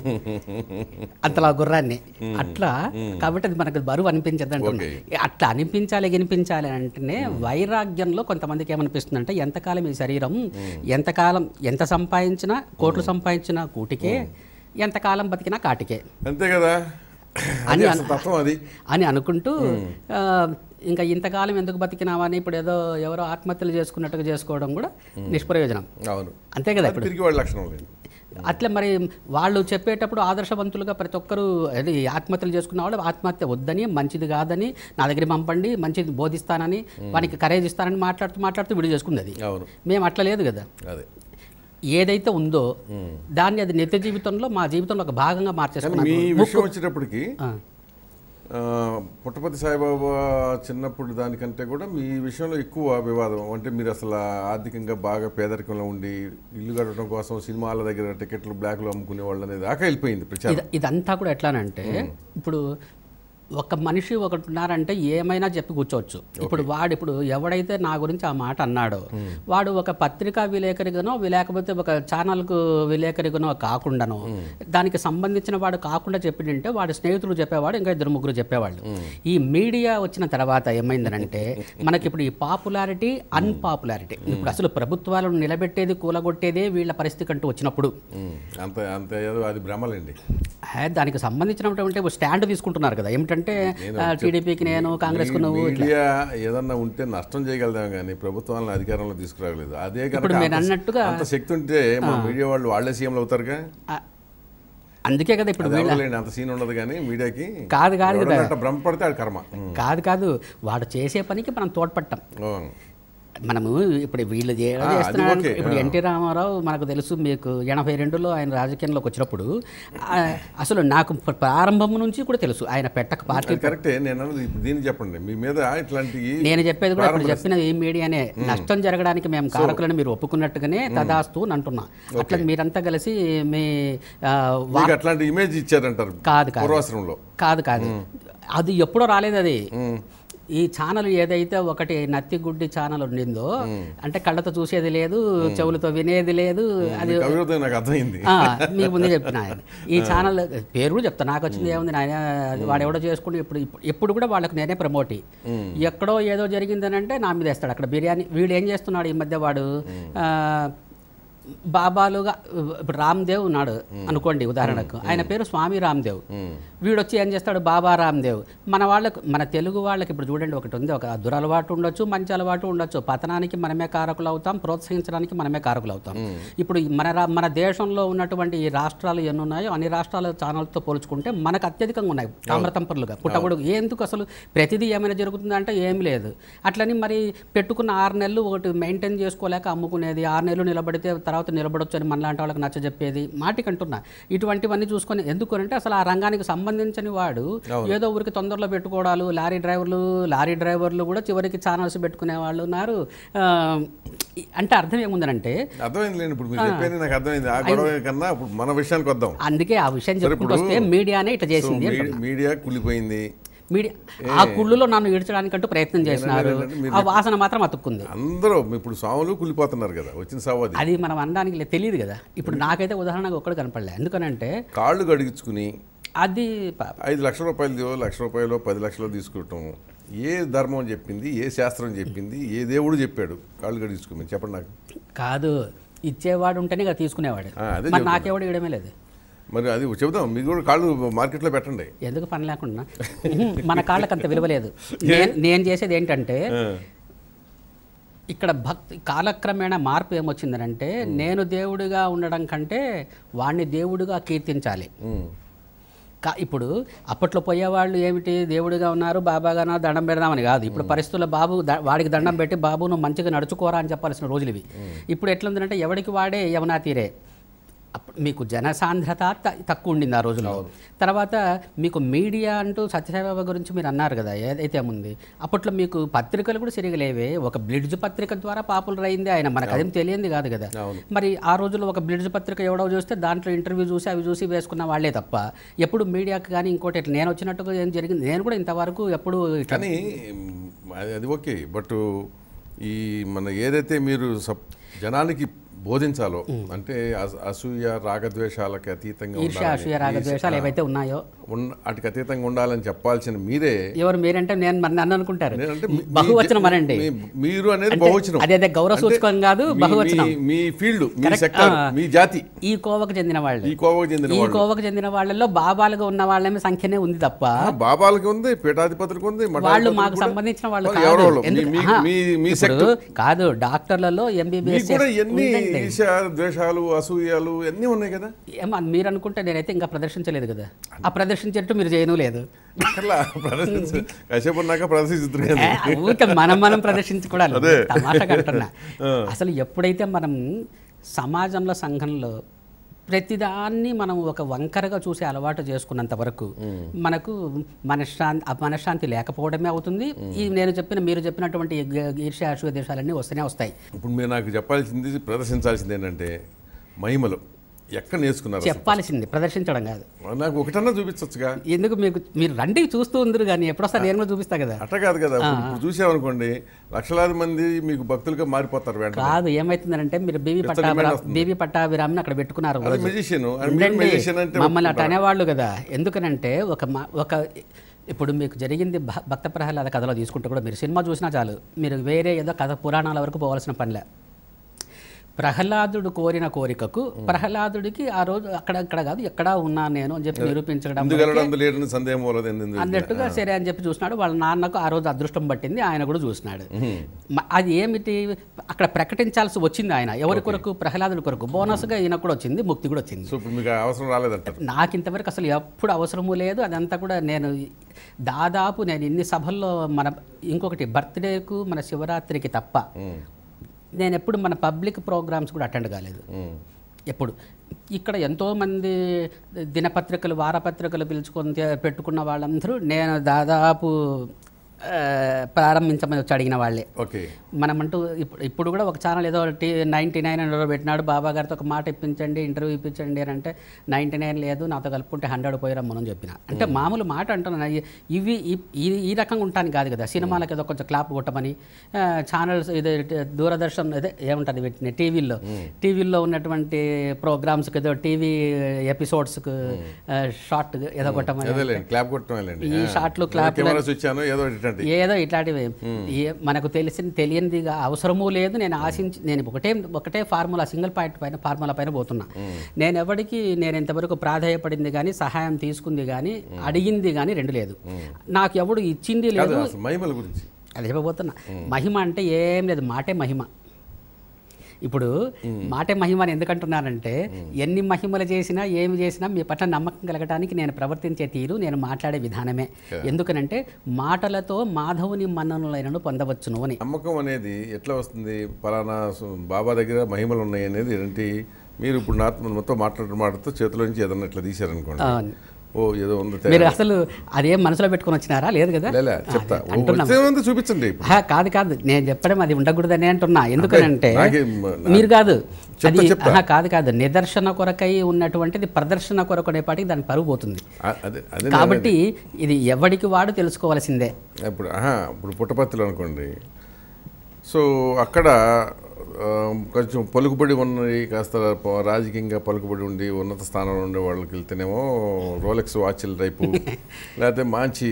అంతలా గుర్రాన్ని అట్లా కాబట్టి అది మనకు బరువు అనిపించదు అంటున్నా అట్లా అనిపించాలి వినిపించాలి అంటేనే వైరాగ్యంలో కొంతమందికి ఏమనిపిస్తుంది అంటే ఎంతకాలం ఈ శరీరం ఎంతకాలం ఎంత సంపాదించినా కోట్లు సంపాదించినా కూటికే ఎంతకాలం బతికినా కాటికే అంతే కదా అది అసలు తత్వం అది అని అనుకుంటూ ఆ, ఇంకా ఇంతకాలం ఎందుకు బతికినావని ఇప్పుడు ఏదో ఎవరో ఆత్మహత్యలు చేసుకున్నట్టుగా చేసుకోవడం కూడా నిష్ప్రయోజనం అవును అంతే కదా అది తిరిగి వాళ్ళ లక్షణం లేదు అట్లా మరి వాళ్ళు చెప్పేటప్పుడు ఆదర్శవంతులుగా ప్రతి ఒక్కరూ అది ఆత్మహత్యలు చేసుకున్న వాళ్ళు ఆత్మహత్య వద్దని మంచిది కాదని నా దగ్గర పంపండి మంచిది బోధిస్తానని వానికి కరేజ్ ఇస్తానని మాట్లాడుతూ మాట్లాడుతూ విడి చేసుకుంది అది అవును మేము అట్లా లేదు కదా అదే ఏదైతే ఉందో దాన్ని అది నిత్య జీవితంలో మా జీవితంలో ఒక భాగంగా కానీ మార్చేసుకున్నాం మీ విషయం వచ్చేటప్పటికి ఆ. ఆ, పుట్టపతి సాయిబాబా చిన్నప్పుడు దానికంటే కూడా మీ విషయంలో ఎక్కువ వివాదం అంటే మీరు అసలు ఆర్థికంగా బాగా పేదరికంలో ఉండి ఇల్లు కట్టడం కోసం సినిమాల దగ్గర టికెట్లు బ్లాక్లో అమ్ముకునే వాళ్ళు అనేది దాకా వెళ్ళిపోయింది ప్రచారం ఇది ఇదంతా కూడా ఎట్లానంటే ఇప్పుడు ఒక మనిషి ఒకటి ఉన్నారంటే ఏమైనా చెప్పి కూర్చోవచ్చు ఇప్పుడు వాడు ఇప్పుడు ఎవడైతే నా గురించి ఆ మాట అన్నాడో వాడు ఒక పత్రికా విలేకరిగానో లేకపోతే ఒక ఛానల్కు విలేకరిగానో కాకుండానో దానికి సంబంధించిన వాడు కాకుండా చెప్పిందంటే వాడు స్నేహితులు చెప్పేవాడు ఇంకా ఇద్దరు ముగ్గురు చెప్పేవాళ్ళు ఈ మీడియా వచ్చిన తర్వాత ఏమైందనంటే మనకి ఇప్పుడు ఈ పాపులారిటీ అన్పాపులారిటీ ఇప్పుడు అసలు ప్రభుత్వాలను నిలబెట్టేది కూలగొట్టేదే వీళ్ళ పరిస్థితి అంటూ వచ్చినప్పుడు ఉమ్, అంత అంత ఏదో అది భ్రమలండి ఆ, దానికి సంబంధించినటువంటి స్టాండ్ తీసుకుంటున్నారు కదా ఏమిటంటే టీడీపీకి నేను కాంగ్రెస్కు నువ్వు మీడియా ఏదన్నా ఉంటే నష్టం చేయగలదాం కానీ ప్రభుత్వాలను అధికారంలో తీసుకురాగలేదు అదే కనుక ఇప్పుడు మీరు అంత- అన్నట్టుగా- అంత శక్తి ఉంటే మా మీడియా వాళ్ళు వాళ్ళే సీఎంలు అవుతారుగా ఆ, అందుకే కదా ఇప్పుడు అది వీళ్ళ అవ్వలేండి అంత సీన్ ఉండదు కానీ మీడియాకి కాదు కాదు కదా ఎవడన్నా భ్రమ పడితే అది కర్మ ఉమ్. కాదు కాదు వాడు చేసే పనికి మనం తోడ్పట్టాం ఓ. మనము ఇప్పుడు వీళ్ళు చేయడం ఆ, అది చేస్తున్నారు ఓకే. ఇప్పుడు ఎన్టీ రామారావు మనకు తెలుసు మీకు ఎనభై రెండులో ఆయన రాజకీయంలోకి వచ్చినప్పుడు ఆ, అసలు నాకు ప్ర- ప్రారంభం నుంచి కూడా తెలుసు ఆయన పెట్టక పార్టీ అది కరెక్టే నేను అన్నది ఇప్పుడు దీన్ని చెప్పండి మీ మీద ఇట్లాంటి నేను చెప్పేది కూడా ఇప్పుడు చెప్పిన ఈ మీడియానే నష్టం జరగడానికి మేము కారకులని మీరు ఒప్పుకున్నట్టుగానే తదాస్తు అని అంటున్నా అట్లా మీరంతా కలిసి మీ ఆ, వా- మీకు అట్లాంటి ఇమేజ్ ఇచ్చారంటారు కాదు కాదు పూర్వాశ్రమంలో కాదు కాదు అది ఎప్పుడో రాలేదు అది ఉమ్. ఈ ఛానల్ ఏదైతే ఒకటి నత్తిగుడ్డి ఛానల్ ఉండిందో అంటే కళ్ళతో చూసేది లేదు చెవులతో వినేది లేదు అది మీకు అభివృద్ధి నాకు అర్థమైంది ఆ, మీకు ముందే చెప్తున్నా ఆయన ఈ ఛానల్ పేరు కూడా చెప్తా నాకు వచ్చింది ఏముంది నాయన అది వాడు ఎవడో చేసుకుంటే ఇప్పుడు ఇప్పుడు- ఎప్పుడు కూడా వాళ్ళకి నేనే ప్రమోట్ ఎక్కడో ఏదో జరిగిందని అంటే నా మీద వేస్తాడు అక్కడ బిర్యానీ వీడు ఏం చేస్తున్నాడు ఈ మధ్య వాడు ఆ, బాబాలుగా ఇప్పుడు రామ్దేవ్ ఉన్నాడు అనుకోండి ఉదాహరణకు ఆయన పేరు స్వామి రామ్దేవ్ వీడు వచ్చి ఏం చేస్తాడు బాబా రామ్దేవ్ మన వాళ్ళకు మన తెలుగు వాళ్ళకి ఇప్పుడు చూడండి ఒకటి ఉంది ఒక దురలవాటు ఉండొచ్చు మంచి అలవాటు ఉండొచ్చు పతనానికి మనమే కారకులు అవుతాం ప్రోత్సహించడానికి మనమే కారకులు అవుతాం ఇప్పుడు ఈ మన రా- మన దేశంలో ఉన్నటువంటి ఈ రాష్ట్రాలు ఎన్ని ఉన్నాయో అన్ని రాష్ట్రాల ఛానల్తో పోల్చుకుంటే మనకు అత్యధికంగా ఉన్నాయి తామ్రతంపరులుగా పుట్టగొడుగు ఎందుకు అసలు ప్రతిదీ ఏమైనా జరుగుతుందంటే ఏం లేదు అట్లని మరి పెట్టుకున్న ఆరు నెలలు ఒకటి మెయింటైన్ చేసుకోలేక అమ్ముకునేది ఆరు నెలలు నిలబడితే తర్వాత నిలబడొచ్చు అని మనలాంటి వాళ్ళకి నచ్చజెప్పేది మాటికంటున్నా ఇటువంటివన్నీ చూసుకొని ఎందుకు అంటే అసలు ఆ రంగానికి సంబంధించని వాడు ఏదో ఊరికి తొందరలో పెట్టుకోవడాలు లారీ డ్రైవర్లు లారీ డ్రైవర్లు కూడా చివరికి ఛానల్స్ పెట్టుకునే వాళ్ళు ఉన్నారు ఆ, అంటే అర్థం ఏముందంటే అర్థమైంది లేండి ఇప్పుడు మీరు చెప్పేది నాకు అర్థమైంది ఆ గొడవ కన్నా ఇప్పుడు మన విషయానికి వద్దాం అందుకే ఆ విషయం చెప్పుకుంటూ వస్తే మీడియానే ఇట్లా సో చేసింది మీ- మీడియా కులిపోయింది మీడియా ఆ కుళ్ళులో నన్ను ఈడ్చడానికంటూ ప్రయత్నం చేసినారు ఆ వాసన మాత్రం అతుక్కుంది అందరూ ఇప్పుడు స్వాములు కులిపోతున్నారు కదా వచ్చిన సావు అది అది మనం అనడానికి లే- తెలియదు కదా ఇప్పుడు నాకైతే ఉదాహరణగా ఒక్కడు కనపడలే ఎందుకనంటే కాళ్ళు గడిగించుకుని అది ప- ఐదు లక్షల రూపాయలు లక్ష రూపాయలు పది లక్షలు తీసుకుంటాం ఏ ధర్మం చెప్పింది ఏ శాస్త్రం చెప్పింది ఏ దేవుడు చెప్పాడు కాళ్ళు గడిగించుకోమని చెప్పండి నాకు కాదు ఇచ్చేవాడు ఉంటేనే కదా తీసుకునేవాడు ఆ, అదే మరి నాకెవడు ఇవ్వడమే లేదు మరి అది చెబుదాం మీకు కూడా కాళ్ళు మార్కెట్లో పెట్టండి ఎందుకు పని లేకుండా మన కాళ్ళకి అంత విలువ లేదు నేను నేను చేసేది ఏంటంటే ఇక్కడ భక్తి కాలక్రమేణా మార్పు ఏమొచ్చిందనంటే నేను దేవుడిగా ఉండడం కంటే వాణ్ణి దేవుడిగా కీర్తించాలి ఉమ్. కా ఇప్పుడు అప్పట్లో పోయేవాళ్ళు ఏమిటి దేవుడిగా ఉన్నారు బాబాగా ఉన్నారు, దండం పెడదామని కాదు ఇప్పుడు పరిస్థితుల్లో బాబు ద- వాడికి దండం పెట్టి బాబు నువ్వు మంచిగా నడుచుకోరా అని చెప్పాల్సిన రోజులు ఇవి ఇప్పుడు ఎట్లుందంటే ఎవడికి వాడే యమునా తీరే అప్పుడు మీకు జనసాంద్రత త- తక్కువ ఉండింది ఆ రోజుల్లో తర్వాత మీకు మీడియా అంటూ సత్యసాయిబాబా గురించి మీరు అన్నారు కదా ఏదైతే ఉంది అప్పట్లో మీకు పత్రికలు కూడా సరిగా లేవే ఒక బ్లిడ్జ్ పత్రిక ద్వారా పాపులర్ అయింది ఆయన మనకు అదేం తెలియంది కాదు కదా అవును. మరి ఆ రోజుల్లో ఒక బ్లిడ్జ్ పత్రిక ఎవడో చూస్తే దాంట్లో ఇంటర్వ్యూ చూసి అవి చూసి వేసుకున్న వాళ్ళే తప్ప ఎప్పుడు మీడియాకి కానీ ఇంకోటి ఇట్లా నేను వచ్చినట్టుగా ఏం జరిగింది నేను కూడా ఇంతవరకు ఎప్పుడు ఇట్లా కానీ మ్, అది- అది ఓకే బట్ ఈ మన ఏదైతే మీరు సప్ జనానికి బోధించాలో అంటే అస- అసూయ రాగద్వేషాలకి అతీతంగా ఈర్ష్య ఉండాలని, అసూయ రాగద్వేషాలు ఏవైతే ఉన్నాయో ఉన్న- వాటికి అతీతంగా ఉండాలని చెప్పాల్సిన మీరే ఎవరు మీరంటే నేను మన నన్ను అనుకుంటారు నేనంటే మీ- బహువచనం అనండి మీ- మీరు అనేది బహువచనం అదే అదే గౌరవ అంటే సూచకం కాదు మీ- బహువచనం మీ- మీ ఫీల్డ్ మీ Correct. సెక్టర్ ఆ. మీ జాతి ఈ కోవకు చెందిన వాళ్ళు ఈ కోవకు చెందిన ఈ వాళ్ళు కోవకు చెందిన వాళ్ళలో బాబాలుగా ఉన్న వాళ్ళమే సంఖ్యనే ఉంది తప్ప ఆ, బాబాలకి ఉంది పీఠాధిపతులకు ఉంది వాళ్ళు మఠాధిపతులకు మాకు కూడా. సంబంధించిన వాళ్ళు వాళ్ళు కాదు ఎవరో వాళ్ళు. మీ- ఎందుకు- మీ- ఆహా. మీ మీ ఇప్పుడు సెక్టర్ కాదు డాక్టర్లలో మీకు ఎంబీబీఎస్ కూడా ఎన్ని ఈర్ష్య ద్వేషాలు అసూయాలు అన్నీ ఉన్నాయి కదా ఏమో మీరు అనుకుంటే నేనైతే ఇంకా ప్రదర్శించలేదు కదా ఆ ప్రదర్శించేట్టు మీరు చేయను లేదు అట్లా ప్రదర్శించ కాసేపు ఉన్నాక ప్రదర్శిస్తున్నారు ఏ, ఊరికే మనం మనం ప్రదర్శించుకోవడాలి తమాషగా అంటున్నా అసలు ఎప్పుడైతే మనం సమాజంలో సంఘంలో ప్రతిదాన్ని మనం ఒక వంకరగా చూసే అలవాటు చేసుకున్నంత వరకు మనకు మనశ్శాంతి ఆ మనశ్శాంతి లేకపోవడమే అవుతుంది ఈ నేను చెప్పిన మీరు చెప్పినటువంటి గ- ఈర్ష్య అసూయ దేశాలన్నీ వస్తూనే వస్తాయి ఇప్పుడు మీరు నాకు చెప్పాల్సింది ప్రదర్శించాల్సింది ఏంటంటే మహిమలు ఎక్కడ నేర్చుకున్నారు అసలు? చెప్పాల్సింది ప్రదర్శించడం కాదు నాకు ఒకటన్నా చూపించవచ్చుగా ఎందుకు మీకు మీరు రండి చూస్తూ ఉందరు కానీ ఎప్పుడొస్తా నేను కూడా చూపిస్తా కదా అట్ట కాదు కదా ఇప్పుడు ఇప్పుడు చూసామనుకోండి లక్షలాది మంది మీకు భక్తులుగా మారిపోతారు వెంటనే కాదు ఏమైతుందంటే మీరు బీబీ ఎంత పట్టాభిరా demand వస్తుంది? బీబీ పట్టాభిరామ్ని అక్కడ పెట్టుకున్నారు అది రోజు. మెజిషియన్ ఉండండి. మెజిషియన్ అంటే మమ్మల్ని అట్ట అనేవాళ్ళు కదా ఎందుకనంటే ఒక మా- ఒక ఇప్పుడు మీకు జరిగింది భ- భక్త ప్రహ్లాద కథలో తీసుకుంటే కూడా మీరు సినిమా చూసినా చాలు మీరు వేరే ఏదో కథ పురాణాల వరకు పోవాల్సిన పనిలే ప్రహ్లాదుడు కోరిన కోరికకు ప్రహ్లాదుడికి ఆ రోజు అక్కడ అక్కడ కాదు ఎక్కడా ఉన్నాను నేను అని చెప్పి నిరూపించడం ఎందుకు లేడని సందేహం పోలేదు ఎందుకు అన్నట్టుగా సరే అని చెప్పి చూసినాడు వాళ్ళ నాన్నకు ఆ రోజు అదృష్టం పట్టింది ఆయన కూడా చూసినాడు మ- అది ఏమిటి అక్కడ ప్రకటించాల్సి వచ్చింది ఆయన ఎవరి కొరకు ప్రహ్లాదుడి కొరకు బోనస్గా ఈయన కూడా వచ్చింది ముక్తి కూడా వచ్చింది సో ఇప్పుడు మీకు ఆ అవసరం రాలేదంటారు నాకు ఇంతవరకు అసలు ఎప్పుడు అవసరము లేదు అదంతా కూడా నేను దాదాపు నేను ఇన్ని సభల్లో మన ఇంకొకటి బర్త్డేకు మన శివరాత్రికి తప్ప ఉమ్, నేను ఎప్పుడు మన పబ్లిక్ ప్రోగ్రామ్స్ కూడా అటెండ్ కాలేదు ఉమ్. ఎప్పుడు ఇక్కడ ఎంతోమంది దినపత్రికలు వారపత్రికలు పిలుచుకొని తే- పెట్టుకున్న వాళ్ళందరూ నేను దాదాపు ఆ, ప్రారంభించమని వచ్చి అడిగిన వాళ్ళే ఓకే మనమంటూ ఇప్పుడు ఇప్పుడు కూడా ఒక ఛానల్ ఏదో టీ నైంటీ నైన్ పెట్టినాడు బాబా గారితో ఒక మాట ఇప్పించండి ఇంటర్వ్యూ ఇప్పించండి అని అంటే నైంటీ నైన్ లేదు నాతో కలుపుకుంటే హండ్రెడ్ పోయిరమ్మని చెప్పిన అంటే మామూలు మాట అంటున్నాను ఇ- ఇవి ఈ- ఈ ఈ రకంగా ఉంటాను కాదు కదా సినిమాలకు ఏదో కొంచెం క్లాప్ కొట్టమని ఆ, ఛానల్స్ ఇది దూరదర్శన్ అదే ఏముంటుంది వీటిని టీవీల్లో టీవీల్లో ఉన్నటువంటి ప్రోగ్రామ్స్కి ఏదో టీవీ ఎపిసోడ్స్కి షార్ట్ ఏదో కొట్టమని అదేలేండి క్లాప్ కొట్టడం ఈ షాట్లు క్లాప్ కెమెరా స్విచ్ అను ఏదో ఇట్లాంటి ఏదో ఇట్లాంటివి ఏ మనకు తెలిసిన తెలియనిదిగా అవసరమూ లేదు నేను ఆశించి నేను ఒకటే ఒకటే ఫార్ములా సింగిల్ పాయింట్ పైన ఫార్ములా పైన పోతున్నా నేను ఎవరికి నేను ఇంతవరకు ప్రాధాయపడింది కానీ సహాయం తీసుకుంది కానీ అడిగింది కానీ రెండు లేదు నాకు ఎవడు ఇచ్చింది కాదు లేదు అసలు మహిమల గురించి అది చెప్పబోతున్నా మహిమ అంటే ఏం లేదు మాటే మహిమ ఇప్పుడు మాటే మహిమ అని ఎందుకంటున్నానంటే ఎన్ని మహిమలు చేసినా ఏమి చేసినా మీ పట్ల నమ్మకం కలగడానికి నేను ప్రవర్తించే తీరు నేను మాట్లాడే విధానమే ఎందుకనంటే మాటలతో మాధవుని మన్ననులైనను పొందవచ్చును అని నమ్మకం అనేది ఎట్లా వస్తుంది పలానా సు- బాబా దగ్గర మహిమలు ఉన్నాయి అనేది ఏంటి మీరు ఇప్పుడు నాతో మొత్తం మాట్లాడుతూ మాట్లాడుతూ చేతిలో నుంచి ఏదన్నా ఇట్లా తీశారనుకోండి అవును. ఓ ఏదో ఉంది మీరు అసలు అదేం మనసులో పెట్టుకొని వచ్చినారా లేదు కదా లేలే చెప్తా ఓ, అంటున్నాం. వచ్చే ఉంది చూపించండి ఇప్పుడు ఆహా, కాదు కాదు నేను చెప్పడం అది ఉండకూడదని అంటున్నా ఎందుకనంటే నాకేం, నా- మీరు కాదు చెప్తా, అది చెప్తా. ఆహా, కాదు కాదు నిదర్శన కొరకై ఉన్నటువంటిది ప్రదర్శన కొరకు అనేపాటికి దాని పరుగు పోతుంది ఆ- అదే అదే కాబట్టి ఇది ఎవడికి వాడు తెలుసుకోవాల్సిందే ఇప్పుడు ఆహా ఇప్పుడు పుట్టపర్తిలో అనుకోండి సో అక్కడ ఆ, కొంచెం పలుకుబడి ఉన్నది కాస్త ప- రాజకీయంగా పలుకుబడి ఉండి ఉన్నత స్థానంలో ఉండే వాళ్ళకి వెళ్తేనేమో రోలెక్స్ వాచ్ల టైపు లేకపోతే మంచి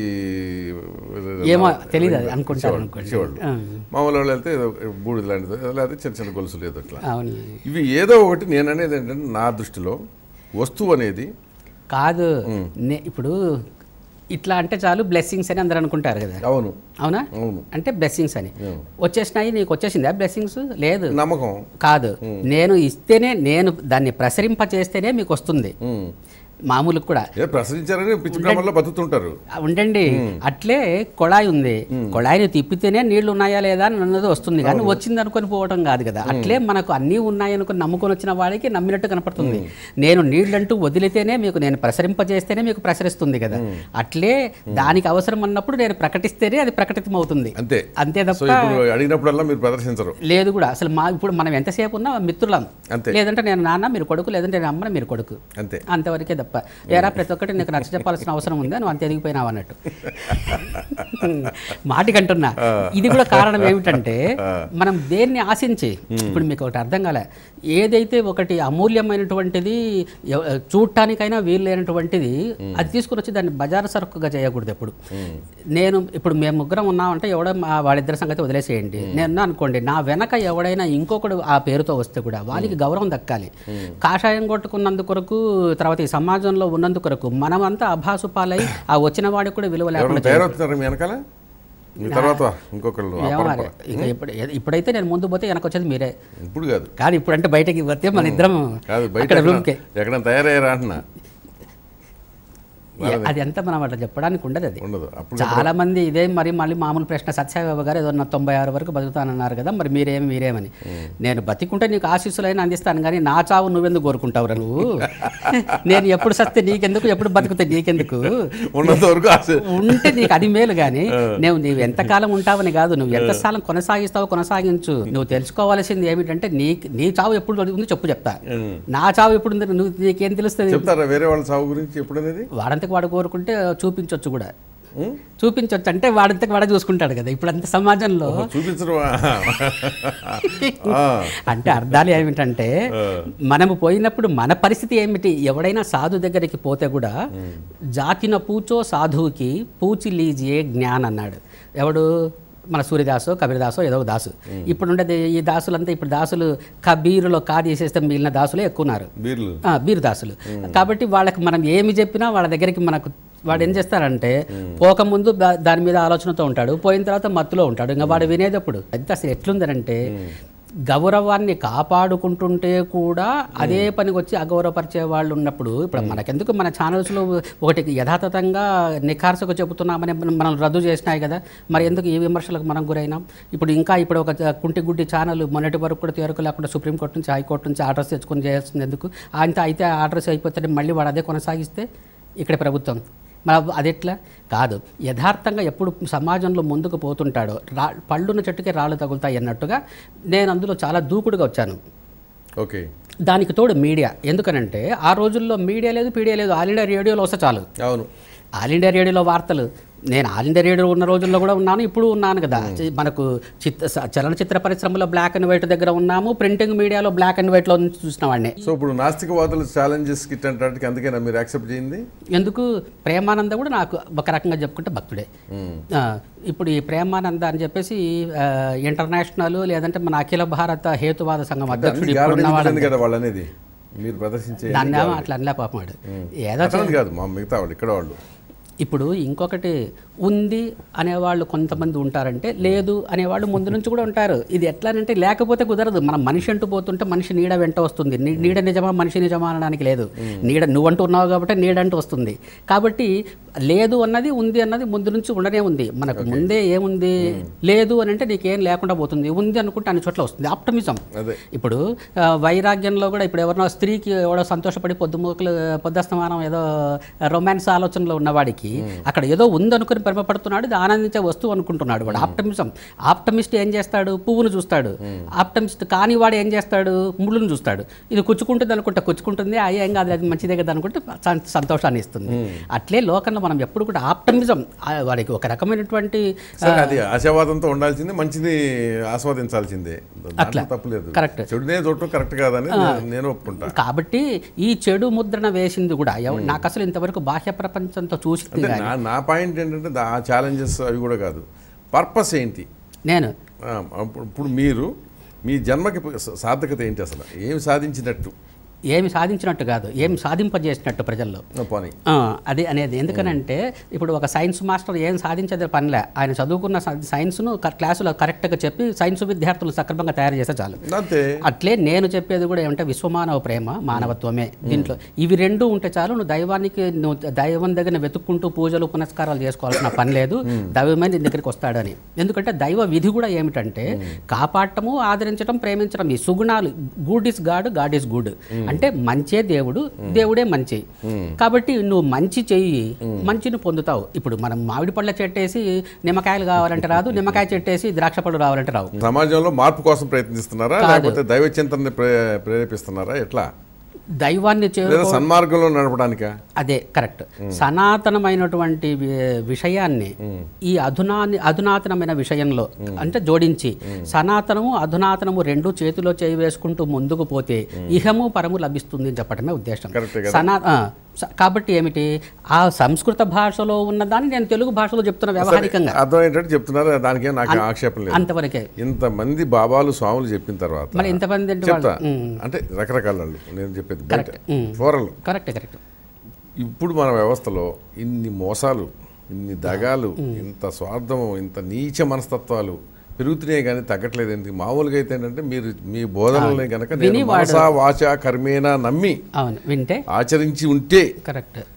ఏమో తెలీదు అది అనుకుంటారు ఇచ్చేవాళ్ళు, అనుకోండి. ఇచ్చేవాళ్ళు. ఆ. మామూలు వాళ్ళు వెళ్తే ఏదో బూడిద లాంటిది లేకపోతే చిన్న చిన్న గొలుసులు ఏదో అట్లా అవును ఇవి ఏదో ఒకటి నేను అనేది ఏంటంటే నా దృష్టిలో వస్తువు అనేది కాదు నే- ఇప్పుడు ఇట్లా అంటే చాలు బ్లెస్సింగ్స్ అని అందరూ అనుకుంటారు కదా అవును అవునా అవును అంటే బ్లెస్సింగ్స్ అని అవును. వచ్చేసినాయి నీకు వచ్చేసిందా బ్లెస్సింగ్స్ లేదు నమ్మకం కాదు నేను ఇస్తేనే నేను దాన్ని ప్రసరింప చేస్తేనే మీకు వస్తుంది ఉమ్. మామూలు కూడా ఏదో ప్రసరించారని పిచ్చి బ్రహ్మల్లో బతుకుతుంటారు ఉండండి అట్లే కొళాయి ఉంది కొళాయిని తిప్పితేనే నీళ్లు ఉన్నాయా లేదా అని అన్నది వస్తుంది కానీ వచ్చింది అనుకొని పోవడం కాదు కదా అట్లే మనకు అన్నీ ఉన్నాయనుకొని నమ్ముకొని వచ్చిన వాడికి నమ్మినట్టు కనపడుతుంది నేను నీళ్ళంటూ వదిలితేనే మీకు నేను ప్రసరింపజేస్తేనే మీకు ప్రసరిస్తుంది కదా అట్లే దానికి అవసరం అన్నప్పుడు నేను ప్రకటిస్తేనే అది ప్రకటితం అవుతుంది అంతే అంతే సో తప్ప ఇప్పుడు అడిగినప్పుడల్లా మీరు ప్రదర్శించరు లేదు కూడా అసలు మా ఇప్పుడు మనం ఎంతసేపు ఉన్నా మిత్రులం అంతే. లేదంటే నేను నాన్న మీరు కొడుకు లేదంటే నేను అమ్మ మీరు కొడుకు అంతే అంతవరకే తప్ప ఏరా ప్రతి ఒక్కటి నీకు నచ్చ చెప్పాల్సిన అవసరం ఉందా నువ్వు అంత ఎదిగిపోయినావు అన్నట్టు మాటికంటున్నా ఇది కూడా కారణం ఏమిటంటే మనం దేన్ని ఆశించి ఇప్పుడు మీకు ఒకటి అర్థం కాలే ఏదైతే ఒకటి అమూల్యమైనటువంటిది ఎవ- చూడటానికైనా వీలు లేనటువంటిది అది తీసుకుని వచ్చి దాన్ని బజారు సరుకుగా చేయకూడదు ఎప్పుడు నేను ఇప్పుడు మేము ముగ్గురం ఉన్నామంటే ఎవడో మా వాళ్ళిద్దరి సంగతి వదిలేసేయండి నేను అనుకోండి నా వెనక ఎవడైనా ఇంకొకడు ఆ పేరుతో వస్తే కూడా వానికి గౌరవం దక్కాలి కాషాయం కొట్టుకున్నందు కొరకు తర్వాత ఈ సమాజంలో ఉన్నందు కొరకు మనమంతా అభాసు పాలై ఆ వచ్చిన వాడికి కూడా విలువ లేకుండా ఎవరైనా తయారవుతున్నారు మీ వెనకాల మీ తర్వాత ఇంకొకళ్ళు ఆ ఏమో పరంపర. ఇక ఇప్పుడు ఇప్పుడైతే నేను ముందు పోతే వెనక వచ్చేది మీరే ఇప్పుడు కాదు కాదు ఇప్పుడంటే బయటకి పోతే మన ఇద్దరం కాదు బయట అక్కడ ఎక్కడ- రూమ్కే ఎక్కడైనా తయారయ్యారా అంటున్నా అది ఎంత మనం అట్లా చెప్పడానికి ఉండదు అది ఉండదు అప్పుడు చాలా మంది ఇదే మరి మళ్ళీ మామూలు ప్రశ్న సత్యబాబు గారు ఏదో నా తొంభై ఆరు వరకు బతుకుతానన్నారు కదా మరి మీరేమి మీరేమని నేను బతికుంటే నీకు ఆశీస్సులైనా అందిస్తాను కానీ నా చావు నువ్వెందుకు కోరుకుంటావురా నువ్వు నేను ఎప్పుడు సస్తే నీకెందుకు ఎప్పుడు బతుకుతే నీకెందుకు ఉన్నంత వరకు ఆశ ఉంటే నీకు అది మేలు కానీ నువ్వు నీవు ఎంతకాలం ఉంటావని కాదు నువ్వు ఎంతకాలం కొనసాగిస్తావో కొనసాగించు నువ్వు తెలుసుకోవాల్సింది ఏమిటంటే నీ నీ చావు ఎప్పుడు జరుగుతుందో చెప్పు చెప్తా నా చావు ఎప్పుడు ఉంది నువ్వు నీకేం తెలుస్తుంది చెప్తారా వేరే వాళ్ళ సాగు గురించి ఎప్పుడనేది వాడంతకు వాడు కోరుకుంటే చూపించవచ్చు కూడా చూపించవచ్చు అంటే వాడంతకు వాడే చూసుకుంటాడు కదా ఇప్పుడు అంత సమాజంలో చూపించడం అంటే అర్థాలు ఏమిటంటే మనము పోయినప్పుడు మన పరిస్థితి ఏమిటి ఎవడైనా సాధు దగ్గరికి పోతే కూడా జాతిన పూచో సాధువుకి పూచి లీజియే జ్ఞాన్ అన్నాడు ఎవడు మన సూర్యదాసో కబీరదాసో ఏదో ఒక దాసు ఇప్పుడు ఉండేది ఈ దాసులంతా ఇప్పుడు దాసులు కబీరులో కాదు చేసేస్తే మిగిలిన దాసులే ఎక్కువ ఉన్నారు బీర్లు ఆ, బీరుదాసులు కాబట్టి వాళ్ళకి మనం ఏమి చెప్పినా వాళ్ళ దగ్గరికి మనకు వాడు ఏం చేస్తారంటే పోకముందు దా- దాని మీద ఆలోచనతో ఉంటాడు పోయిన తర్వాత మత్తులో ఉంటాడు ఇంకా వాడు వినేటప్పుడు అది అసలు ఎట్లుందనంటే గౌరవాన్ని కాపాడుకుంటుంటే కూడా అదే పనికి వచ్చి అగౌరవపరిచే వాళ్ళు ఉన్నప్పుడు ఇప్పుడు మనకెందుకు మన ఛానల్స్లో ఒకటి యథాతథంగా నిఖార్సుగా చెబుతున్నామని మనం మనం రద్దు చేసినాయి కదా మరి ఎందుకు ఈ విమర్శలకు మనం గురైనాం ఇప్పుడు ఇంకా ఇప్పుడు ఒక చ- కుంటి గుడ్డి ఛానల్ మొన్నటి వరకు కూడా తీరకు లేకుండా సుప్రీంకోర్టు నుంచి హైకోర్టు నుంచి ఆర్డర్స్ తెచ్చుకొని చేయాల్సింది ఎందుకు అంత అయితే ఆర్డర్స్ అయిపోతే మళ్ళీ వాడు అదే కొనసాగిస్తే ఇక్కడ ప్రభుత్వం మన అది ఎట్లా కాదు యథార్థంగా ఎప్పుడు సమాజంలో ముందుకు పోతుంటాడో రా పళ్ళున్న చెట్టుకే రాళ్ళు తగులుతాయి అన్నట్టుగా నేను అందులో చాలా దూకుడుగా వచ్చాను ఓకే దానికి తోడు మీడియా ఎందుకనంటే ఆ రోజుల్లో మీడియా లేదు పీడియా లేదు ఆల్ ఇండియా రేడియోలో వస్తే చాలు అవును ఆల్ ఇండియా రేడియోలో వార్తలు నేను ఆల్ ఇండియా రేడియో ఉన్న రోజుల్లో కూడా ఉన్నాను ఇప్పుడు ఉన్నాను కదా చి- మనకు చిత్ర స- చలనచిత్ర పరిశ్రమలో బ్లాక్ అండ్ వైట్ దగ్గర ఉన్నాము ప్రింటింగ్ మీడియాలో బ్లాక్ అండ్ వైట్లో చూసిన వాడిని సో ఇప్పుడు నాస్తికవాదులు ఛాలెంజెస్ కిట్ అంటే అందుకేనా మీరు యాక్సెప్ట్ చేయింది ఎందుకు ప్రేమానంద కూడా నాకు ఒక రకంగా చెప్పుకుంటే భక్తుడే ఆ, ఇప్పుడు ఈ ప్రేమానంద అని చెప్పేసి ఆ, ఇంటర్నేషనల్ లేదంటే మన అఖిల భారత హేతువాద సంఘం అధ్యక్షుడు ఇప్పుడు గ్యారంటీ ఉన్నవాడు కదా వాళ్ళు అనేది మీరు ప్రదర్శించే దాన్ని ఏమో అట్లా అనలే పాపం వాడు ఏదో అతను కాదు మా మిగతా వాళ్ళు ఇక్కడ వాళ్ళు ఇప్పుడు ఇంకొకటి ఉంది అనేవాళ్ళు కొంతమంది ఉంటారంటే లేదు అనేవాళ్ళు ముందు నుంచి కూడా ఉంటారు ఇది ఎట్లానంటే లేకపోతే కుదరదు మనం మనిషి అంటూ పోతుంటే మనిషి నీడ వెంట వస్తుంది నీ- నీడ నిజమా మనిషి నిజమా అనడానికి లేదు నీడ నువ్వంటూ ఉన్నావు కాబట్టి నీడ అంటూ వస్తుంది కాబట్టి లేదు అన్నది ఉంది అన్నది ముందు నుంచి ఉండనే ఉంది మనకు ముందే ఏముంది లేదు అని అంటే నీకేం లేకుండా పోతుంది ఉంది అనుకుంటే అన్ని చోట్ల వస్తుంది ఆప్టమిజం అదే ఇప్పుడు ఆ, వైరాగ్యంలో కూడా ఇప్పుడు ఎవరినో స్త్రీకి ఎవడో సంతోషపడి పొద్దుమూకలు పొద్దస్తమానం ఏదో రొమాన్స్ ఆలోచనలో ఉన్నవాడికి అక్కడ ఏదో ఉందనుకుని భ్రమపడుతున్నాడు ఇది ఆనందించే వస్తువు అనుకుంటున్నాడు వాడు ఆప్టమిజం ఆప్టమిస్ట్ ఏం చేస్తాడు పువ్వును చూస్తాడు ఆప్టమిస్ట్ కాని వాడు ఏం చేస్తాడు ముళ్ళును చూస్తాడు ఇది కుచ్చుకుంటుంది అనుకుంటే కుచ్చుకుంటుంది ఆ ఏం కాదు అది మంచిదే కదా అనుకుంటే సం- సంతోషాన్ని ఇస్తుంది అట్లే లోకంలో మనం ఎప్పుడు కూడా ఆప్టమిజం ఆ, వాడికి ఒక రకమైనటువంటి సరే అది ఆశావాదంతో ఉండాల్సిందే మంచిది ఆస్వాదించాల్సిందే దాంట్లో తప్పులేదు కరెక్ట్ చెడునే చూడటం కరెక్ట్ కాదని నేను- నేను ఒప్పుకుంటా కాబట్టి ఈ చెడు ముద్రణ వేసింది కూడా ఎవ- నాకు అసలు ఇంతవరకు బాహ్య ప్రపంచంతో చూసింది అంటే కానీ నా నా పాయింట్ ఏంటంటే దా- ఆ ఛాలెంజెస్ అవి కూడా కాదు పర్పస్ ఏంటి నేను ఆ, అప్పుడు- ఇప్పుడు మీరు మీ జన్మకి స- సార్థకత ఏంటి అసలు ఏమి సాధించినట్టు ఏమి సాధించినట్టు కాదు ఏమి సాధింపజేసినట్టు ప్రజల్లో ఆ, పోనీ ఆ, అది అనేది ఎందుకనంటే ఇప్పుడు ఒక సైన్స్ మాస్టర్ ఏం సాధించేది పనిలే ఆయన చదువుకున్న సై- సైన్స్ను క- క్లాసులో కరెక్ట్గా చెప్పి సైన్స్ విద్యార్థులు సక్రమంగా తయారు చేస్తే చాలు అంతే అట్లే నేను చెప్పేది కూడా ఏమంటే విశ్వమానవ ప్రేమ మానవత్వమే దీంట్లో ఇవి రెండు ఉంటే చాలు నువ్వు దైవానికి నువ్వు దైవం దగ్గర వెతుక్కుంటూ పూజలు పునస్కారాలు చేసుకోవాల్సిన పని లేదు దైవమే నీ దగ్గరికి వస్తాడని ఎందుకంటే దైవ విధి కూడా ఏమిటంటే కాపాడటము ఆదరించడం ప్రేమించడం ఈ సుగుణాలు good is god god is good అంటే మంచే దేవుడు దేవుడే మంచి కాబట్టి నువ్వు మంచి చెయ్యి మంచిని పొందుతావు ఇప్పుడు మనం మామిడి పళ్ళ చెట్టేసి నిమ్మకాయలు కావాలంటే రాదు నిమ్మకాయ చెట్టేసి ద్రాక్ష పళ్ళు రావాలంటే రావు సమాజంలో మార్పు కోసం ప్రయత్నిస్తున్నారా లేకపోతే దైవ చింతనని ప్రే ప్రేరేపిస్తున్నారా ఎట్లా దైవాన్ని చే లేదా సన్మార్గంలో నడపడానికా అదే కరెక్ట్ సనాతనమైనటువంటి వి- విషయాన్ని ఈ అధునాని అధునాతనమైన విషయంలో అంటే జోడించి సనాతనము అధునాతనము రెండు చేతిలో చేయి వేసుకుంటూ ముందుకు పోతే ఇహము పరము లభిస్తుంది అని చెప్పడమే ఉద్దేశం కరెక్టే కదా. సనా ఆ, స- కాబట్టి ఏమిటి ఆ సంస్కృత భాషలో ఉన్నదాన్ని నేను తెలుగు భాషలో చెప్తున్న వ్యవహారికంగా అర్థం ఏంటంటే చెప్తున్నారు దానికేం నాకు ఆక్షేపం లేదు అంతవరకే ఇంతమంది బాబాలు స్వాములు చెప్పిన తర్వాత మరి ఇంతమంది అంటే వాళ్ళు చెప్తా అంటే రకరకాల వాళ్ళు నేను చెప్పేది బయట ఫోరలు కరెక్ట్ కరెక్ట్ ఇప్పుడు మన వ్యవస్థలో ఇన్ని మోసాలు ఇన్ని దగాలు ఇంత స్వార్థము ఇంత నీచ మనస్తత్వాలు పెరుగుతున్నాయి కానీ తగ్గట్లేదు ఎందుకు మామూలుగా అయితే ఏంటంటే మీరు మీ బోధనల్ని కనుక నేను విని వాడు- మనసా వాచ కర్మేనా నమ్మి అవును వింటే ఆచరించి ఉంటే కరెక్ట్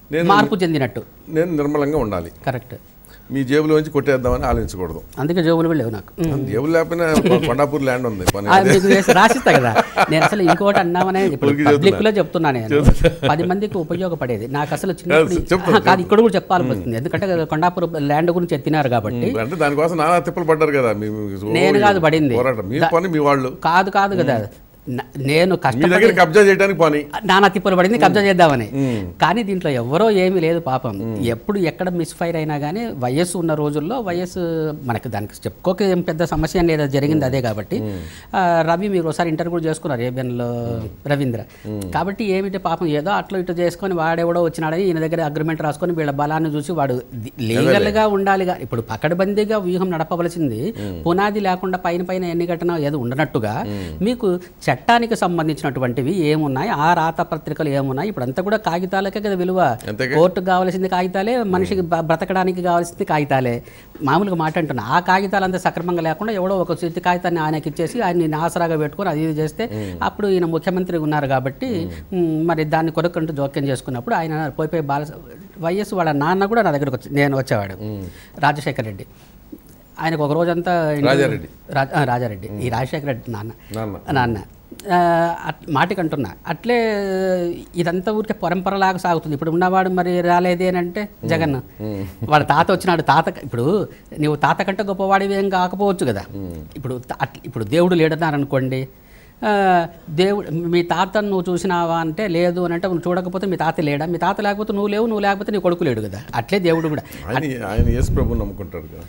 నేను- మార్పు చెందినట్టు నేను నిర్మలంగా ఉండాలి కరెక్ట్ మీ జేబులోంచి కొట్టేద్దామని ఆలోచించకూడదు అందుకే జోబులు కూడా లేవు నాకు ఉమ్. జేబులు లేకపోయినా కొండాపూర్ ల్యాండ్ ఉంది పని ఆ, మీకు వేసి రాసిస్తా కదా నేను అసలు ఇంకోటి అన్నామనే ఇప్పుడు ఊరికే పబ్లిక్ లో చెప్తున్నా నేను పది మందికి ఉపయోగపడేది నాకు అసలు చిన్నప్పుడు చెప్తాను, ఆహా, కాదు ఇక్కడ కూడా చెప్పాలనిపిస్తుంది ఎందుకంటే కొండాపురం ల్యాండ్ గురించి ఎత్తినారు కాబట్టి అంటే దానికోసం నానా తిప్పలు పడ్డారు కదా మీ మీ- ఓ, నేను కాదు పడింది. పోరాటం మీ పని మీ వాళ్ళు కాదు కాదు కదా న- నేను మీ కష్టపడి దగ్గర కబ్జా చేయడానికి పని నానా తిప్పలు పడింది కబ్జా చేద్దామని కానీ దీంట్లో ఎవరో ఏమీ లేదు పాపం ఎప్పుడు ఎక్కడ మిస్ఫైర్ అయినా కానీ వయస్సు ఉన్న రోజుల్లో వయస్సు మనకి దానికి చెప్పుకోక ఏం పెద్ద సమస్య ఏం లేదు జరిగింది అదే కాబట్టి ఆ, రవి మీరు ఒకసారి ఇంటర్వ్యూ చేసుకున్నారు ఏబిఎన్లో రవీంద్ర కాబట్టి ఏమిటి పాపం ఏదో అట్లా ఇటు చేసుకొని వాడెవడో వచ్చినాడని ఈయన దగ్గర అగ్రిమెంట్ రాసుకొని వీళ్ళ బలాన్ని చూసి వాడు లీగల్గా ఉండాలిగా ఇప్పుడు పకడ్బందీగా వ్యూహం నడపవలసింది పునాది లేకుండా పైన పైన ఎన్ని ఘటన ఏదో ఉండనట్టుగా మీకు చట్టానికి సంబంధించినటువంటివి ఏమున్నాయి ఆ రాత పత్రికలు ఏమున్నాయి ఇప్పుడు అంతా కూడా కాగితాలకే కదా విలువ అంతేగా. కోర్టుకు కావాల్సింది కాగితాలే మనిషికి బ- బ్రతకడానికి కావాల్సింది కాగితాలే మామూలుగా మాట అంటున్నా ఆ కాగితాలు అంతా సక్రమంగా లేకుండా ఎవడో ఒక చేతి కాగితాన్ని ఆయనకి ఇచ్చేసి ఆయన్ని ఆసరాగా పెట్టుకొని అది ఇది చేస్తే అప్పుడు ఈయన ముఖ్యమంత్రి ఉన్నారు కాబట్టి మ్, మరి దాన్ని కొరకంటూ జోక్యం చేసుకున్నప్పుడు ఆయన పోయి పోయి బాల వైఎస్ వాళ్ళ నాన్న కూడా నా దగ్గరకు వచ్చి నేను వచ్చేవాడు రాజశేఖర్ రెడ్డి ఆయనకు ఒక రోజంతా ఇంటర్వ్యూ- రాజారెడ్డి. రా- ఆ, రాజారెడ్డి ఈ రాజశేఖర రెడ్డి నాన్న నాన్న నాన్న ఆ, అట్- మాటికి అంటున్నా అట్లే ఇదంతా ఊరికే పరంపరలాగా సాగుతుంది ఇప్పుడు ఉన్నవాడు మరి రాలేదే అని అంటే జగన్ వాళ్ళ తాత వచ్చినాడు తాత ఇప్పుడు నువ్వు తాత కంటే గొప్పవాడివి ఏం కాకపోవచ్చు కదా ఇప్పుడు త- అట్ల- ఇప్పుడు దేవుడు లేడన్నారు అనుకోండి ఆ, దేవుడు మీ తాతను నువ్వు చూసినావా అంటే లేదు అని అంటే నువ్వు చూడకపోతే మీ తాత లేడా మీ తాత లేకపోతే నువ్వు లేవు నువ్వు లేకపోతే నీ కొడుకు లేడు కదా అట్లే దేవుడు కూడా ఆయన ఆయన యేసు ప్రభు నమ్ముకుంటాడు కదా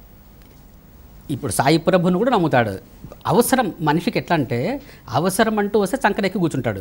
ఇప్పుడు సాయి ప్రభుని కూడా నమ్ముతాడు అవసరం మనిషికి ఎట్లా అంటే అవసరం అంటూ వస్తే చంకనెక్కి కూర్చుంటాడు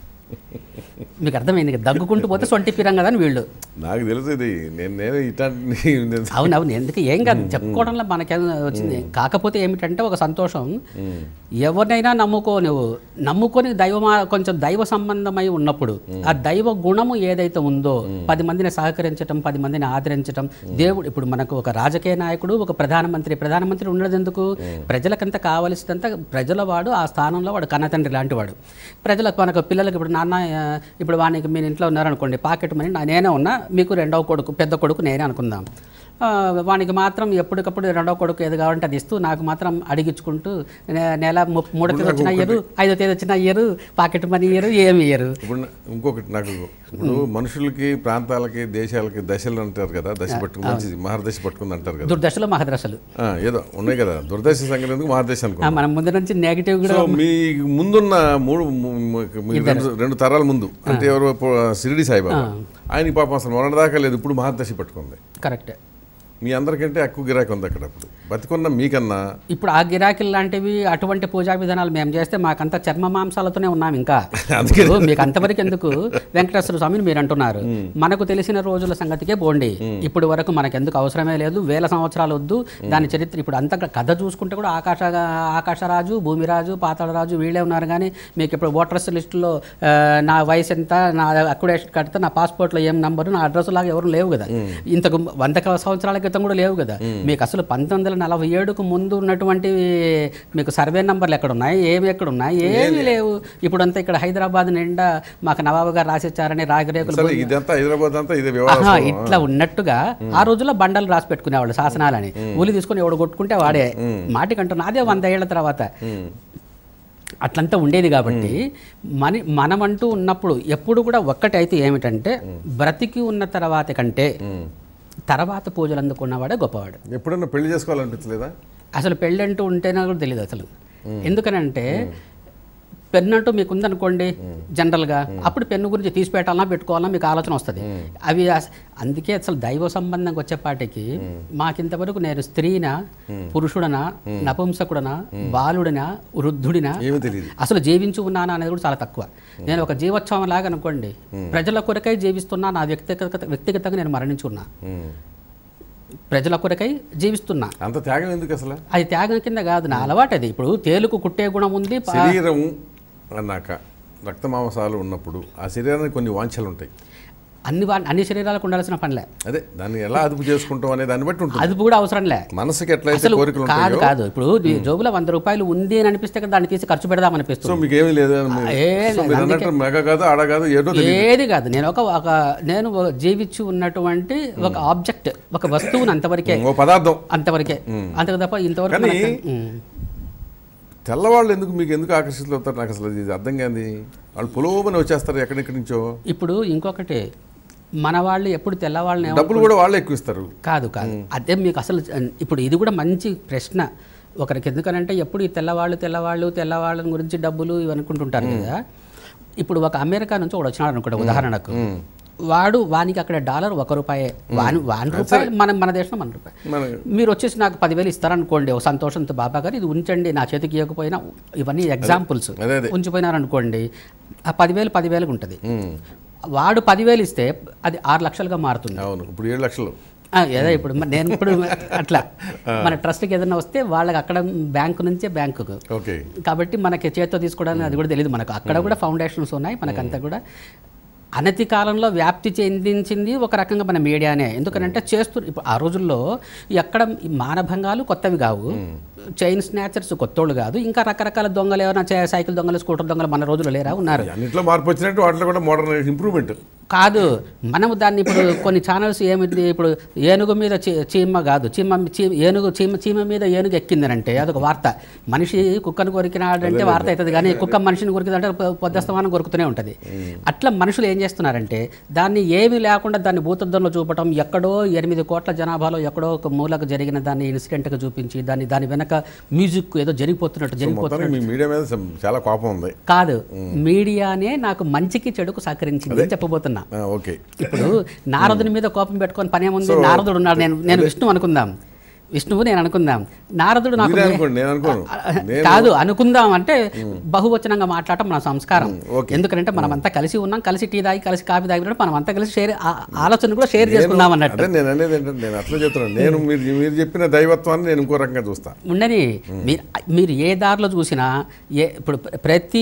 మీకు అర్థమైంది కదా దగ్గుకుంటూ పోతే సొంటి పిరం కదా అని వీళ్ళు నాకు తెలుసు ఇది నేను నేను ఇట్లాంటి అవునవును ఎందుకు ఏం కాదు చెప్పుకోవడంలో మనకేం వచ్చింది కాకపోతే ఏమిటంటే ఒక సంతోషం ఎవరినైనా నమ్ముకో నువ్వు నమ్ముకొని దైవమా కొంచెం దైవ సంబంధమై ఉన్నప్పుడు ఆ దైవ గుణము ఏదైతే ఉందో పది మందిని సహకరించటం పది మందిని ఆదరించటం దేవుడు ఇప్పుడు మనకు ఒక రాజకీయ నాయకుడు ఒక ప్రధానమంత్రి ప్రధానమంత్రి ఉండదు ఎందుకు ప్రజలకంత కావలసినంత ప్రజల వాడు ఆ స్థానంలో వాడు కన్నతండ్రి లాంటి వాడు ప్రజలకు మనకు పిల్లలకి ఇప్పుడు నాన్న ఆ, ఇప్పుడు వానికి మీ ఇంట్లో ఉన్నారనుకోండి పాకెట్ మనీ నా- నేనే ఉన్నా మీకు రెండవ కొడుకు పెద్ద కొడుకు నేనే అనుకుందాం ఆ, వానికి మాత్రం ఎప్పటికప్పుడు రెండవ కొడుకు ఏది కావాలంటే అది ఇస్తూ నాకు మాత్రం అడిగించుకుంటూ నే- నెల ము- మూడో తేదీ వచ్చిన ఇయ్యరు ఐదో తేదీ వచ్చిన ఇయ్యరు పాకెట్ మనీ ఇయ్యరు ఏమి ఇయ్యరు ఇప్పుడు నా- ఇంకొకటి నాకు ఇప్పుడు మనుషులకి ప్రాంతాలకి దేశాలకి దశలు అంటారు కదా దశ పట్టుకుని మంచిది మహర్దశ పట్టుకుంది అంటారు కదా దుర్దశలు మహదశలు ఆ, ఏదో ఉన్నాయి కదా దుర్దశ సంగతి ఎందుకు మహర్దశ అనుకో ఆ, మనం ముందు నుంచి నెగిటివ్ కూడా సో మీ ముందున్న మూడు ము- ము- మీ రెండు రెండు తరాల ముందు అంటే ఎవరు పో- షిరిడి సాయిబాబా ఆయనకి పాపం అసలు మొన్నటి దాకా లేదు ఇప్పుడు మహర్దశ పట్టుకుంది కరెక్టే మీ అందరికంటే ఎక్కువ గిరాకీ ఉంది అక్కడ అప్పుడు బతికున్న మీకన్నా ఇప్పుడు ఆ గిరాకీలు లాంటివి అటువంటి పూజా విధానాలు మేము చేస్తే మాకంతా చర్మ మాంసాలతోనే ఉన్నాం ఇంకా అందుకే ఇప్పుడు మీకు అంతవరకు ఎందుకు వెంకటేశ్వర స్వామిని మీరు అంటున్నారు మనకు తెలిసిన రోజుల సంగతికే పోండి ఇప్పుడు వరకు మనకు ఎందుకు అవసరమే లేదు వేల సంవత్సరాలు వద్దు దాని చరిత్ర ఇప్పుడు అంత కథ చూసుకుంటే కూడా ఆకాశ ఆకాశరాజు భూమిరాజు పాతాళరాజు వీళ్ళే ఉన్నారు కానీ మీకు ఇప్పుడు ఓటర్స్ లిస్టులో ఆ, నా వయసు ఎంత నా అక్యుడేషన్ కడితే నా పాస్పోర్ట్లో ఏం నంబరు నా అడ్రస్ లాగా ఎవరు లేవు కదా ఇంతకు వంద క- సంవత్సరాల క్రితం కూడా లేవు కదా మీకు అసలు పంతొమ్మిది వందల నలభై ఏడుకు ముందు ఉన్నటువంటి మీకు సర్వే నంబర్లు ఎక్కడ ఉన్నాయి ఏమి ఎక్కడ ఉన్నాయి ఏమీ లేవు ఇప్పుడు అంతా ఇక్కడ హైదరాబాద్ నిండా మాకు నవాబు గారు రాసిచ్చారని రాగరేకులు సరే ఇదంతా హైదరాబాద్ అంతా ఇదే ఆహా, వ్యవహారం ఇట్లా ఉన్నట్టుగా ఆ రోజుల్లో బండలు రాసి పెట్టుకునేవాళ్ళు శాసనాలని ఊలి తీసుకొని ఎవడు కొట్టుకుంటే వాడే మాటికంటున్నా అదే వంద ఏళ్ల తర్వాత అట్లంతా ఉండేది కాబట్టి మన మనమంటూ ఉన్నప్పుడు ఎప్పుడు కూడా ఒక్కటైతే ఏమిటంటే బ్రతికి ఉన్న తర్వాత కంటే తర్వాత పూజలు అందుకున్నవాడే గొప్పవాడు ఎప్పుడన్నా పెళ్లి చేసుకోవాలనిపించలేదా అసలు పెళ్ళంటూ ఉంటేనే కూడా తెలియదు అసలు ఎందుకనంటే పెన్ను అంటూ మీకు ఉందనుకోండి జనరల్గా అప్పుడు పెన్ను గురించి తీసి పెట్టాలన్నా పెట్టుకోవాలన్నా మీకు ఆలోచన వస్తుంది అవి అస- అందుకే అసలు దైవ సంబంధంగా వచ్చేపాటికి మాకింతవరకు నేను స్త్రీనా పురుషుడనా నపుంసకుడనా బాలుడినా వృద్ధుడినా ఏమీ తెలియదు అసలు జీవించి ఉన్నానా అనేది కూడా చాలా తక్కువ నేను ఒక జీవోత్సవం లాగా అనుకోండి ప్రజల కొరకై జీవిస్తున్నా నా వ్యక్తిగత వ్యక్తిగతంగా నేను మరణించి ఉన్నా ఉమ్. ప్రజల కొరకై జీవిస్తున్నా అంత త్యాగం ఎందుకు అసలు అది త్యాగం కింద కాదు నా అలవాటు అది ఇప్పుడు తేలుకు కుట్టే గుణం ఉంది పా- శరీరం అన్నాక రక్త మాంసాలు ఉన్నప్పుడు ఆ శరీరానికి కొన్ని వాంఛలు ఉంటాయి అన్ని వా- అన్ని శరీరాలకు ఉండాల్సిన పనిలే అదే దాన్ని ఎలా అదుపు చేసుకుంటాం అనే దాన్ని బట్టి ఉంటుంది అది కూడా అవసరంలే మనసుకి ఎట్లయితే అసలు కోరికలు కాదు ఉంటాయో కాదు ఇప్పుడు నీ జోబులో వంద రూపాయలు ఉంది అని అనిపిస్తే కదా దాన్ని తీసి ఖర్చు పెడదాం సో అనిపిస్తుంది మీకు ఏమీ లేదు అని మీరు- ఏ సో మీరు అన్నట్టు మెగ కాదు ఆడ కాదు ఏదో తెలియదు ఏది కాదు నేను ఒక ఒక నేను ఒక జీవించి ఉన్నటువంటి ఒక ఆబ్జెక్ట్ ఒక వస్తువుని అంతవరకే ఓ పదార్థం అంతవరకే అంతకు తప్ప ఇంతవరకు కానీ మనకు- ఉమ్. తెల్లవాళ్ళు ఎందుకు మీకు ఎందుకు ఆకర్షితులు అవుతారు నాకు అసలు ఇది అర్థం కాదు వాళ్ళు పులోమని వచ్చేస్తారు ఎక్కడెక్కడి నుంచో ఇప్పుడు ఇంకొకటి మన వాళ్ళు ఎప్పుడు తెల్లవాళ్ళని ఏమో- డబ్బులు కూడా వాళ్ళే ఎక్కువ ఇస్తారు కాదు కాదు అదే మీకు అసలు ఇప్పుడు ఇది కూడా మంచి ప్రశ్న ఒకరికి ఎందుకనంటే ఎప్పుడు ఈ తెల్లవాళ్ళు తెల్లవాళ్ళు తెల్లవాళ్ళ గురించి డబ్బులు ఇవి అనుకుంటుంటారు కదా ఇప్పుడు ఒక అమెరికా నుంచి ఒకడు వచ్చినాడు అనుకోండి ఉదాహరణకు వాడు వానికి అక్కడ డాలర్ ఒక రూపాయే వాని వాని రూపాయలు మన మన దేశంలో మన రూపాయి మన మీరు వచ్చేసి నాకు పదివేలు ఇస్తారనుకోండి ఒక సంతోషంతో బాబా గారు ఇది ఉంచండి నా చేతికి ఇవ్వకపోయినా ఇవన్నీ ఎగ్జాంపుల్స్ అదే అదే ఉంచిపోయినారనుకోండి ఆ పదివేలు పదివేలకు ఉంటుంది ఉమ్. వాడు పదివేలు ఇస్తే అది ఆరు లక్షలుగా మారుతుంది అవును ఇప్పుడు ఏడు లక్షలు ఆ, ఏదో ఇప్పుడు మ- నేను ఇప్పుడు అట్లా మన ట్రస్ట్కి ఏదైనా వస్తే వాళ్ళకి అక్కడ బ్యాంకు నుంచే బ్యాంకుకు ఓకే కాబట్టి మనకి చేత్తో తీసుకోవడానికి అది కూడా తెలియదు మనకు అక్కడ కూడా ఫౌండేషన్స్ ఉన్నాయి మనకంతా కూడా అనతి కాలంలో వ్యాప్తి చెందించింది ఒక రకంగా మన మీడియానే ఎందుకనంటే చేస్తూ ఇప్పుడు ఆ రోజుల్లో ఎక్కడ ఈ మానభంగాలు కొత్తవి కావు చైన్ స్నాచర్స్ కొత్తోళ్ళు కాదు ఇంకా రకరకాల దొంగలు ఏమైనా చే- సైకిల్ దొంగలు స్కూటర్ దొంగలు మన రోజుల్లో లేరా ఉన్నారు అన్నింటిలో మార్పు వచ్చినట్టు వాటిలో కూడా మోడర్న్ ఇంప్రూవ్మెంట్ కాదు మనము దాన్ని ఇప్పుడు కొన్ని ఛానల్స్ ఏమిటి ఇప్పుడు ఏనుగు మీద చీ- చీమ కాదు చీమ చీ- ఏనుగు చీమ చీమ మీద ఏనుగు ఎక్కిందనంటే అదొక వార్త మనిషి కుక్కను కొరికినాడంటే వార్త అవుతుంది కానీ కుక్క మనిషిని కొరికిందంటే పొ- పొద్దస్తమానం కొరుకుతూనే ఉంటుంది అట్లా మనుషులు ఏం చేస్తున్నారంటే దాన్ని ఏమీ లేకుండా దాన్ని భూతద్దంలో చూపటం ఎక్కడో ఎనిమిది కోట్ల జనాభాలో ఎక్కడో ఒక మూలకు జరిగిన దాన్ని ఇన్సిడెంట్గా చూపించి దాన్ని దాని వెనక మ్యూజిక్ ఏదో జరిగిపోతున్నట్టు జరిగిపోతున్నట్టు మొత్తానికి మీ మీడియా మీద సం- చాలా కోపం ఉంది కాదు మీడియానే నాకు మంచికి చెడుకు సహకరించింది అని చెప్పబోతున్నా ఆ, ఓకే ఇప్పుడు నారదుని మీద కోపం పెట్టుకొని పనేముంది నారదుడు ఉన్నాడు నేను నేను విష్ణు అనుకుందాం విష్ణువు నేను అనుకుందాం నారదుడు నాకు మీరే అనుకోండి నేను అనుకోను నేను కాదు అనుకుందాం అంటే బహువచనంగా మాట్లాడటం మన సంస్కారం ఓకే. ఎందుకంటే మనం అంతా కలిసి ఉన్నాం కలిసి టీ తాగి కలిసి కాఫీ తాగి మనం అంతా కలిసి షేర్ ఆ- ఆలోచన కూడా షేర్ చేసుకుందాం అన్నట్టు అదే నేను అనేది ఏంటంటే నేను అట్లా చెప్తున్నాను నేను మీరు మీరు చెప్పిన దైవత్వాన్ని నేను ఇంకో రకంగా చూస్తాను ఉండని మీరు మీరు ఏ దారిలో చూసినా ఏ ఇప్పుడు ప్ర- ప్రతి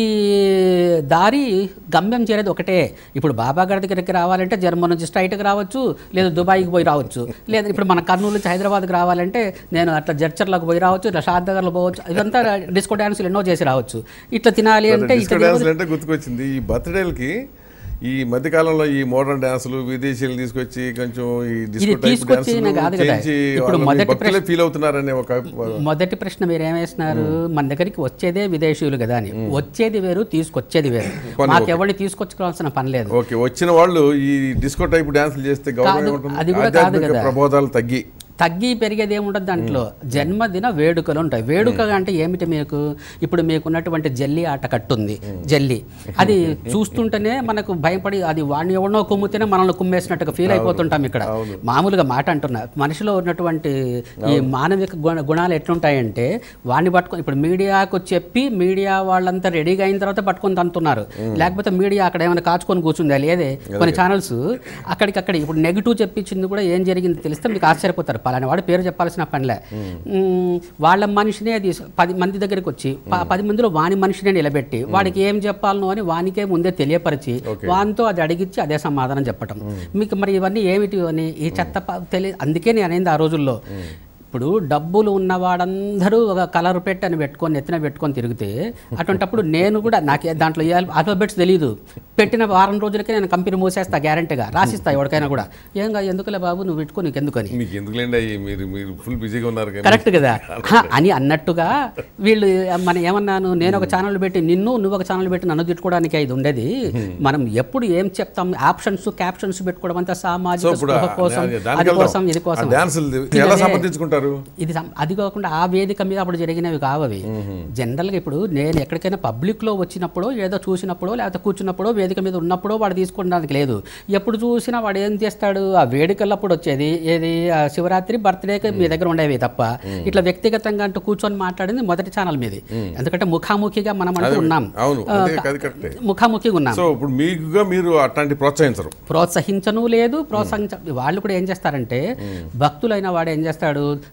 దారి గమ్యం చేరేది ఒకటే ఇప్పుడు బాబా గారి దగ్గరికి రావాలంటే జర్మన్ నుంచి స్ట్రైట్కి రావచ్చు లేదా దుబాయ్కి పోయి రావచ్చు లేదా ఇప్పుడు మన కర్నూలు నుంచి హైదరాబాద్కి రావాలంటే నేను అట్లా జడ్చర్లకు పోయి రావచ్చు ఇట్లా షాద్నగర్లో పోవచ్చు ఇదంతా డిస్కో డ్యాన్సులు ఎన్నో చేసి రావచ్చు ఇట్లా తినాలి అంటే డిస్కో ఇట్లా డ్యాన్సులు అంటే గుర్తుకొచ్చింది ఈ బర్త్డేలకి ఈ మధ్యకాలంలో ఈ మోడర్న్ డాన్సులు విదేశీయులు తీసుకొచ్చి కొంచెం ఈ డిస్కో టైప్ తీసుకొచ్చి డాన్సులు కాదు కదా. చేయించి ఇప్పుడు వాళ్ళని మొదటి భక్తులే ఫీల్ అవుతున్నారనే ఒక మొదటి ప్రశ్న మీరు ఏమేస్తున్నారు మన దగ్గరికి వచ్చేదే విదేశీయులు కదా అని వచ్చేది వేరు తీసుకొచ్చేది వేరు పోనీ, మాకు ఎవరిని తీసుకొచ్చుకోవాల్సిన పని లేదు ఓకే వచ్చిన వాళ్ళు ఈ డిస్కో టైప్ డాన్సులు చేస్తే గౌరవం కాదు, ఏముంటుంది అది కూడా కాదు ఆధ్యాత్మిక కదా. ప్రబోధాలు తగ్గి తగ్గి పెరిగేది ఏముండదు దాంట్లో జన్మదిన వేడుకలు ఉంటాయి వేడుక అంటే ఏమిటి మీకు ఇప్పుడు మీకున్నటువంటి జల్లి ఆట కట్టుంది జల్లి అది చూస్తుంటేనే మనకు భయపడి అది వాడిని ఎవరినో కుమ్మితేనే మనల్ని కుమ్మేసినట్టుగా ఫీల్ అయిపోతుంటాం ఇక్కడ మామూలుగా మాట అంటున్నా మనిషిలో ఉన్నటువంటి ఈ మానవిక గుణ గుణాలు ఎట్లుంటాయంటే వాడిని పట్టుకొని ఇప్పుడు మీడియాకు చెప్పి మీడియా వాళ్ళంతా రెడీగా అయిన తర్వాత పట్టుకొని తంతున్నారు లేకపోతే మీడియా అక్కడ ఏమైనా కాచుకొని కూర్చుందా లేదే కొన్ని ఛానల్స్ అక్కడికక్కడ ఇప్పుడు నెగిటివ్ చెప్పించింది కూడా ఏం జరిగింది తెలిస్తే మీకు ఆశ్చర్యపోతారు పలానా వాడు పేరు చెప్పాల్సిన పనిలే మ్మ్, వాళ్ళ మనిషినే అది పది మంది దగ్గరికి వచ్చి ప- పది మందిలో వాని మనిషినే నిలబెట్టి వాడికి ఏం చెప్పాలనో అని వానికే ముందే తెలియపరిచి వానితో అది అడిగిచ్చి అదే సమాధానం చెప్పటం మీకు మరి ఇవన్నీ ఏమిటి అని ఈ చెత్త ప- తెలి అందుకే నేను అనేది ఆ రోజుల్లో ఇప్పుడు డబ్బులు ఉన్నవాడందరూ ఒక కలర్ పెట్టి అని పెట్టుకొని నెత్తిన పెట్టుకొని తిరిగితే అటువంటప్పుడు నేను కూడా నాకు దాంట్లో ఏ ఆల్ఫాబెట్స్ తెలియదు పెట్టిన వారం రోజులకే నేను కంపెనీ మూసేస్తా గ్యారంటీగా రాసిస్తా ఎవరికైనా కూడా ఏం కాదు ఎందుకులే బాబు నువ్వు పెట్టుకో నీకు ఎందుకని మీకు ఎందుకులేండి అయ్యి మీరు మీరు ఫుల్ బిజీగా ఉన్నారు కానీ కరెక్ట్ కదా హా, అని అన్నట్టుగా వీళ్ళు మన ఏమన్నాను నేను ఒక ఛానల్ పెట్టి నిన్ను నువ్వు ఒక ఛానల్ పెట్టి నన్ను తిట్టుకోవడానికి ఇది ఉండేది మనం ఎప్పుడు ఏం చెప్తాం ఆప్షన్స్ క్యాప్షన్స్ పెట్టుకోవడం అంతా సో సామాజిక ఇప్పుడు స్పృహ కోసం దానికి అది వెళ్దాం. కోసం ఇది ఆ కోసం డాన్సులు ఎలా ఇదే- సమర్థించుకుంటారు ఇది సం- అది కాకుండా ఆ వేదిక మీద అప్పుడు జరిగినవి కావవి జనరల్గా ఇప్పుడు నేను ఎక్కడికైనా పబ్లిక్లో వచ్చినప్పుడో ఏదో చూసినప్పుడో లేకపోతే కూర్చున్నప్పుడో వేదిక మీద ఉన్నప్పుడో వాడు తీసుకోవడానికి లేదు ఎప్పుడు చూసినా వాడు ఏం చేస్తాడు ఆ వేడుకలప్పుడు వచ్చేది ఏది ఆ శివరాత్రి బర్త్డేకి మీ దగ్గర ఉండేవి తప్ప ఇట్లా వ్యక్తిగతంగా అంటూ కూర్చొని మాట్లాడింది మొదటి ఛానల్ మీది ఎందుకంటే ముఖాముఖిగా మనం అంటూ ఉన్నాం అవును ఆ, అదే అది కరెక్టే ముఖాముఖిగా ఉన్నాం సో ఇప్పుడు మీకుగా మీరు అట్లాంటి ప్రోత్సహించరు ప్రోత్సహించను లేదు ప్రోత్సహించ వాళ్ళు కూడా ఏం చేస్తారంటే భక్తులైన వాడు ఏం చేస్తాడు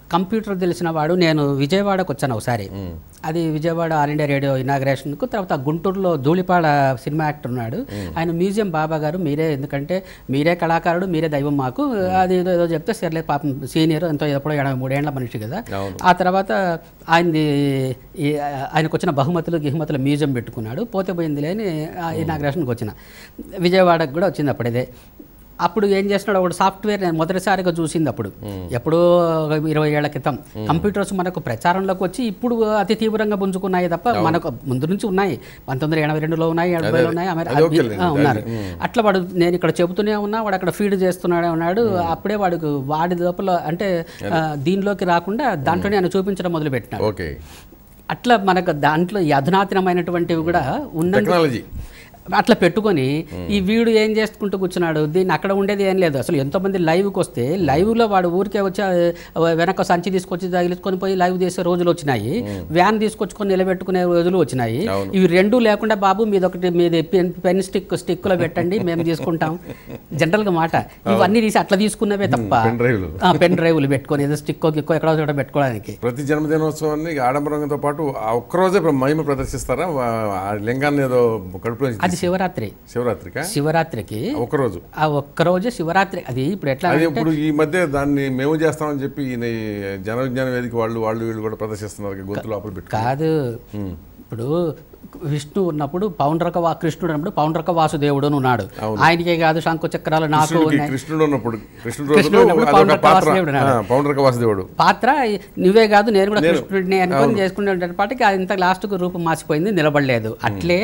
కంప్యూటర్ తెలిసిన వాడు నేను విజయవాడకు వచ్చాను ఒకసారి అది విజయవాడ ఆల్ ఇండియా రేడియో ఇనాగ్రేషన్కు తర్వాత గుంటూరులో ధూళిపాడ సినిమా యాక్టర్ ఉన్నాడు ఆయన మ్యూజియం బాబా గారు మీరే ఎందుకంటే మీరే కళాకారుడు మీరే దైవం మాకు అది ఏదో ఏదో చెప్తే సర్లే పాపం సీనియర్ ఎంతో ఎప్పుడో ఎనభై మూడేళ్ల మనిషి కదా అవును. ఆ తర్వాత ఆయనది ఈ ఆయనకు వచ్చిన బహుమతులు గిహుమతులు మ్యూజియం పెట్టుకున్నాడు పోతే పోయింది లేని ఇనాగ్రేషన్కి వచ్చిన విజయవాడకు కూడా వచ్చింది అప్పుడు ఇదే అప్పుడు ఏం చేస్తున్నాడు ఒకడు సాఫ్ట్వేర్ నేను మొదటిసారిగా చూసింది అప్పుడు ఎప్పుడో ఒక ఇరవై ఏళ్ల క్రితం కంప్యూటర్స్ మనకు ప్రచారంలోకి వచ్చి ఇప్పుడు అతి తీవ్రంగా పుంజుకున్నాయి తప్ప మనకు ముందు నుంచి ఉన్నాయి పంతొమ్మిది ఎనభై రెండులో ఉన్నాయి ఎనభైలో ఉన్నాయి అమెరి- అది అది- ఓకేలేండి. ఆ, ఉన్నారు అట్లా వాడు నేను ఇక్కడ చెబుతూనే ఉన్నా వాడు అక్కడ ఫీడ్ చేస్తున్నాడే ఉన్నాడు అప్పుడే వాడికి వాడి లోపల అంటే ఆ, దీనిలోకి రాకుండా దాంట్లోనే ఆయన చూపించడం మొదలుపెట్టినాడు ఓకే అట్లా మనకు దాంట్లో ఈ అధునాతనమైనటువంటివి కూడా ఉన్న టెక్నాలజీ అట్లా పెట్టుకొని ఈ వీడు ఏం చేసుకుంటూ కూర్చున్నాడు దీన్ని అక్కడ ఉండేది ఏం లేదు అసలు ఎంతోమంది లైవ్కి వస్తే లైవ్లో వాడు ఊరికే వచ్చి ఆ, వెనక సంచి తీసుకొచ్చి తగిలించుకొని పోయి లైవ్ చేసే రోజులు వచ్చినాయి వ్యాన్ తీసుకొచ్చుకొని నిలబెట్టుకునే రోజులు వచ్చినాయి అవును. ఇవి రెండు లేకుండా బాబు మీది ఒకటి మీది పెన్ పెన్ స్టిక్ స్టిక్లో పెట్టండి మేము తీసుకుంటాం జనరల్గా మాట ఇవన్నీ తీసి అట్లా తీసుకున్నవే తప్ప పెన్ డ్రైవ్లు ఆ, పెన్ డ్రైవ్లు పెట్టుకొని ఏదో స్టిక్కో గిక్కో ఎక్కడో చోట పెట్టుకోవడానికి ప్రతి జన్మదినోత్సవాన్ని ఆడంబరంతో పాటు ఆ ఒక్కరోజే ప్ర- మహిమ ప్రదర్శిస్తారా వా- ఆ లింగాన్ని ఏదో కడుపులో నుంచి అది శివరాత్రి శివరాత్రికా శివరాత్రికి ఒక్కరోజు ఆ ఒక్కరోజే శివరాత్రి అది ఇప్పుడు ఎట్లా అది అంటే ఇప్పుడు ఈ మధ్య దాన్ని మేము చేస్తామని చెప్పి ఈయన ఈ జన విజ్ఞాన వేదిక వాళ్ళు వాళ్ళు వీళ్ళు కూడా ప్రదర్శిస్తున్నారు గొంతు లోపల పెట్టు కాదు ఇప్పుడు విష్ణు ఉన్నప్పుడు పౌండ్రక వా కృష్ణుడు అన్నప్పుడు పౌండ్రక వాసుదేవుడు అని ఉన్నాడు ఆయనకే కాదు శంకు చక్రాలు నాకు కృష్ణుడికి ఉన్నాయి కృష్ణుడు ఉన్నప్పుడు కృష్ణుడు కృష్ణుడు రోజులో ఉన్నప్పుడు అదొక పౌండ్రక పాత్ర వాసుదేవుడు ఉన్నాడు. ఆ, పౌండ్రక వాసుదేవుడు పాత్ర నువ్వే కాదు నేను కూడా కృష్ణుడిని అనుకొని చేసుకునే పాటికి అది ఇంత లాస్ట్కు రూపం మాసిపోయింది నిలబడలేదు అట్లే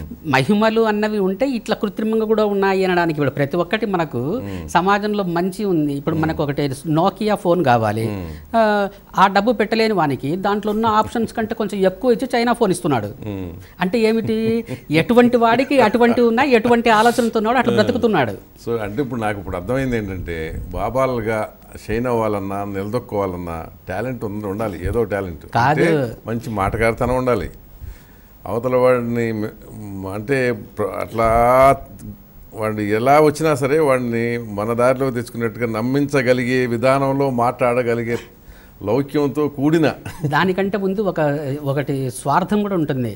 మహిమలు అన్నవి ఉంటే ఇట్లా కృత్రిమంగా కూడా ఉన్నాయి అనడానికి ఇప్పుడు ప్రతి ఒక్కటి మనకు సమాజంలో మంచి ఉంది ఇప్పుడు మనకు ఒకటి నోకియా ఫోన్ కావాలి ఆ, ఆ డబ్బు పెట్టలేని వానికి దాంట్లో ఉన్న ఆప్షన్స్ కంటే కొంచెం ఎక్కువ ఇచ్చి చైనా ఫోన్ ఇస్తున్నాడు ఉమ్. అంటే ఏమిటి ఎటువంటి వాడికి అటువంటి ఉన్నాయి ఎటువంటి ఆలోచనతో ఉన్నాడు అట్లా బ్రతుకుతున్నాడు సో అంటే ఇప్పుడు నాకు ఇప్పుడు అర్థమైంది ఏంటంటే బాబాలుగా షైన్ అవ్వాలన్నా నిలదొక్కోవాలన్నా టాలెంట్ ఉంది ఉండాలి ఏదో టాలెంట్ కాదు. అంటే మంచి మాటగారితనం ఉండాలి అవతల వాడిని మ- అంటే ప్ర- అట్లా వాడిని ఎలా వచ్చినా సరే వాడిని మన దారిలో తెచ్చుకున్నట్టుగా నమ్మించగలిగే విధానంలో మాట్లాడగలిగే లౌక్యంతో కూడిన దానికంటే ముందు ఒక ఒకటి స్వార్థం కూడా ఉంటుంది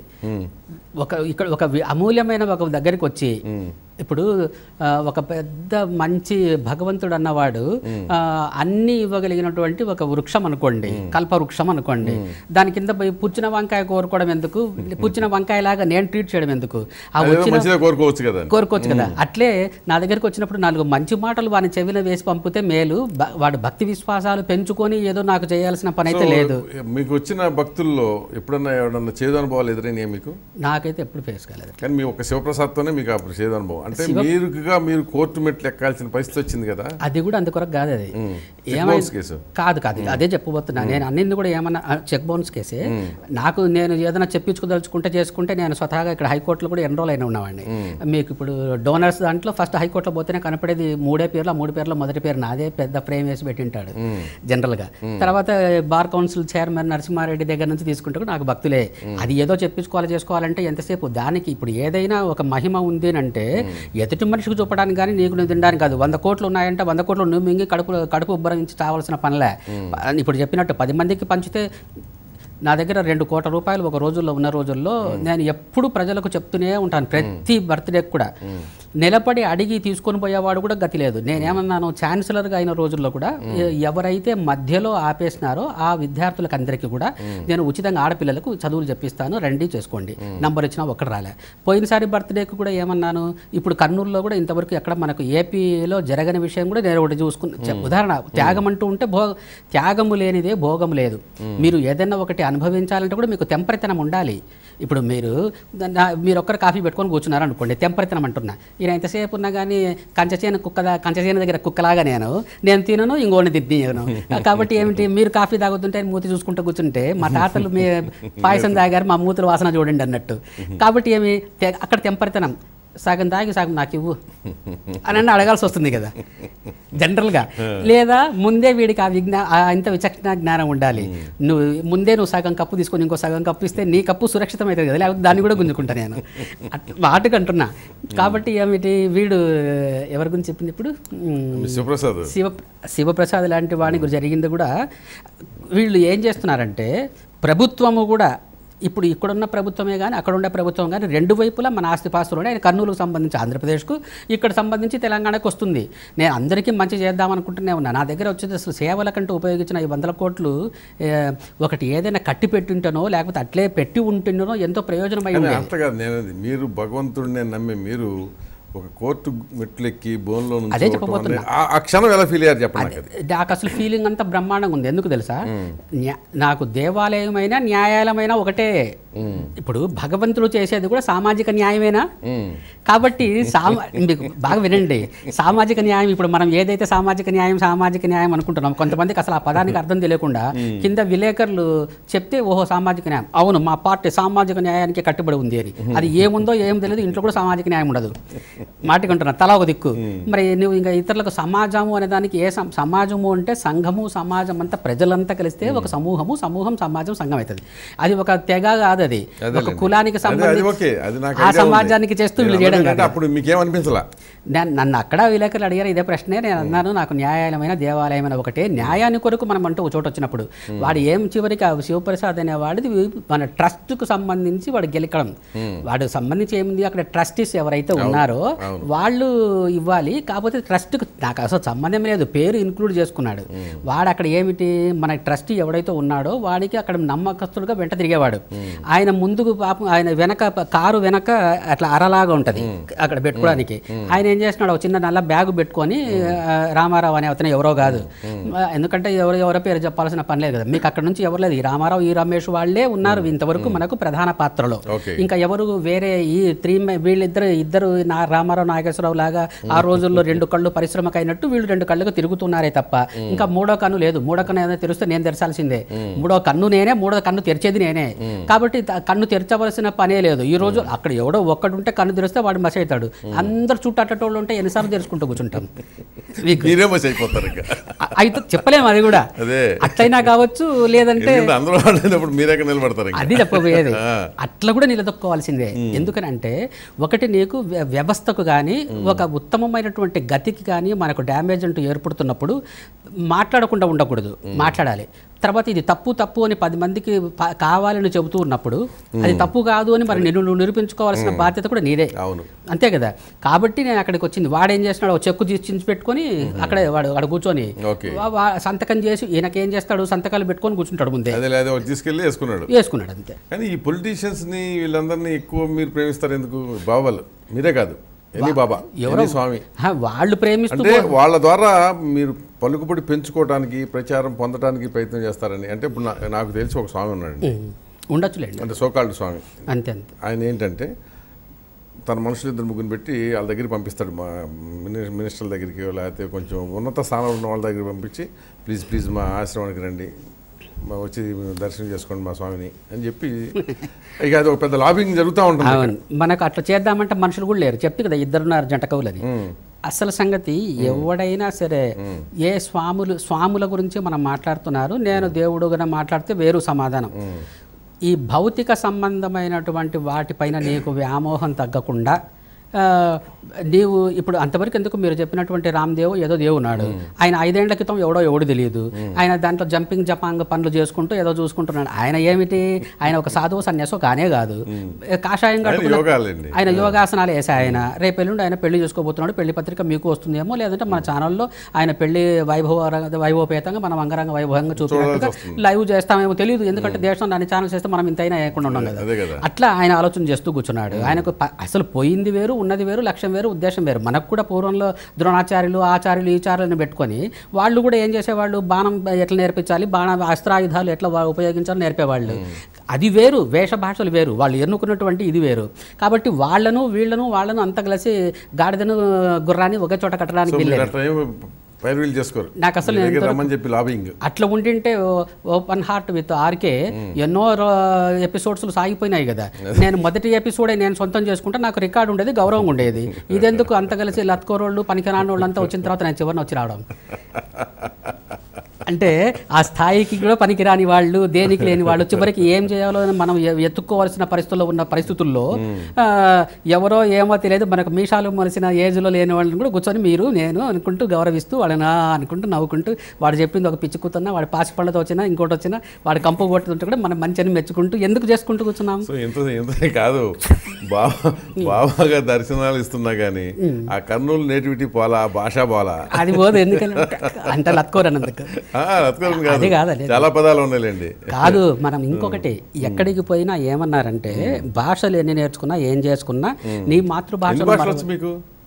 ఒక ఇక్కడ ఒక వి- అమూల్యమైన ఒక దగ్గరికి వచ్చి ఇప్పుడు ఆ, ఒక పెద్ద మంచి భగవంతుడు అన్నవాడు ఆ, అన్ని ఇవ్వగలిగినటువంటి ఒక వృక్షం అనుకోండి కల్ప వృక్షం అనుకోండి దాని కింద పోయి పుచ్చిన వంకాయ కోరుకోవడం ఎందుకు పుచ్చిన వంకాయ లాగా నేను ట్రీట్ చేయడం ఎందుకు ఆ అదేదో వచ్చిన మంచిగా కోరుకోవచ్చు కదా కోరుకోవచ్చు కదా అట్లే నా దగ్గరికి వచ్చినప్పుడు నాలుగు మంచి మాటలు వాని చెవిలో వేసి పంపితే మేలు బ- వాడు భక్తి విశ్వాసాలు పెంచుకొని ఏదో నాకు చేయాల్సిన పని అయితే లేదు మీకు వచ్చిన భక్తుల్లో ఎప్పుడన్నా ఎవడన్నా చేదు అనుభవాలు ఎదురైనాయి మీకు నాకైతే ఎప్పుడు ఫేస్ కాలేదు కానీ మీ ఒక శివప్రసాద్తోనే మీకు అప్పుడు చేదు అనుభవం అంటే మీరుగా మీరు కోర్టు మెట్లు ఎక్కాల్సిన పరిస్థితి వచ్చింది కదా అది కూడా అందుకొరకు కాదు అది చెక్ ఏమైంది బౌన్స్ కేసు కాదు కాదు అదే చెప్పబోతున్నా నేను అన్నింది కూడా ఏమన్నా చెక్ బౌన్స్ కేసే నాకు నేను ఏదైనా చెప్పించుకోదలుచుకుంటే చేసుకుంటే నేను స్వతహాగా ఇక్కడ హైకోర్టులో కూడా ఎన్రోల్ అయిన ఉన్నవాడిని మీకు ఇప్పుడు డోనర్స్ దాంట్లో ఫస్ట్ హైకోర్టులో పోతేనే కనపడేది మూడే పేర్లు ఆ మూడు పేర్ల మొదటి పేరు నాదే పెద్ద ఫ్రేమ్ వేసి పెట్టింటాడు జనరల్గా తర్వాత బార్ కౌన్సిల్ చైర్మన్ నరసింహారెడ్డి దగ్గర నుంచి తీసుకుంటే కూడా నాకు భక్తులే అది ఏదో చెప్పించుకోవాలి చేసుకోవాలంటే ఎంతసేపు దానికి ఇప్పుడు ఏదైనా ఒక మహిమ ఉంది అని అంటే ఎదుటి మనిషికి చూపడానికి కానీ నీకు నువ్వు తినడానికి కాదు వంద కోట్లు ఉన్నాయంటే వంద కోట్లు నువ్వు మింగి కడుపు కడుపు ఉబ్బరించి చావాల్సిన పనిలే ఇప్పుడు చెప్పినట్టు పది మందికి పంచితే నా దగ్గర రెండు కోట్ల రూపాయలు ఒక రోజుల్లో ఉన్న రోజుల్లో నేను ఎప్పుడు ప్రజలకు చెప్తూనే ఉంటాను ప్రతి బర్త్డేకి కూడా నిలబడి అడిగి తీసుకొని పోయేవాడు కూడా గతి లేదు నేనేమన్నాను ఛాన్సలర్గా అయిన రోజుల్లో కూడా ఎ- ఎవరైతే మధ్యలో ఆపేసినారో ఆ విద్యార్థులకు అందరికీ కూడా నేను ఉచితంగా ఆడపిల్లలకు చదువులు చెప్పిస్తాను రండి చేసుకోండి నంబర్ ఇచ్చినా ఒక్కడు రాలే పోయినసారి బర్త్డేకి కూడా ఏమన్నాను ఇప్పుడు కర్నూలులో కూడా ఇంతవరకు ఎక్కడ మనకు ఏపీలో జరగని విషయం కూడా నేను ఒకటి చూసుకున్న చె- ఉదాహరణ త్యాగం అంటూ ఉంటే భో త్యాగము లేనిదే భోగం లేదు మీరు ఏదైనా ఒకటి అనుభవించాలంటే కూడా మీకు తెంపరితనం ఉండాలి ఇప్పుడు మీరు నా- మీరు ఒక్కరు కాఫీ పెట్టుకొని కూర్చున్నారు అనుకోండి తెంపరితనం అంటున్నా ఈయన ఎంతసేపు ఉన్నా కానీ కంచచేను కుక్కదా కంచచేను దగ్గర కుక్కలాగా నేను నేను తినను ఇంకోని తిన్నాను కాబట్టి ఏమిటి మీరు కాఫీ తాగుతుంటే ఆయన మూతి చూసుకుంటూ కూర్చుంటే మా తాతలు మీ పాయసం తాగారు మా మూతుల వాసన చూడండి అన్నట్టు కాబట్టి ఏమి తె- అక్కడ తెంపరితనం సగం తాగి సగం నాకు ఇవ్వు అని అంటే అడగాల్సి వస్తుంది కదా జనరల్గా లేదా ముందే వీడికి ఆ విజ్ఞా ఆ ఇంత విచక్షణ జ్ఞానం ఉండాలి నువ్వు ముందే నువ్వు సగం కప్పు తీసుకొని ఇంకో సగం కప్పు ఇస్తే నీ కప్పు సురక్షితం అవుతుంది కదా లేకపోతే దాన్ని కూడా గుంజుకుంటా నేను అట్లా వాటికి అంటున్నా కాబట్టి ఏమిటి వీడు ఎవరి గురించి చెప్పింది ఇప్పుడు మ్, శివప్రసాద్ శివ శివప్రసాద్ లాంటి వాణి గురించి జరిగింది కూడా వీళ్ళు ఏం చేస్తున్నారంటే ప్రభుత్వము కూడా ఇప్పుడు ఇక్కడున్న ప్రభుత్వమే కానీ అక్కడ ఉండే ప్రభుత్వం కానీ రెండు వైపులా మన ఆస్తిపాస్తులు ఆయన కర్నూలుకు సంబంధించి ఆంధ్రప్రదేశ్కు ఇక్కడ సంబంధించి తెలంగాణకు వస్తుంది నేను అందరికీ మంచి చేద్దాం అనుకుంటూనే ఉన్నా నా దగ్గర వచ్చేది అసలు సేవల కంటూ ఉపయోగించిన ఈ వందల కోట్లు ఏ, ఒకటి ఏదైనా కట్టి పెట్టుంటేనో లేకపోతే అట్లే పెట్టి ఉంటుంటేనో ఎంతో ప్రయోజనమై కానీ ఉండేది అంత కాదు నేను అది మీరు భగవంతుడిని నమ్మే మీరు ఒక కోర్టు మెట్లు ఎక్కి బోన్లో అదే నుంచి చెప్పబోతున్నా. ఆ క్షణం ఎలా ఫీల్ అయ్యారు చెప్పండి నాకు అది నాకు అసలు ఫీలింగ్ అంతా బ్రహ్మాండంగా ఉంది ఎందుకు తెలుసా న్యా- నాకు దేవాలయమైనా న్యాయాలయమైనా ఒకటే ఇప్పుడు భగవంతుడు చేసేది కూడా సామాజిక న్యాయమేనా కాబట్టి సామా మీకు బాగా వినండి సామాజిక న్యాయం ఇప్పుడు మనం ఏదైతే సామాజిక న్యాయం సామాజిక న్యాయం అనుకుంటున్నాం కొంతమందికి అసలు ఆ పదానికి అర్థం తెలియకుండా కింద విలేకరులు చెప్తే ఓహో సామాజిక న్యాయం అవును మా పార్టీ సామాజిక న్యాయానికి కట్టుబడి ఉంది అని అది ఏముందో ఏం తెలియదు ఇంట్లో కూడా సామాజిక న్యాయం ఉండదు మాటికంటున్నా తలా ఒక దిక్కు మరి నువ్వు ఇంకా ఇతరులకు సమాజము అనే దానికి ఏ సం- సమాజము అంటే సంఘము సమాజం అంతా ప్రజలంతా కలిస్తే ఒక సమూహము సమూహం సమాజం సంఘం అవుతుంది అది ఒక తెగ కాదు అది ఒక అదేలేండి. కులానికి అదే, అది ఓకే సంబంధించి అది నాకు ఆ idea ఉంది. సమాజానికి చేస్తూ వీళ్ళు నేను చేయడం అందుకంటే కాదు అప్పుడు మీకేమనిపించలా నేను నన్ను అక్కడ విలేకరులు అడిగారు ఇదే ప్రశ్నే నేను అన్నాను నాకు న్యాయాలయమైన దేవాలయమైన ఒకటే న్యాయాన్ని కొరకు మనం అంటూ ఒక చోట వచ్చినప్పుడు వాడు ఏం చివరికి ఆ శివప్రసాద్ అనేవాడిది మన ట్రస్ట్కు సంబంధించి వాడు గెలకడం వాడు సంబంధించి ఏముంది అక్కడ ట్రస్టీస్ ఎవరైతే ఉన్నారో వాళ్ళు ఇవ్వాలి కాకపోతే ట్రస్ట్కు నాకు అసలు సంబంధం లేదు పేరు ఇంక్లూడ్ చేసుకున్నాడు వాడు అక్కడ ఏమిటి మన ట్రస్టీ ఎవడైతే ఉన్నాడో వాడికి అక్కడ నమ్మకస్తుడుగా వెంట తిరిగేవాడు ఆయన ముందుకు పాపం ఆయన వెనక కారు వెనక అట్లా అరలాగా ఉంటది అక్కడ పెట్టుకోవడానికి ఆయన ఏం చేస్తున్నాడు ఒక చిన్న నల్ల బ్యాగ్ పెట్టుకొని ఆ, రామారావు అనే అతను ఎవరో కాదు ఆ, ఎందుకంటే ఎవరు ఎవరో పేరు చెప్పాల్సిన పని లేదు కదా మీకు అక్కడ నుంచి ఎవరు లేదు ఈ రామారావు ఈ రమేష్ వాళ్ళే ఉన్నారు ఇంతవరకు మనకు ప్రధాన పాత్రలో ఓకే. ఇంకా ఎవరు వేరే ఈ త్రీ మె- వీళ్ళిద్దరు ఇద్దరు నా రామారావు నాగేశ్వరరావు లాగా ఆ రోజుల్లో రెండు కళ్ళు పరిశ్రమకు అయినట్టు వీళ్ళు రెండు కళ్ళుగా తిరుగుతున్నారే తప్ప ఇంకా మూడో కన్ను లేదు మూడో కన్ను ఏదైనా తెరిస్తే నేను తెరచాల్సిందే మూడో కన్ను నేనే మూడో కన్ను తెరిచేది నేనే కాబట్టి త- కన్ను తెరచవలసిన పనే లేదు ఈ రోజు అక్కడ ఎవడో ఒక్కడు ఉంటే కన్ను తెరిస్తే వాడు మసి అవుతాడు అందరు చుట్టూ అట్టటోళ్ళు ఉంటే ఎన్నిసార్లు తెరుచుకుంటూ కూర్చుంటాం మీకు మీరే మసి అయిపోతారు ఇంకా అ- అయితే చెప్పలేము అది కూడా అదే అట్లయినా కావచ్చు లేదంటే ఎందుకంటే అందరూ ఆడేటప్పుడు మీరే ఎక్కడ నిలబడతారు ఇంకా అది చెప్పబోయేది ఆ. అట్లా కూడా నిలదొక్కోవాల్సిందే ఎందుకనంటే ఒకటి నీకు వ్య- వ్యవస్థకు కానీ ఒక ఉత్తమమైనటువంటి గతికి కానీ మనకు డ్యామేజ్ అంటూ ఏర్పడుతున్నప్పుడు మాట్లాడకుండా ఉండకూడదు మాట్లాడాలి తర్వాత ఇది తప్పు తప్పు అని పది మందికి ప- కావాలని చెబుతూ ఉన్నప్పుడు అది తప్పు కాదు అని మరి నిన్ను నువ్వు నిరూపించుకోవాల్సిన బాధ్యత కూడా నీదే అవును అంతే కదా కాబట్టి నేను అక్కడికి వచ్చింది వాడు ఏం చేస్తున్నాడు ఒక చెక్కు చించి పెట్టుకొని అక్కడే వాడు అక్కడ కూర్చొని ఓకే. వా- వా- సంతకం చేసి ఈయనకేం చేస్తాడు సంతకాలు పెట్టుకొని కూర్చుంటాడు ముందే అదే లేదా ఒకటి తీసుకెళ్ళి వేసుకున్నాడు వేసుకున్నాడు అంతే కానీ ఈ పొలిటీషియన్స్ ని వీళ్ళందరినీ ఎక్కువ మీరు ప్రేమిస్తారు ఎందుకు బాబాలు మీరే కాదు ఎన్ని బాబా ఎన్ని స్వామి హా, వాళ్ళు ప్రేమిస్తూ అంటే వాళ్ళ ద్వారా మీరు పలుకుబడి పెంచుకోవడానికి ప్రచారం పొందడానికి ప్రయత్నం చేస్తారని అంటే ఇప్పుడు నా- నాకు తెలిసి ఒక స్వామి ఉన్నాడండి ఉండొచ్చులేండి అంటే సోకాల్డ్ స్వామి అంతే అంతే ఆయన ఏంటంటే తన మనుషులు ఇద్దరు ముగ్గురు పెట్టి వాళ్ళ దగ్గరికి పంపిస్తాడు మా మిని మినిస్టర్ల దగ్గరికి లేకపోతే కొంచెం ఉన్నత స్థానంలో ఉన్న వాళ్ళ దగ్గరికి పంపించి ప్లీజ్ ప్లీజ్ మా ఆశ్రమానికి రండి మా వచ్చి దర్శనం చేసుకోండి మా స్వామిని అని చెప్పి ఇక అది ఒక పెద్ద లాబింగ్ జరుగుతూ ఉంటుంది అవును మనకు అట్లా చేద్దామంటే మనుషులు కూడా లేరు చెప్తే కదా ఇద్దరున్నారు జంట కవులని అసలు సంగతి ఎవడైనా సరే ఏ స్వాములు స్వాముల గురించి మనం మాట్లాడుతున్నారు నేను దేవుడుగా మాట్లాడితే వేరు సమాధానం ఈ భౌతిక సంబంధమైనటువంటి వాటిపైన నీకు వ్యామోహం తగ్గకుండా ఆ, నీవు ఇప్పుడు అంతవరకు ఎందుకు మీరు చెప్పినటువంటి రామ్దేవ్ ఏదో దేవున్నాడు ఆయన ఐదేళ్ల క్రితం ఎవడో ఎవడు తెలియదు ఆయన దాంట్లో జంపింగ్ జపాంగ్ పనులు చేసుకుంటూ ఏదో చూసుకుంటున్నాడు ఆయన ఏమిటి ఆయన ఒక సాధువు సన్యాసం కానే కాదు కాషాయం ఆయన కట్టుకున్న యోగాలండి ఆయన యోగాసనాలు వేసే ఆయన రేపు ఎల్లుండి ఆయన పెళ్లి చేసుకోబోతున్నాడు పెళ్లి పత్రిక మీకు వస్తుందేమో లేదంటే మన ఛానల్లో ఆయన పెళ్లి వైభవ వైభవపేతంగా మనం అంగరంగ వైభవంగా చూపినట్టుగా లైవ్ చేస్తామేమో తెలియదు ఎందుకంటే దేశం దాని ఛానల్ చేస్తే మనం ఇంతైనా వేయకుండా ఉన్నాం కదా అదే కదా అట్లా ఆయన ఆలోచన చేస్తూ కూర్చున్నాడు ఆయనకు ప- అసలు పోయింది వేరు ఉన్నది వేరు లక్ష్యం వేరు ఉద్దేశం వేరు మనకు కూడా పూర్వంలో ద్రోణాచార్యులు ఆచార్యులు ఈ చార్యులను పెట్టుకొని వాళ్ళు కూడా ఏం చేసేవాళ్ళు బాణం ఎట్లా నేర్పించాలి బాణ అస్త్రాయుధాలు ఎట్లా వా- ఉపయోగించాలో నేర్పేవాళ్ళు అది వేరు వేష భాషలు వేరు వాళ్ళు ఎన్నుకున్నటువంటి ఇది వేరు కాబట్టి వాళ్ళను వీళ్ళను వాళ్ళను అంత కలిసి గాడిదను గుర్రాన్ని ఒకే చోట కట్టడానికి సో మీరు వెళ్ళారు అట్లా ఏం పైరువీలు చేసుకోరు నాకు అసలు మీ నేను దగ్గర ఎంతవరకు- రమ్మని చెప్పి లాబింగ్ అట్లా ఉండింటే ఓపెన్ హార్ట్ విత్ ఆర్కే ఎన్నో ఎపిసోడ్స్ సాగిపోయినాయి కదా నేను మొదటి ఎపిసోడే నేను సొంతం చేసుకుంటే నాకు రికార్డు ఉండేది గౌరవం ఉండేది ఇదెందుకు అంత కలిసి లత్కోరోళ్ళు పనికిరాని వాళ్ళు అంతా వచ్చిన తర్వాత నేను చివరిని వచ్చి రావడం అంటే ఆ స్థాయికి కూడా పనికిరాని వాళ్ళు దేనికి లేని వాళ్ళు చివరికి ఏం చేయాలో అని మనం ఎ- ఎత్తుక్కోవాల్సిన పరిస్థితుల్లో ఉన్న పరిస్థితుల్లో ఆ, ఎవరో ఏమో తెలియదు మనకు మీషాలు మలిసిన ఏజ్లో లేని వాళ్ళని కూడా కూర్చొని మీరు నేను అనుకుంటూ గౌరవిస్తూ వాళ్ళని ఆ అనుకుంటూ నవ్వుకుంటూ వాడు చెప్పింది ఒక పిచ్చి కూతున్నా వాడు పాసి పళ్ళతో వచ్చినా ఇంకోటి వచ్చినా వాడు కంపు కొట్టుతుంటే కూడా మనం మంచిని మెచ్చుకుంటూ ఎందుకు చేసుకుంటూ కూర్చున్నాం సో ఇంత ఇంత కాదు బాబా బాబాగా దర్శనాలు ఇస్తున్నా కానీ ఆ కర్నూలు నేటివిటీ పోలా ఆ భాష పోలా అది పోదు ఎందుకని అంటే లత్కోరన్నందుకు ఆ, రత్నం కాదు అది కాదండి. చాలా పదాలు ఉన్నాయిలేండి కాదు మనం ఇంకొకటి ఎక్కడికి పోయినా ఏమన్నారంటే భాషలు ఎన్ని నేర్చుకున్నా ఏం చేసుకున్నా నీ ఎన్ని మాతృభాషలో భాషలు మరో- వచ్చు మీకు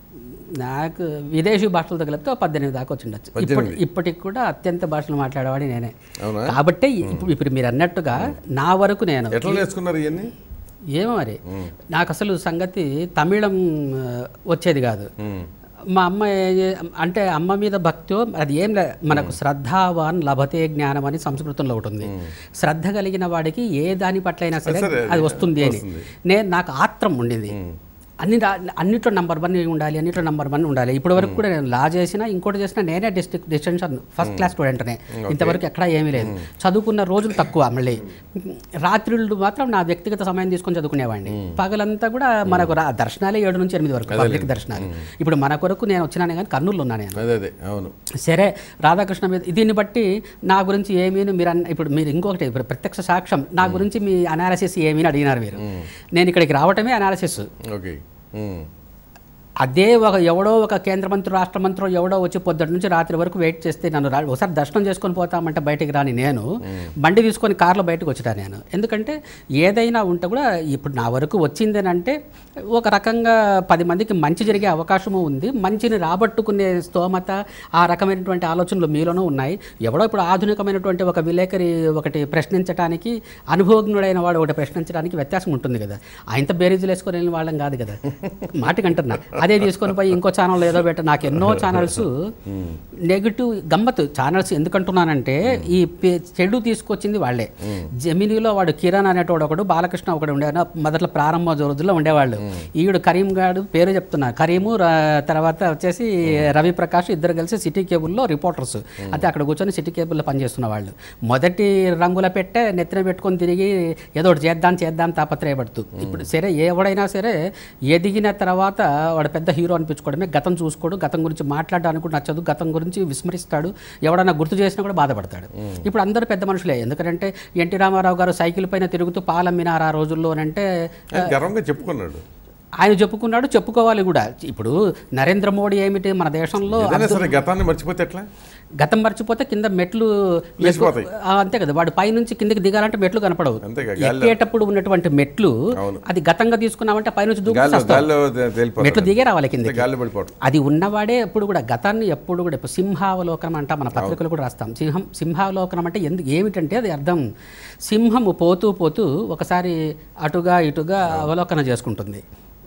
నాకు విదేశీ భాషలతో కలిపితే ఒక పద్దెనిమిది దాకా వచ్చిండొచ్చు ఇప్పటి ఇప్పటికి కూడా అత్యంత భాషలు మాట్లాడేవాడి నేనే అవునా కాబట్టి ఇప్పుడు ఇప్పుడు మీరు అన్నట్టుగా నా వరకు నేను ఎట్లా నేర్చుకున్నారు ఇవన్నీ ఏమో మరి నాకు అసలు సంగతి తమిళం ఆ, వచ్చేది కాదు ఉమ్. మా అమ్మ ఏ- అంటే అమ్మ మీద భక్తో అది ఏం లే మనకు శ్రద్ధావాన్ లభతే జ్ఞానం అని సంస్కృతంలో ఒకటి ఉంది శ్రద్ధ కలిగిన వాడికి ఏ దాని పట్లైనా సరే సరే, అది వస్తుంది అని నేను నాకు ఆత్రం ఉండింది అన్ని రా- అన్నిట్లో నంబర్ వన్ ఉండాలి అన్నిట్లో నంబర్ వన్ ఉండాలి ఇప్పటి వరకు కూడా నేను లా చేసినా ఇంకోటి చేసినా నేనే డిస్ట్రిక్ట్ డిస్టింక్షన్ ఫస్ట్ క్లాస్ స్టూడెంట్నే ఇంతవరకు ఎక్కడా ఏమీ లేదు చదువుకున్న రోజులు తక్కువ మళ్ళీ రాత్రులు మాత్రం నా వ్యక్తిగత సమయం తీసుకొని చదువుకునేవాడిని పగలంతా కూడా మనకు రా దర్శనాలే ఏడు నుంచి ఎనిమిది వరకు పబ్లిక్ దర్శనాలు ఇప్పుడు మన కొరకు నేను వచ్చినానే కానీ కర్నూలు ఉన్నా నేను అదే అదే అవును సరే రాధాకృష్ణ మీద దీన్ని బట్టి నా గురించి ఏమీ మీరు అన్న ఇప్పుడు మీరు ఇంకొకటి ఇప్పుడు ప్రత్యక్ష సాక్ష్యం నా గురించి మీ అనాలిసిస్ ఏమీ అని అడిగినారు మీరు నేను ఇక్కడికి రావటమే అనాలిసిస్ ఓకే ఉమ్. అదే ఒక ఎవడో ఒక కేంద్ర మంత్రి రాష్ట్ర మంత్రి ఎవడో వచ్చి పొద్దుటి నుంచి రాత్రి వరకు వెయిట్ చేస్తే నన్ను రా ఒకసారి దర్శనం చేసుకొని పోతామంటే బయటికి రాని నేను బండి తీసుకొని కార్లో బయటకు వచ్చినా నేను ఎందుకంటే ఏదైనా ఉంటే కూడా ఇప్పుడు నా వరకు వచ్చిందేనంటే ఒక రకంగా పది మందికి మంచి జరిగే అవకాశము ఉంది మంచిని రాబట్టుకునే స్తోమత ఆ రకమైనటువంటి ఆలోచనలు మీలోనూ ఉన్నాయి ఎవడో ఇప్పుడు ఆధునికమైనటువంటి ఒక విలేకరి ఒకటి ప్రశ్నించడానికి అనుభవజ్ఞుడైన వాడు ఒకటి ప్రశ్నించడానికి వ్యత్యాసం ఉంటుంది కదా ఆయనతో బేరీజులు వేసుకొని వెళ్ళిన వాళ్ళం కాదు కదా మాటకంటున్నా అదే తీసుకొని పోయి ఇంకో ఛానల్ ఏదో పెట్ట నాకు ఎన్నో ఛానల్స్ నెగిటివ్ గమ్మత్ ఛానల్స్ ఎందుకంటున్నానంటే ఈ పే- చెడు తీసుకొచ్చింది వాళ్ళే జమినీలో వాడు కిరణ్ అనేటోడు ఒకడు బాలకృష్ణ ఒకడు ఉండేవాడు మొదట్లో ప్రారంభ రోజుల్లో ఉండేవాళ్ళు ఈవిడు కరీం గాడు పేరు చెప్తున్నా కరీము ర- తర్వాత వచ్చేసి రవి ప్రకాష్ ఇద్దరు కలిసి సిటీ కేబుల్లో రిపోర్టర్స్ అయితే అక్కడ కూర్చొని సిటీ కేబుల్లో పనిచేస్తున్న వాళ్ళు మొదటి రంగుల పెట్టే నెత్తిన పెట్టుకొని తిరిగి ఏదో ఒకటి చేద్దాం చేద్దాం తాపత్రయపడుతూ ఇప్పుడు సరే ఎవడైనా సరే ఎదిగిన తర్వాత వాడు పెద్ద హీరో అనిపించుకోవడమే గతం చూసుకోడు గతం గురించి మాట్లాడడానికి కూడా నచ్చదు గతం గురించి విస్మరిస్తాడు ఎవడన్నా గుర్తు చేసినా కూడా బాధపడతాడు ఇప్పుడు అందరూ పెద్ద మనుషులే ఎందుకంటే ఎన్టీ రామారావు గారు సైకిల్ పైన తిరుగుతూ పాలమ్మినారు ఆ రోజుల్లో అంటే ఆయన గర్వంగా చెప్పుకున్నాడు ఆయన చెప్పుకున్నాడు చెప్పుకోవాలి కూడా ఇప్పుడు నరేంద్ర మోడీ ఏమిటి మన దేశంలో ఏదైనా సరే గతాన్ని మర్చిపోతే ఎట్లా గతం మర్చిపోతే కింద మెట్లు లేచిపోతాయి. ఆ, అంతే కదా వాడు పైనుంచి కిందకి దిగాలంటే మెట్లు కనపడవు అంతేగా, ఎక్కేటప్పుడు ఉన్నటువంటి మెట్లు అవును. అది గతంగా తీసుకున్నామంటే పైనుంచి దూకి గాల్లో వస్తావు. గాల్లో తేలిపోతాడు మెట్లు దిగే రావాలి కిందకి గాల్లో పడిపోవడం అది ఉన్నవాడే ఎప్పుడు కూడా గతాన్ని ఎప్పుడు కూడా ఇప్పుడు సింహావలోకనం అంట మన పత్రికలు కూడా రాస్తాం సింహం సింహావలోకనం అంటే ఎందుకు ఏమిటంటే అది అర్థం సింహము పోతూ పోతూ ఒకసారి అటుగా ఇటుగా అవలోకనం చేసుకుంటుంది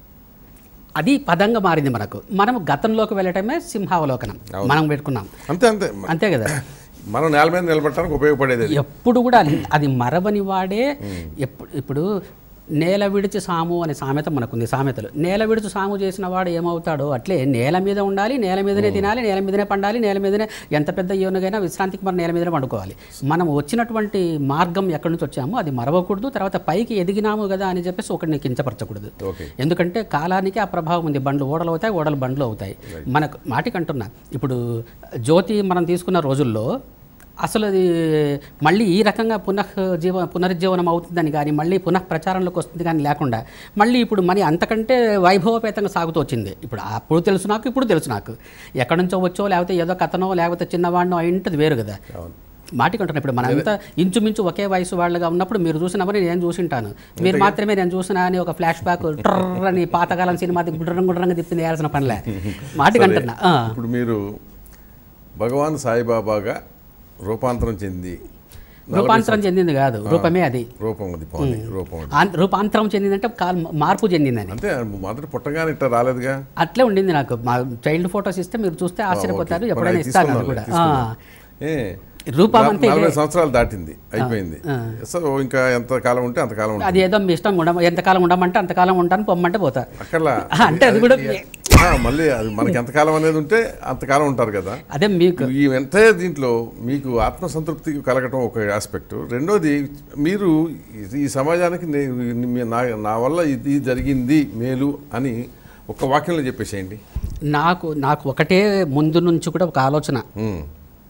అది పదంగా మారింది మనకు మనం గతంలోకి వెళ్ళటమే సింహావలోకనం మనం పెట్టుకున్నాం అంతే అంతే అంతే కదా మనం నేల మీద నిలబడటానికి ఉపయోగపడేది అది. ఎప్పుడు కూడా అది మరవని వాడే ఎప్పుడు ఇప్పుడు నేల విడిచి సాము అనే సామెత మనకుంది సామెతలు నేల విడిచి సాము చేసిన వాడు ఏమవుతాడో అట్లే నేల మీద ఉండాలి నేల మీదనే తినాలి నేల మీదనే పండాలి నేల మీదనే ఎంత పెద్ద యోనుగైనా విశ్రాంతికి మనం నేల మీదనే పండుకోవాలి మనం వచ్చినటువంటి మార్గం ఎక్కడి నుంచి వచ్చామో అది మరవకూడదు తర్వాత పైకి ఎదిగినాము కదా అని చెప్పేసి ఒకటిని కించపరచకూడదు ఓకే ఎందుకంటే కాలానికి ఆ ప్రభావం ఉంది బండ్లు ఓడలు అవుతాయి ఓడలు బండ్లు అవుతాయి మనకు మాటికంటున్నా ఇప్పుడు జ్యోతి మనం తీసుకున్న రోజుల్లో అసలు అది మళ్ళీ ఈ రకంగా పునః జీవ పునరుజ్జీవనం అవుతుందని కానీ మళ్ళీ పునః ప్రచారంలోకి వస్తుంది కానీ లేకుండా మళ్ళీ ఇప్పుడు మనీ అంతకంటే వైభవపేతంగా సాగుతూ వచ్చింది ఇప్పుడు అప్పుడు తెలుసు నాకు ఇప్పుడు తెలుసు నాకు ఎక్కడి నుంచో వచ్చో లేకపోతే ఏదో కథనో లేకపోతే చిన్నవాడినో అయి ఉంటుంది వేరు కదా అవును మాటికంటున్నా ఇప్పుడు మనంతా ఇంచుమించు ఒకే వయసు వాళ్ళగా ఉన్నప్పుడు మీరు చూసినవని నేను చూసింటాను మీరు మాత్రమే నేను చూసినా అని ఒక ఫ్లాష్ బ్యాక్ ట్రర్ అని పాతకాలం సినిమా గుడ్రం గుడ్రంగా తిప్పి వేయాల్సిన పనిలే మాటికంటున్నా ఆ. ఇప్పుడు మీరు భగవాన్ సాయిబాబాగా రూపాంతరం చెంది రూపాంతరం చెందింది కాదు రూపమే అది రూపం ఉంది పౌని రూపం ఉంది ఆన్- రూపాంతరం చెందిందంటే కాల్ మార్పు చెందిందని అంతే మొదట పుట్టగానే ఇట్లా రాలేదుగా అట్లే ఉండింది నాకు మా చైల్డ్ ఫొటోస్ ఇస్తే మీరు చూస్తే ఆశ్చర్యపోతారు ఓకే. ఎప్పుడైనా మరి ఇస్తాను అది తీసుకుందాంలే, కూడా ఆ. తీసుకుందాం. ఏ రూపం నా- అంతే ఇదే. నలభై సంవత్సరాలు దాటింది అయిపోయింది సో ఇంకా ఎంత కాలం ఉంటే అంత కాలం ఉంటుంది అది ఏదో మీ ఇష్టం ఉండ ఎంతకాలం ఉండమంటే అంతకాలం ఉంటాను పొమ్మంటే పోతా అక్కర్లా అంటే అది కూడా ఆ, మళ్ళీ అది మనకి ఎంతకాలం అనేది ఉంటే అంతకాలం ఉంటారు కదా అదే మీకు ఈ ఎంత దీంట్లో మీకు ఆత్మసంతృప్తి కలగటం ఒక ఆస్పెక్ట్ రెండోది మీరు ఈ- ఈ సమాజానికి నే- మీ- నా నా వల్ల ఇది జరిగింది మేలు అని ఒక వాక్యంలో చెప్పేసేయండి నాకు నాకు ఒకటే ముందు నుంచి కూడా ఒక ఆలోచన ఉమ్,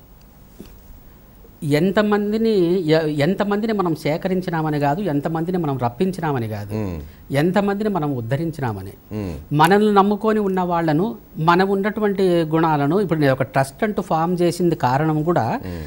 ఎంతమందిని ఎ- ఎంతమందిని మనం సేకరించినామని కాదు ఎంతమందిని మనం రప్పించినామని కాదు ఉమ్, ఎంతమందిని మనం ఉద్ధరించినామని ఉమ్, మనల్ని నమ్ముకొని ఉన్న వాళ్ళను మనం ఉన్నటువంటి గుణాలను ఇప్పుడు నేను ఒక ట్రస్ట్ అంటూ ఫామ్ చేసింది కారణం కూడా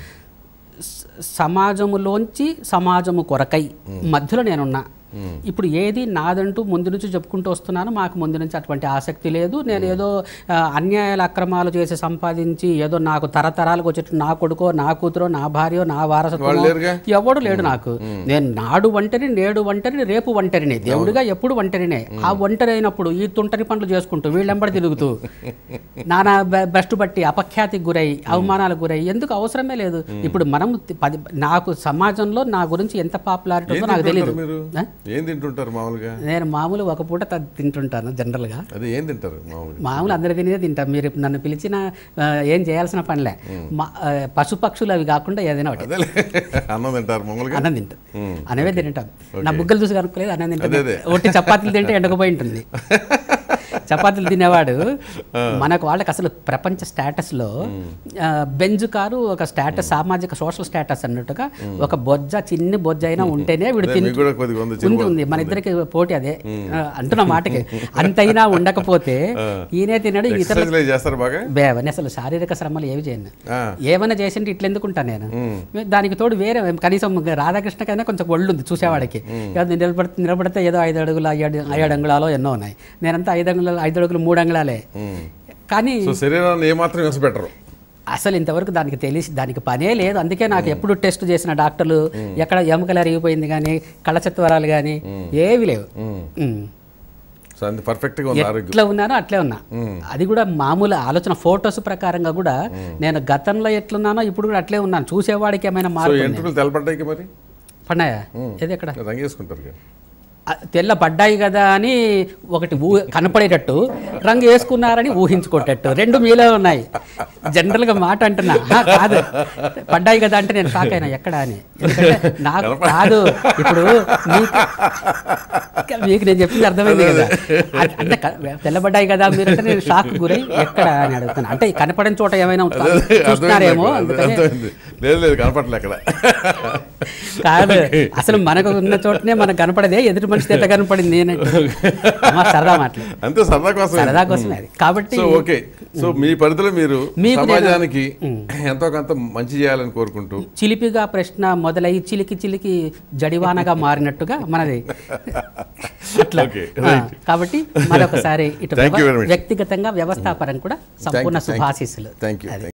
స- సమాజములోంచి సమాజము కొరకై మధ్యలో నేనున్నా ఇప్పుడు ఏది నాదంటూ ముందు నుంచి చెప్పుకుంటూ వస్తున్నాను మాకు ముందు నుంచి అటువంటి ఆసక్తి లేదు నేను ఏదో ఆ, అన్యాయాల అక్రమాలు చేసి సంపాదించి ఏదో నాకు తరతరాలకు వచ్చేట్టు నా కొడుకో నా కూతురో నా భార్యో నా వాళ్ళు వారసత్వం లేరుగా ఎవడు లేడు నాకు నేను నాడు ఒంటరి నేడు ఒంటరిని రేపు ఒంటరిని దేవుడిగా ఎప్పుడు ఒంటరినే ఆ ఒంటరి అయినప్పుడు ఈ తుంటరి పనులు చేసుకుంటూ వీళ్ళెంబడి తిరుగుతూ నానా బె- భ్రష్టు బట్టి అపఖ్యాతికి గురై అవమానాలకు గురై ఎందుకు అవసరమే లేదు ఇప్పుడు మనం తి- పది నాకు సమాజంలో నా గురించి ఎంత పాపులారిటీ ఏం ఉందో నాకు తెలియదు తింటుంటారు మీరు ఏం తింటుంటారు మామూలుగా నేను మామూలు ఒక పూట త- తింటుంటాను జనరల్గా అదే ఏం తింటారు మామూలుగా మామూలు అందరి తినేదే తింటాం మీరు ఇప్పుడు నన్ను పిలిచిన ఆ, ఏం చేయాల్సిన పనిలే మా ఆ, పశుపక్షులు అవి కాకుండా ఏదైనా ఒకటి అదేలే అన్నం తింటారు మామూలుగా అన్నం తింటాం అనేవే తింటాం నా బుగ్గలు చూసి కనుక్కోలేదు అన్నం అదే, తింటాం అదే. ఒట్టి చపాతీలు తింటే ఎండకపోయి ఉంటుంది చపాతీలు తినేవాడు మనకు వాళ్ళకి అసలు ప్రపంచ స్టేటస్లో ఆ, బెంజ్ కారు ఒక స్టేటస్ సామాజిక సోషల్ స్టేటస్ అన్నట్టుగా ఒక బొజ్జ చిన్ని బొజ్జ అయినా ఉంటేనే వీడు అదే, తిని మీకు కూడా కొద్దిగా ఉంది ఉంది ఉంది మన ఇద్దరికి పోటీ అదే ఆ, అంటున్న మాటకి అంతైనా ఉండకపోతే ఈయనే తినడు ఇతర ఎక్సర్సైజ్ చేస్తారు బాగా బేవని అసలు శారీరక శ్రమలు ఏవి చేయను ఆ, ఏమైనా చేసింటే ఇట్లా ఎందుకుంటా నేను దానికి తోడు వేరే కనీసం రాధాకృష్ణకైనా కొంచెం ఒళ్ళు ఉంది చూసేవాడికి ఏదో నిలబడితే నిలబడితే ఏదో ఐదు అడుగులు ఐదు ఐదు అంగుళాలో ఎన్నో ఉన్నాయి నేనంతా ఐదు అంగుళాలు ఐదు అడుగులు మూడు అంగుళాలే ఉమ్. కానీ సో శరీరాన్ని ఏమాత్రం విసపెట్టరు అసలు ఇంతవరకు దానికి తెలిసి దానికి పనే లేదు అందుకే నాకు ఎప్పుడు టెస్ట్ చేసిన డాక్టర్లు ఎక్కడ ఎముకలు అరిగిపోయింది కానీ కళ్ళచత్వరాలు కానీ ఏవి లేవు ఉమ్. సో అంత పర్ఫెక్ట్గా ఉంది ఆరోగ్యం ఎట్లా ఉన్నానో అట్లే ఉన్నా అది కూడా మామూలు ఆలోచన ఫొటోస్ ప్రకారంగా కూడా నేను గతంలో ఎట్లున్నానో ఇప్పుడు కూడా అట్లే ఉన్నాను చూసేవాడికి ఏమైనా సో మార్పు ఎంట్రుకలు తెల్లబడ్డాయి మరి పడినాయా ఏది ఎక్కడ రంగేసుకుంటారు కదా ఆ, తెల్ల పడ్డాయి కదా అని ఒకటి ఊ కనపడేటట్టు రంగు వేసుకున్నారని ఊహించుకోటట్టు రెండు మీలో ఉన్నాయి జనరల్గా మాట అంటున్నా "ఆ, కాదు పడ్డాయి కదా అంటే నేను షాక్ అయినా ఎక్కడ అని ఎందుకంటే నాకు కాదు ఇప్పుడు మీకు మీకు నేను చెప్పింది అర్థమైంది కదా అది- అంటే క- తెల్లబడ్డాయి కదా మీరు అంటే నేను షాక్ గురై ఎక్కడ అని అడుగుతాను అంటే ఈ కనపడని చోట ఏమైనా ఉందా? చూస్తున్నారేమో అందుకని అర్థమైంది లేదు లేదు కనపడలే అక్కడ కాదు అసలు మనకు ఉన్న చోటనే మనకు కనపడదే ఎదుటి మనిషి ఎట్లా కనపడింది అని అమ్మా, సరదా మాటలు అంతే సరదా కోసం సరదా కోసమే అది కాబట్టి సో ఓకే సో మీ పరిధిలో మీరు మీకు నేను- సమాజానికి ఎంతో కొంత మంచి చేయాలని కోరుకుంటూ చిలిపిగా ప్రశ్న మొదలై చిలికి చిలికి జడివానగా మారినట్టుగా మనది అట్లా Okay, ఆ, కాబట్టి మరొకసారి ఇటు Thank you very much. వ్యక్తిగతంగా వ్యవస్థాపరం కూడా సంపూర్ణ Thank you, thank you. శుభాశీస్సులు థ్యాంక్ యూ అది.